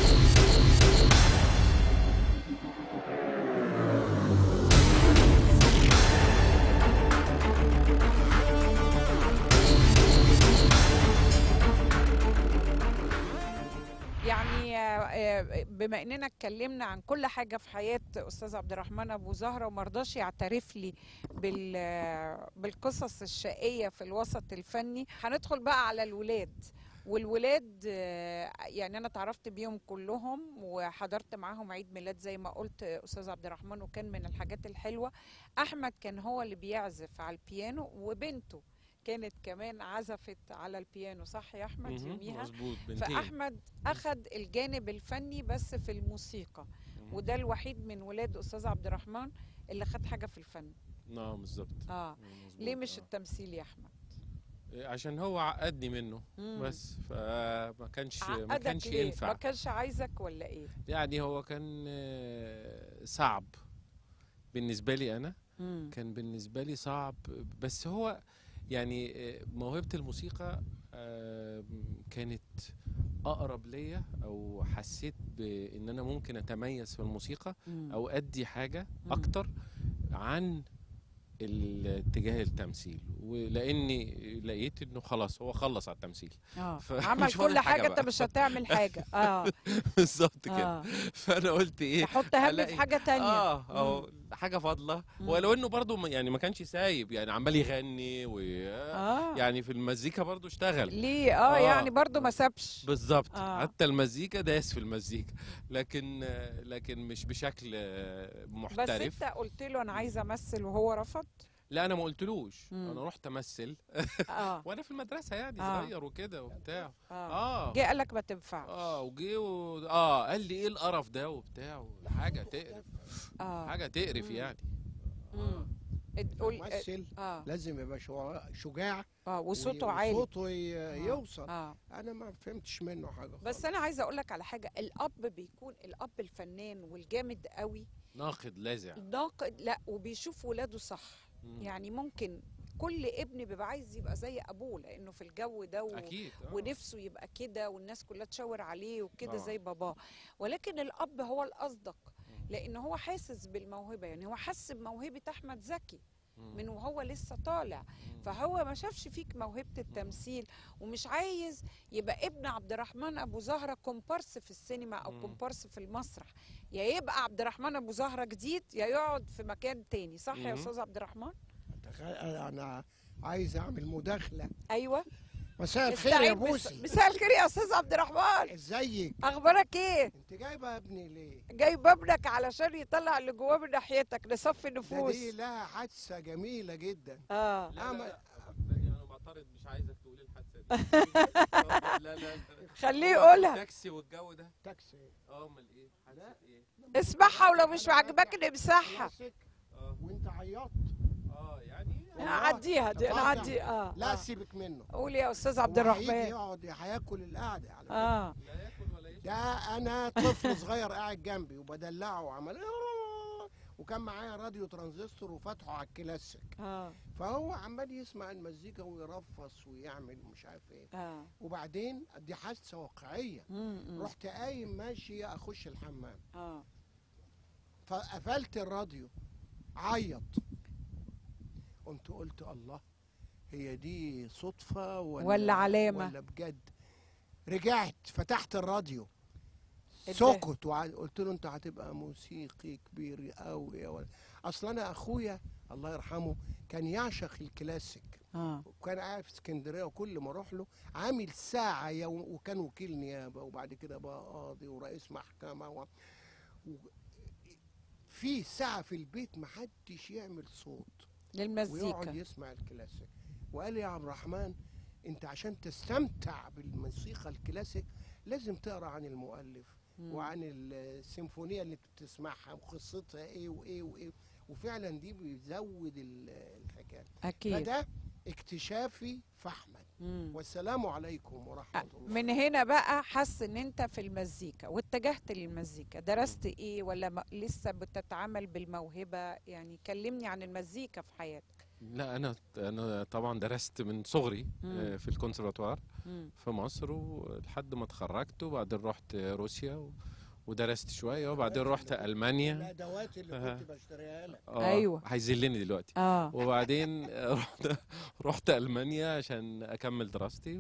Speaker 1: يعني آه، آه، بما اننا اتكلمنا عن كل حاجه في حياه استاذ عبد الرحمن ابو زهره وما رضاش يعترف لي بال آه، بالقصص الشقيه في الوسط الفني هندخل بقى على الولاد والولاد آه، يعني انا اتعرفت بيهم كلهم وحضرت معاهم عيد ميلاد زي ما قلت استاذ عبد الرحمن وكان من الحاجات الحلوه احمد كان هو اللي بيعزف على البيانو وبنته كانت كمان عزفت على البيانو صح يا احمد
Speaker 14: مهم،
Speaker 1: يوميها
Speaker 14: مظبوط بنتين
Speaker 1: فاحمد اخد الجانب الفني بس في الموسيقى وده الوحيد من ولاد استاذ عبد الرحمن اللي خد حاجه في الفن
Speaker 14: اه بالظبط
Speaker 1: اه
Speaker 14: مظبوط،
Speaker 1: ليه مش
Speaker 14: آه.
Speaker 1: التمثيل يا احمد
Speaker 14: عشان هو عقدني منه
Speaker 1: مم.
Speaker 14: بس فما كانش ما
Speaker 1: عقدك
Speaker 14: كانش
Speaker 1: ليه؟
Speaker 14: ينفع
Speaker 1: ما كانش عايزك ولا ايه
Speaker 14: يعني هو كان آه، صعب بالنسبة لي أنا
Speaker 1: مم.
Speaker 14: كان بالنسبة لي صعب بس هو يعني آه، موهبة الموسيقى آه، كانت أقرب ليا أو حسيت بإن أنا ممكن أتميز في الموسيقى
Speaker 1: مم.
Speaker 14: أو أدي حاجة
Speaker 1: مم.
Speaker 14: أكتر عن الاتجاه التمثيل ولاني لقيت انه خلاص هو خلص على التمثيل
Speaker 1: اه
Speaker 14: فمش
Speaker 1: عمل
Speaker 14: فاضل
Speaker 1: كل حاجه انت
Speaker 14: بقى.
Speaker 1: مش هتعمل حاجه اه
Speaker 14: بالظبط كده
Speaker 1: آه.
Speaker 14: فانا قلت ايه
Speaker 1: تحط هم في
Speaker 14: ألاقي-
Speaker 1: حاجه تانية
Speaker 14: اه اهو حاجه فاضله
Speaker 1: مم.
Speaker 14: ولو انه برضه ما- يعني ما كانش سايب يعني عمال يغني و
Speaker 1: آه.
Speaker 14: يعني في المزيكا برضه اشتغل
Speaker 1: ليه اه, يعني برضو ما سابش
Speaker 14: بالظبط
Speaker 1: آه.
Speaker 14: حتى المزيكا داس في المزيكا لكن لكن مش بشكل
Speaker 1: بس
Speaker 14: محترف
Speaker 1: انت قلت له انا عايزه امثل وهو رفض
Speaker 14: لا انا ما قلتلوش
Speaker 1: مم.
Speaker 14: انا رحت امثل
Speaker 1: اه
Speaker 14: وانا في المدرسه يعني
Speaker 1: آه.
Speaker 14: صغير وكده وبتاع
Speaker 1: اه
Speaker 14: اه
Speaker 1: جه قال لك ما تنفعش
Speaker 14: اه وجه و... اه قال لي ايه القرف ده وبتاع حاجه تقرف
Speaker 1: اه
Speaker 14: حاجه تقرف يعني
Speaker 1: مم. تقول
Speaker 6: ممثل
Speaker 1: اه
Speaker 6: لازم يبقى شوا- شجاع
Speaker 1: اه وصوته
Speaker 6: وي-
Speaker 1: عالي
Speaker 6: وصوته ي- يوصل
Speaker 1: اه
Speaker 6: انا ما فهمتش منه حاجه
Speaker 1: بس انا عايزه اقول لك على حاجه الاب بيكون الاب الفنان والجامد قوي
Speaker 14: ناقد لاذع
Speaker 1: ناقد لا وبيشوف ولاده صح
Speaker 14: مم.
Speaker 1: يعني ممكن كل ابن بيبقى عايز يبقى زي ابوه لانه في الجو ده و...
Speaker 14: اكيد آه.
Speaker 1: ونفسه يبقى كده والناس كلها تشاور عليه وكده
Speaker 14: آه.
Speaker 1: زي باباه ولكن الاب هو الاصدق لان هو حاسس بالموهبه يعني هو حس بموهبه احمد زكي من وهو لسه طالع فهو ما شافش فيك موهبه التمثيل ومش عايز يبقى ابن عبد الرحمن ابو زهره كومبارس في السينما او
Speaker 14: مم.
Speaker 1: كومبارس في المسرح يا يبقى عبد الرحمن ابو زهره جديد يا يقعد في مكان تاني صح يا
Speaker 14: مم.
Speaker 1: استاذ عبد الرحمن
Speaker 6: تخيل انا عايز اعمل مداخله
Speaker 1: ايوه
Speaker 6: مساء الخير يا
Speaker 1: استعين بس-
Speaker 6: بوسي
Speaker 1: مساء الخير يا استاذ عبد الرحمن
Speaker 6: ازيك
Speaker 1: اخبارك ايه
Speaker 6: انت جايبه ابني ليه
Speaker 1: جايب ابنك علشان يطلع اللي جواه من ناحيتك نصفي
Speaker 6: ده
Speaker 1: النفوس
Speaker 6: دي لها حادثه جميله جدا
Speaker 1: اه
Speaker 14: لا
Speaker 6: أعمل-
Speaker 14: لا يعني انا معترض مش عايزك تقول الحادثه دي لا لا
Speaker 1: خليه
Speaker 14: هو
Speaker 1: يقولها.
Speaker 14: التاكسي والجو ده
Speaker 6: تاكسي
Speaker 14: اه امال ايه حادثه ايه
Speaker 1: اسمعها ولو مش عاجباك نمسحها
Speaker 6: ماسك
Speaker 14: اه
Speaker 6: وانت عيطت
Speaker 14: اه يعني
Speaker 6: والله.
Speaker 1: نعديها دي
Speaker 6: تفضل.
Speaker 1: نعدي اه
Speaker 6: لا
Speaker 1: آه.
Speaker 6: سيبك منه
Speaker 1: قول يا استاذ عبد
Speaker 6: هو هيجي
Speaker 1: الرحمن
Speaker 6: يقعد هياكل القعده على فكرة.
Speaker 1: اه
Speaker 14: لا ياكل ولا يشرب
Speaker 6: ده انا طفل صغير قاعد جنبي وبدلعه وعمل وكان معايا راديو ترانزستور وفتحه على الكلاسيك
Speaker 1: اه
Speaker 6: فهو عمال يسمع المزيكا ويرفص ويعمل مش عارف ايه
Speaker 1: اه
Speaker 6: وبعدين دي حادثه واقعيه
Speaker 1: مم.
Speaker 6: رحت قايم ماشي اخش الحمام
Speaker 1: اه
Speaker 6: فقفلت الراديو عيط قمت قلت الله هي دي صدفة ولا,
Speaker 1: ولا علامة؟
Speaker 6: ولا بجد رجعت فتحت الراديو
Speaker 1: ادى-
Speaker 6: سكت وقلت له انت هتبقى موسيقي كبير قوي يا ولد اصل انا اخويا الله يرحمه كان يعشق الكلاسيك
Speaker 1: اه
Speaker 6: وكان قاعد في اسكندريه وكل ما اروح له عامل ساعه يوم وكان وكيل نيابه وبعد كده بقى قاضي ورئيس محكمه و... و... في ساعه في البيت ما حدش يعمل صوت ويقعد
Speaker 1: للمزيكا
Speaker 6: يسمع الكلاسيك وقال لي يا عبد الرحمن انت عشان تستمتع بالموسيقى الكلاسيك لازم تقرا عن المؤلف
Speaker 1: مم.
Speaker 6: وعن السيمفونيه اللي بتسمعها وقصتها ايه وايه وايه وفعلا دي بيزود ال- الحكايه
Speaker 1: اكيد
Speaker 6: فده اكتشافي في احمد
Speaker 1: مم.
Speaker 6: والسلام عليكم ورحمه الله
Speaker 1: من هنا بقى حس ان انت في المزيكا واتجهت للمزيكا درست ايه ولا م... لسه بتتعامل بالموهبة يعني كلمني عن المزيكا في حياتك
Speaker 14: لا انا انا طبعا درست من صغري
Speaker 1: مم.
Speaker 14: آه، في الكونسرفاتوار
Speaker 1: مم.
Speaker 14: في مصر ولحد ما اتخرجت وبعدين رحت روسيا و- ودرست شويه وبعدين رحت المانيا
Speaker 6: الادوات اللي
Speaker 14: آه.
Speaker 6: كنت بشتريها لك
Speaker 14: آه
Speaker 1: أيوة.
Speaker 14: هيذلني دلوقتي
Speaker 1: اه
Speaker 14: وبعدين رحت رحت المانيا عشان اكمل دراستي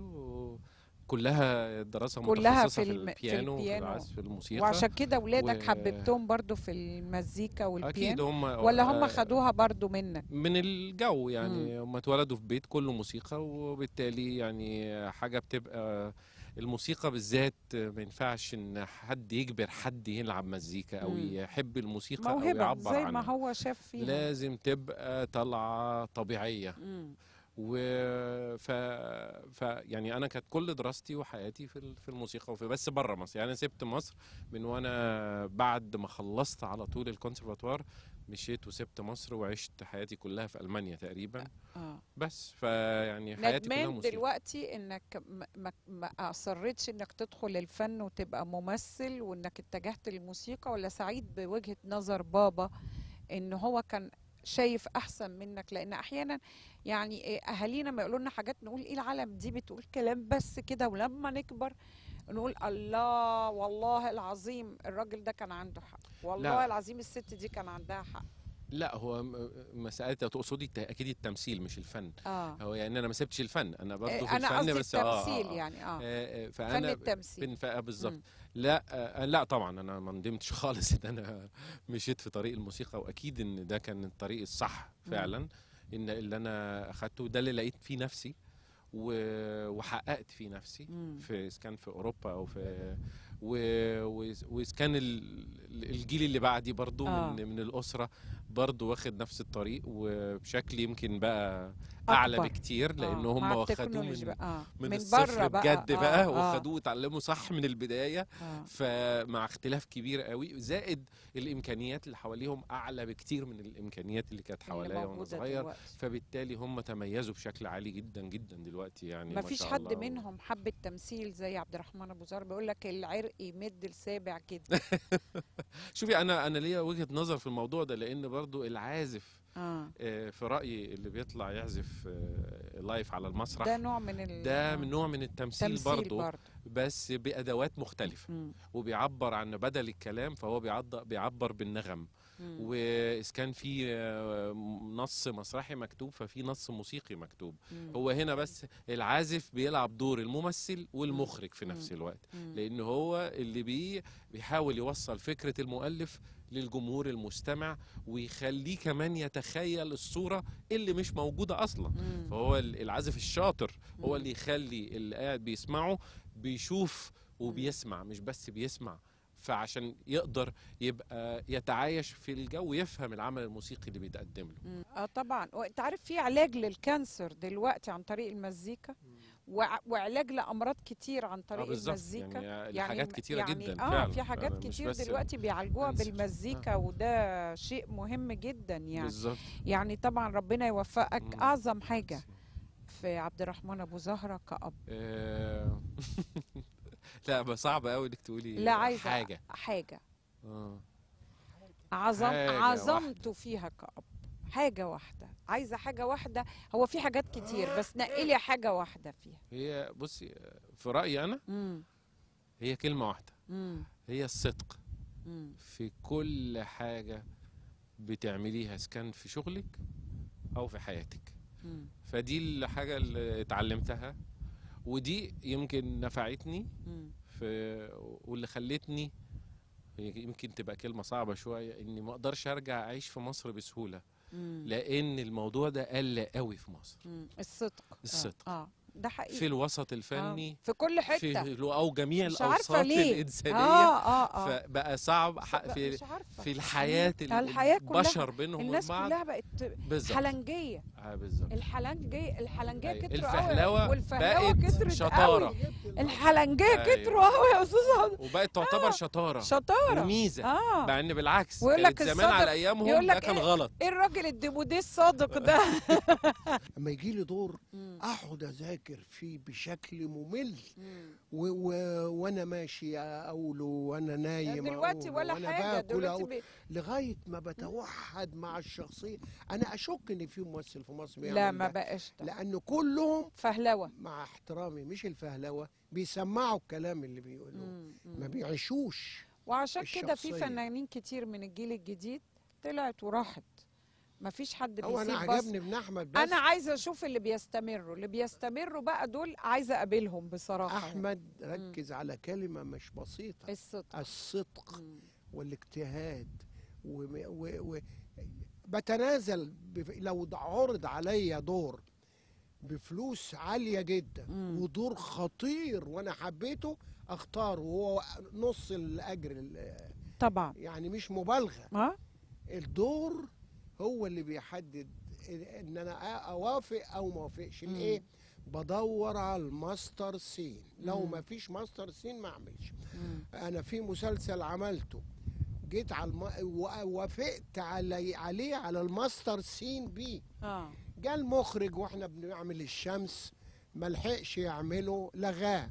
Speaker 14: وكلها دراسه
Speaker 1: كلها
Speaker 14: متخصصه
Speaker 1: في
Speaker 14: في
Speaker 1: الم- في
Speaker 14: البيانو وفي
Speaker 1: البيانو.
Speaker 14: العزف الموسيقى
Speaker 1: وعشان كده ولادك
Speaker 14: و-
Speaker 1: حببتهم برضو في المزيكا
Speaker 14: اكيد
Speaker 1: والبيانو
Speaker 14: هم
Speaker 1: ولا هم
Speaker 14: آه،
Speaker 1: خدوها برضو منك
Speaker 14: من الجو يعني هم اتولدوا في بيت كله موسيقى وبالتالي يعني حاجه بتبقى الموسيقى بالذات ما ينفعش ان حد يجبر حد يلعب مزيكا او
Speaker 1: مم.
Speaker 14: يحب الموسيقى او
Speaker 1: موهبة
Speaker 14: يعبر
Speaker 1: زي ما
Speaker 14: عنها
Speaker 1: هو شاف فيها
Speaker 14: لازم تبقى طالعه طبيعيه
Speaker 1: مم.
Speaker 14: و ف... ف يعني انا كانت كل دراستي وحياتي في ال- في الموسيقى وفي بس بره مصر يعني انا سبت مصر من وانا بعد ما خلصت على طول الكونسرفاتوار مشيت وسبت مصر وعشت حياتي كلها في المانيا تقريبا
Speaker 1: اه
Speaker 14: بس فيعني حياتي كلها
Speaker 1: ندمان
Speaker 14: موسيقى
Speaker 1: دلوقتي انك ما, ما, ما اصرتش انك تدخل الفن وتبقى ممثل وانك اتجهت للموسيقى ولا سعيد بوجهة نظر بابا ان هو كان شايف احسن منك لان احيانا يعني إيه اهالينا ما يقولوا لنا حاجات نقول ايه العالم دي بتقول كلام بس كده ولما نكبر نقول الله والله العظيم الراجل ده كان عنده حق والله
Speaker 14: لا.
Speaker 1: العظيم الست دي كان عندها حق
Speaker 14: لا هو م- مسألة تقصدي الت- أكيد التمثيل مش الفن
Speaker 1: اه
Speaker 14: هو يعني أنا ما سبتش الفن أنا برضه
Speaker 1: إيه،
Speaker 14: في
Speaker 1: أنا
Speaker 14: الفن
Speaker 1: قصدي
Speaker 14: بس آه
Speaker 1: التمثيل
Speaker 14: آه آه.
Speaker 1: يعني، آه.
Speaker 14: آه، آه،
Speaker 1: فن
Speaker 14: فأنا
Speaker 1: التمثيل.
Speaker 14: بن- فا- بالظبط
Speaker 1: مم.
Speaker 14: لا آه، لا طبعا أنا ما ندمتش خالص إن أنا مشيت في طريق الموسيقى وأكيد إن ده كان الطريق الصح
Speaker 1: مم.
Speaker 14: فعلا إن اللي أنا أخدته ده اللي لقيت فيه نفسي و- وحققت فيه نفسي
Speaker 1: مم.
Speaker 14: في إذا كان في أوروبا أو في و- وإذ وإذا كان ال- الجيل اللي بعدي برضو
Speaker 1: آه.
Speaker 14: من من الأسرة برضو واخد نفس الطريق وبشكل يمكن بقى أعلى
Speaker 1: أكبر.
Speaker 14: بكتير لأن
Speaker 1: آه،
Speaker 14: هم
Speaker 1: مع
Speaker 14: واخدوه
Speaker 1: التكنولوجي
Speaker 14: من
Speaker 1: بقى. آه.
Speaker 14: من,
Speaker 1: من
Speaker 14: الصفر
Speaker 1: بره بقى.
Speaker 14: بجد
Speaker 1: آه،
Speaker 14: بقى
Speaker 1: آه.
Speaker 14: وخدوه وتعلموا صح من البداية
Speaker 1: آه.
Speaker 14: فمع اختلاف كبير قوي زائد الإمكانيات اللي حواليهم أعلى بكتير من الإمكانيات اللي كانت
Speaker 1: اللي
Speaker 14: حواليا وأنا
Speaker 1: موجودة
Speaker 14: صغير
Speaker 1: دلوقتي.
Speaker 14: فبالتالي هم تميزوا بشكل عالي جدا جدا دلوقتي يعني
Speaker 1: ما
Speaker 14: ما
Speaker 1: فيش
Speaker 14: شاء
Speaker 1: حد
Speaker 14: الله.
Speaker 1: منهم حب التمثيل زي عبد الرحمن ابو زهر بيقول لك العرق يمد لسابع كده
Speaker 14: شوفي انا انا ليا وجهه نظر في الموضوع ده لان برضو العازف
Speaker 1: اه
Speaker 14: آه، في رايي اللي بيطلع يعزف آه، لايف على المسرح
Speaker 1: ده نوع من ال
Speaker 14: ده من نوع من التمثيل
Speaker 1: تمثيل
Speaker 14: برضو,
Speaker 1: برضو.
Speaker 14: بس بادوات مختلفه
Speaker 1: مم.
Speaker 14: وبيعبر عن بدل الكلام فهو بيعض- بيعبر بالنغم
Speaker 1: مم.
Speaker 14: واذا كان في آه، نص مسرحي مكتوب ففي نص موسيقي مكتوب
Speaker 1: مم.
Speaker 14: هو هنا بس العازف بيلعب دور الممثل والمخرج في نفس
Speaker 1: مم.
Speaker 14: الوقت
Speaker 1: مم.
Speaker 14: لان هو اللي بي بيحاول يوصل فكره المؤلف للجمهور المستمع ويخليه كمان يتخيل الصوره اللي مش موجوده اصلا
Speaker 1: مم.
Speaker 14: فهو ال- العازف الشاطر هو
Speaker 1: مم.
Speaker 14: اللي يخلي اللي قاعد بيسمعه بيشوف وبيسمع مش بس بيسمع فعشان يقدر يبقى يتعايش في الجو يفهم العمل الموسيقي اللي بيتقدم له
Speaker 1: مم. اه طبعا وانت عارف في علاج للكانسر دلوقتي عن طريق المزيكا وع- وعلاج لامراض كتير عن طريق
Speaker 14: بالظبط.
Speaker 1: المزيكا
Speaker 14: يعني حاجات كتيرة
Speaker 1: يعني
Speaker 14: جداً
Speaker 1: اه
Speaker 14: فعلاً.
Speaker 1: في حاجات
Speaker 14: أنا مش
Speaker 1: كتير
Speaker 14: بس
Speaker 1: دلوقتي بيعالجوها
Speaker 14: الكانسر.
Speaker 1: بالمزيكا وده شيء مهم جدا يعني
Speaker 14: بالظبط.
Speaker 1: يعني طبعا ربنا يوفقك اعظم حاجه في عبد الرحمن ابو زهره كأب
Speaker 14: آه، لا بقى صعب قوي انك تقولي
Speaker 1: لا عايزه
Speaker 14: حاجه
Speaker 1: حاجه
Speaker 14: اه
Speaker 1: عظم
Speaker 14: حاجة
Speaker 1: عظمته فيها كأب حاجة واحدة عايزة حاجة واحدة هو في حاجات كتير بس نقلي حاجة واحدة فيها
Speaker 14: هي بصي في رايي انا
Speaker 1: مم.
Speaker 14: هي كلمه واحده
Speaker 1: مم.
Speaker 14: هي الصدق
Speaker 1: مم.
Speaker 14: في كل حاجه بتعمليها إذا كان في شغلك او في حياتك
Speaker 1: مم.
Speaker 14: فدي الحاجه اللي اتعلمتها ودي يمكن نفعتني
Speaker 1: مم.
Speaker 14: في واللي خلتني هي يمكن تبقى كلمه صعبه شويه اني ما اقدرش ارجع اعيش في مصر بسهوله
Speaker 1: مم.
Speaker 14: لان الموضوع ده قل قوي في مصر
Speaker 1: مم. الصدق آه.
Speaker 14: الصدق.
Speaker 1: اه ده حقيقي
Speaker 14: في الوسط الفني
Speaker 1: آه. في كل حتة
Speaker 14: في او جميع
Speaker 1: مش عارفة
Speaker 14: الاوساط
Speaker 1: ليه.
Speaker 14: الانسانيه
Speaker 1: آه، آه، آه.
Speaker 14: فبقى صعب ح-
Speaker 1: بقى
Speaker 14: في
Speaker 1: مش عارفة.
Speaker 14: في الحياه
Speaker 1: مم. الحياة كلها
Speaker 14: البشر بينهم
Speaker 1: الناس
Speaker 14: وبين
Speaker 1: كلها
Speaker 14: بعض
Speaker 1: بقت
Speaker 14: بالظبط.
Speaker 1: حلنجية
Speaker 14: اه بالظبط
Speaker 1: الحلنجية الحلنجية
Speaker 14: أيوة.
Speaker 1: كتروا
Speaker 14: الفهلوة
Speaker 1: قوي والفهلوة
Speaker 14: بقت
Speaker 1: كترت
Speaker 14: شطارة.
Speaker 1: قوي الحلنجية
Speaker 14: أيوة.
Speaker 1: كتروا قوي يا استاذ عبد-
Speaker 14: وبقت تعتبر شطاره
Speaker 1: شطارة.
Speaker 14: وميزه
Speaker 1: آه.
Speaker 14: مع ان بالعكس
Speaker 1: ويقول لك
Speaker 14: كانت زمان
Speaker 1: الصادق
Speaker 14: على ايامهم
Speaker 1: يقول
Speaker 14: ده
Speaker 1: لك
Speaker 14: كان
Speaker 1: إيه-
Speaker 14: غلط
Speaker 1: ايه الراجل الديموديه الصادق ده
Speaker 6: لما يجي لي دور اقعد اذاكر فيه بشكل ممل و و وانا ماشي اقوله وانا نايم
Speaker 1: دلوقتي
Speaker 6: أقوله،
Speaker 1: ولا
Speaker 6: وأنا
Speaker 1: حاجة،
Speaker 6: باكل
Speaker 1: دلوقتي
Speaker 6: أقول-
Speaker 1: بي-
Speaker 6: لغايه ما بتوحد مع الشخصيه انا اشك ان في ممثل في مصر بيعمل
Speaker 1: لا ما
Speaker 6: ده.
Speaker 1: بقاش ده.
Speaker 6: لان كلهم
Speaker 1: فهلوه
Speaker 6: مع احترامي مش الفهلوه بيسمعوا الكلام اللي بيقولوه ما بيعيشوش
Speaker 1: وعشان كده في
Speaker 6: الشخصية.
Speaker 1: فنانين كتير من الجيل الجديد طلعت وراحت ما فيش حد
Speaker 6: هو
Speaker 1: بيسيب
Speaker 6: انا
Speaker 1: بص
Speaker 6: عجبني ابن احمد بس
Speaker 1: انا عايزه اشوف اللي بيستمروا اللي بيستمروا بقى دول عايزه اقابلهم بصراحه
Speaker 6: احمد ركز على كلمه مش بسيطه
Speaker 1: الصدق
Speaker 6: الصدق والاجتهاد و... و... و... بتنازل بف... لو د- عرض عليا دور بفلوس عاليه جدا ودور خطير وانا حبيته اختاره وهو نص الاجر ال-
Speaker 1: طبعا
Speaker 6: يعني مش مبالغه
Speaker 1: اه
Speaker 6: الدور هو اللي بيحدد ان انا أ- اوافق او ما اوافقش ليه بدور على الماستر سين لو
Speaker 1: مم.
Speaker 6: ما فيش ماستر سين ما اعملش انا في مسلسل عملته جيت على الم... و- وافقت علي... عليه على الماستر سين بيه
Speaker 1: اه
Speaker 6: جاء المخرج واحنا بنعمل الشمس ما لحقش يعمله لغاه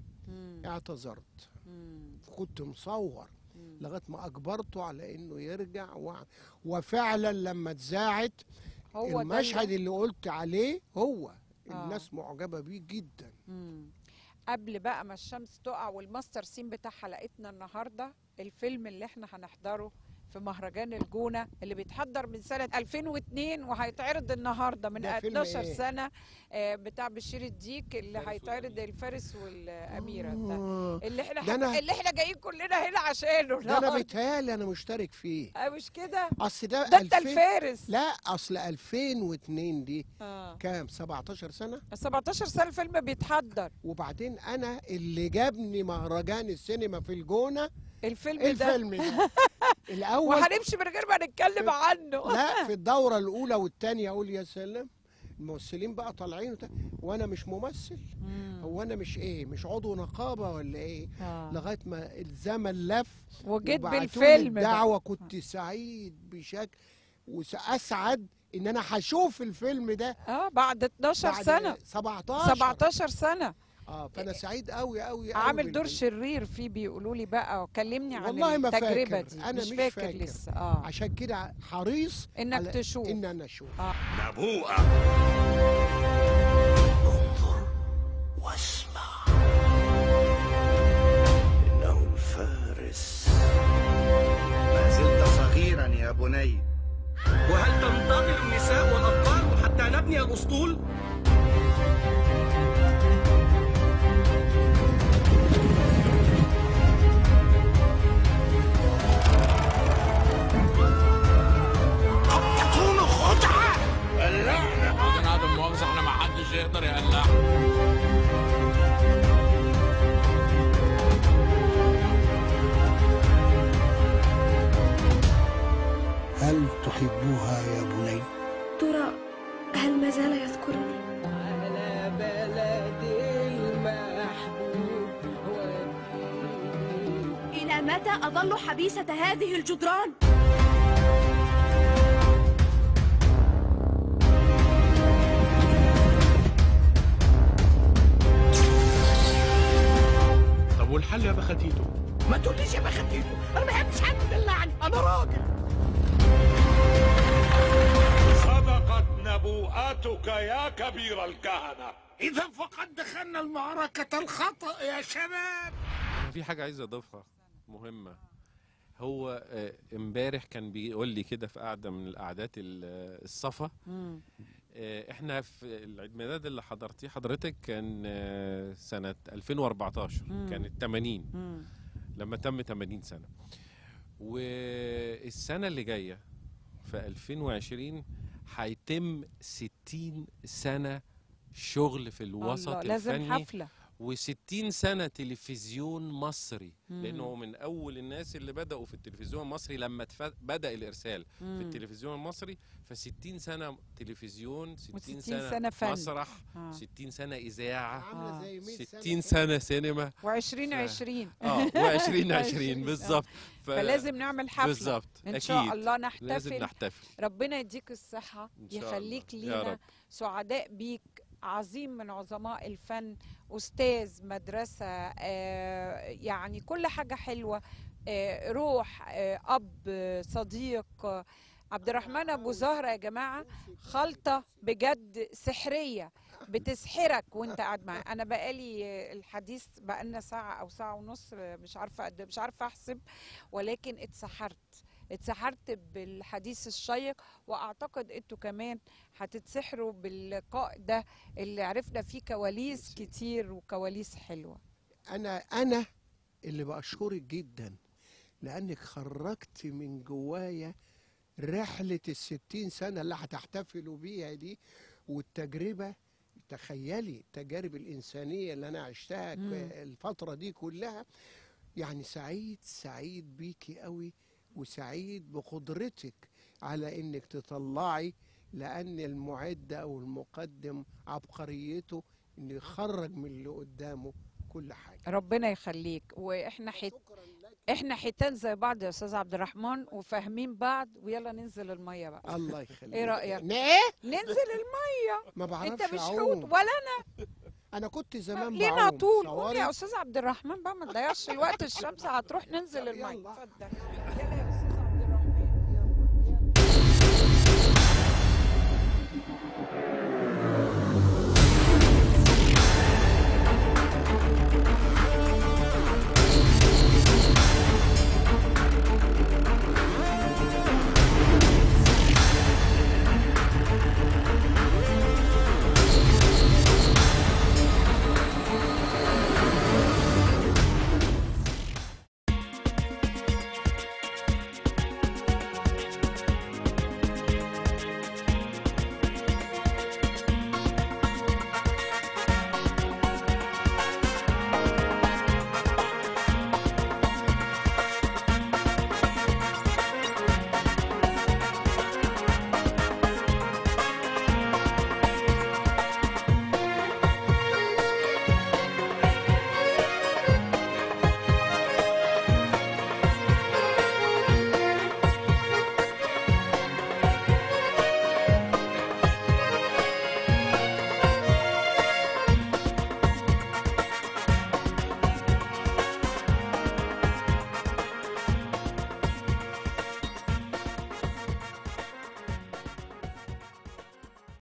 Speaker 6: اعتذرت كنت مصور لغايه ما اجبرته على انه يرجع و... وفعلا لما اتذاعت
Speaker 1: هو ده
Speaker 6: المشهد
Speaker 1: اللي-
Speaker 6: اللي قلت عليه هو
Speaker 1: آه.
Speaker 6: الناس معجبه بيه جدا
Speaker 1: مم. قبل بقى ما الشمس تقع والماستر سين بتاع حلقتنا النهارده الفيلم اللي احنا هنحضره في مهرجان الجونه اللي بيتحضر من سنه 2002 وهيتعرض النهارده من
Speaker 6: ده فيلم
Speaker 1: 12
Speaker 6: إيه؟
Speaker 1: سنه آه، بتاع بشير الديك اللي هيتعرض الفارس والاميره ده
Speaker 6: آه.
Speaker 1: اللي احنا
Speaker 6: ده أنا-
Speaker 1: اللي احنا جايين كلنا هنا عشانه
Speaker 6: ده انا
Speaker 1: النهاردة.
Speaker 6: بيتهيألي انا مشترك فيه
Speaker 1: آه، مش كده
Speaker 6: اصل ده
Speaker 1: ده انت
Speaker 6: 2000
Speaker 1: الفارس
Speaker 6: لا اصل 2002 دي
Speaker 1: آه.
Speaker 6: كام 17 سنه
Speaker 1: 17 سنه الفيلم بيتحضر
Speaker 6: وبعدين انا اللي جابني مهرجان السينما في الجونه
Speaker 1: الفيلم ده
Speaker 6: الفيلم ده الاول
Speaker 1: وهنمشي من غير ما نتكلم عنه
Speaker 6: لا في الدوره الاولى والثانيه اقول يا سلام الممثلين بقى طالعين وت... وانا مش ممثل هو انا مش ايه مش عضو نقابه ولا ايه
Speaker 1: آه.
Speaker 6: لغايه ما الزمن لف
Speaker 1: وجيت
Speaker 6: وبعتولي
Speaker 1: بالفيلم بقى.
Speaker 6: الدعوه كنت سعيد بشكل واسعد ان انا هشوف الفيلم ده
Speaker 1: اه بعد 12
Speaker 6: بعد
Speaker 1: سنه
Speaker 6: 17
Speaker 1: 17 سنه
Speaker 6: اه فانا سعيد قوي قوي
Speaker 1: عامل دور شرير فيه بيقولوا لي بقى كلمني عن
Speaker 6: والله ما
Speaker 1: التجربه
Speaker 6: فاكر
Speaker 1: دي
Speaker 6: انا
Speaker 1: مش,
Speaker 6: مش
Speaker 1: فاكر,
Speaker 6: فاكر
Speaker 1: لسه اه
Speaker 6: عشان كده حريص
Speaker 1: انك
Speaker 6: على
Speaker 1: تشوف
Speaker 6: ان انا اشوف
Speaker 1: اه
Speaker 15: نبوءة
Speaker 13: واسمع إنه الفارس
Speaker 15: ما زلت صغيرا يا بني
Speaker 16: وهل تنتظر النساء والأبطال حتى نبني الأسطول؟
Speaker 15: قد تكون خدعة اللعنة
Speaker 12: بعدين عدم مؤاخذة احنا ما حدش يقدر يقلع
Speaker 6: هل تحبها يا بني
Speaker 17: ترى هل ما زال يذكرني
Speaker 18: على بلدي المحبوب
Speaker 17: إلى متى أظل حبيسة هذه الجدران؟
Speaker 16: طب والحل يا بختيتو؟
Speaker 7: ما تقوليش يا بختيتو انا ما بحبش حد يدلعني انا راجل
Speaker 11: نبوءتك يا كبير الكهنة
Speaker 19: إذا فقد دخلنا المعركة الخطأ يا شباب
Speaker 14: أنا في حاجة عايز أضيفها مهمة هو آه، امبارح كان بيقول لي كده في قعدة من القعدات ال- الصفا آه، احنا في العيد ميلاد اللي حضرتيه حضرتك كان آه، سنة 2014
Speaker 1: مم.
Speaker 14: كانت 80
Speaker 1: مم.
Speaker 14: لما تم 80 سنة والسنة اللي جاية في 2020 هيتم 60 سنة شغل في الوسط
Speaker 1: الله، لازم
Speaker 14: الفني
Speaker 1: حفلة.
Speaker 14: و60 سنة تلفزيون مصري
Speaker 1: مم.
Speaker 14: لأنه من أول الناس اللي بدأوا في التلفزيون المصري لما تف- بدأ الإرسال في
Speaker 1: مم.
Speaker 14: التلفزيون المصري ف60 سنة تلفزيون 60
Speaker 1: و60
Speaker 14: سنة,
Speaker 1: سنة فن.
Speaker 14: مسرح
Speaker 1: آه.
Speaker 14: 60 سنة إذاعة
Speaker 1: عاملة زي
Speaker 6: 100
Speaker 14: 60 سنة سينما
Speaker 1: و2020
Speaker 14: اه و2020 بالظبط ف-
Speaker 1: فلازم نعمل حفله
Speaker 14: بالظبط
Speaker 1: ان
Speaker 14: أكيد.
Speaker 1: شاء الله نحتفل
Speaker 14: لازم نحتفل
Speaker 1: ربنا يديك الصحه
Speaker 14: إن شاء
Speaker 1: يخليك
Speaker 14: الله. يا
Speaker 1: لينا
Speaker 14: رب.
Speaker 1: سعداء بيك عظيم من عظماء الفن استاذ مدرسه آه، يعني كل حاجه حلوه آه، روح آه، اب آه، صديق آه، عبد الرحمن ابو زهره يا جماعه خلطه بجد سحريه بتسحرك وانت قاعد معاه انا بقالي آه، الحديث بقالنا ساعه او ساعه ونص آه، مش عارفه قد مش عارفه احسب ولكن اتسحرت اتسحرت بالحديث الشيق واعتقد انتوا كمان هتتسحروا باللقاء ده اللي عرفنا فيه كواليس كتير وكواليس حلوه
Speaker 6: انا انا اللي بشكرك جدا لانك خرجت من جوايا رحله الستين سنه اللي هتحتفلوا بيها دي والتجربه تخيلي التجارب الانسانيه اللي انا عشتها ك-
Speaker 1: مم.
Speaker 6: الفتره دي كلها يعني سعيد سعيد بيكي قوي وسعيد بقدرتك على انك تطلعي لان المعد او المقدم عبقريته انه يخرج من اللي قدامه كل حاجه
Speaker 1: ربنا يخليك واحنا حت... احنا حيتان زي بعض يا استاذ عبد الرحمن وفاهمين بعض ويلا ننزل الميه بقى
Speaker 6: الله يخليك
Speaker 1: ايه رايك
Speaker 6: ايه
Speaker 1: ننزل الميه
Speaker 6: ما بعرفش
Speaker 1: انت مش
Speaker 6: أعوم.
Speaker 1: حوت ولا انا
Speaker 6: انا كنت زمان
Speaker 1: لينا
Speaker 6: بعوم
Speaker 1: طول قوم
Speaker 6: صوري.
Speaker 1: يا استاذ عبد الرحمن بقى ما تضيعش الوقت الشمس هتروح ننزل الميه اتفضل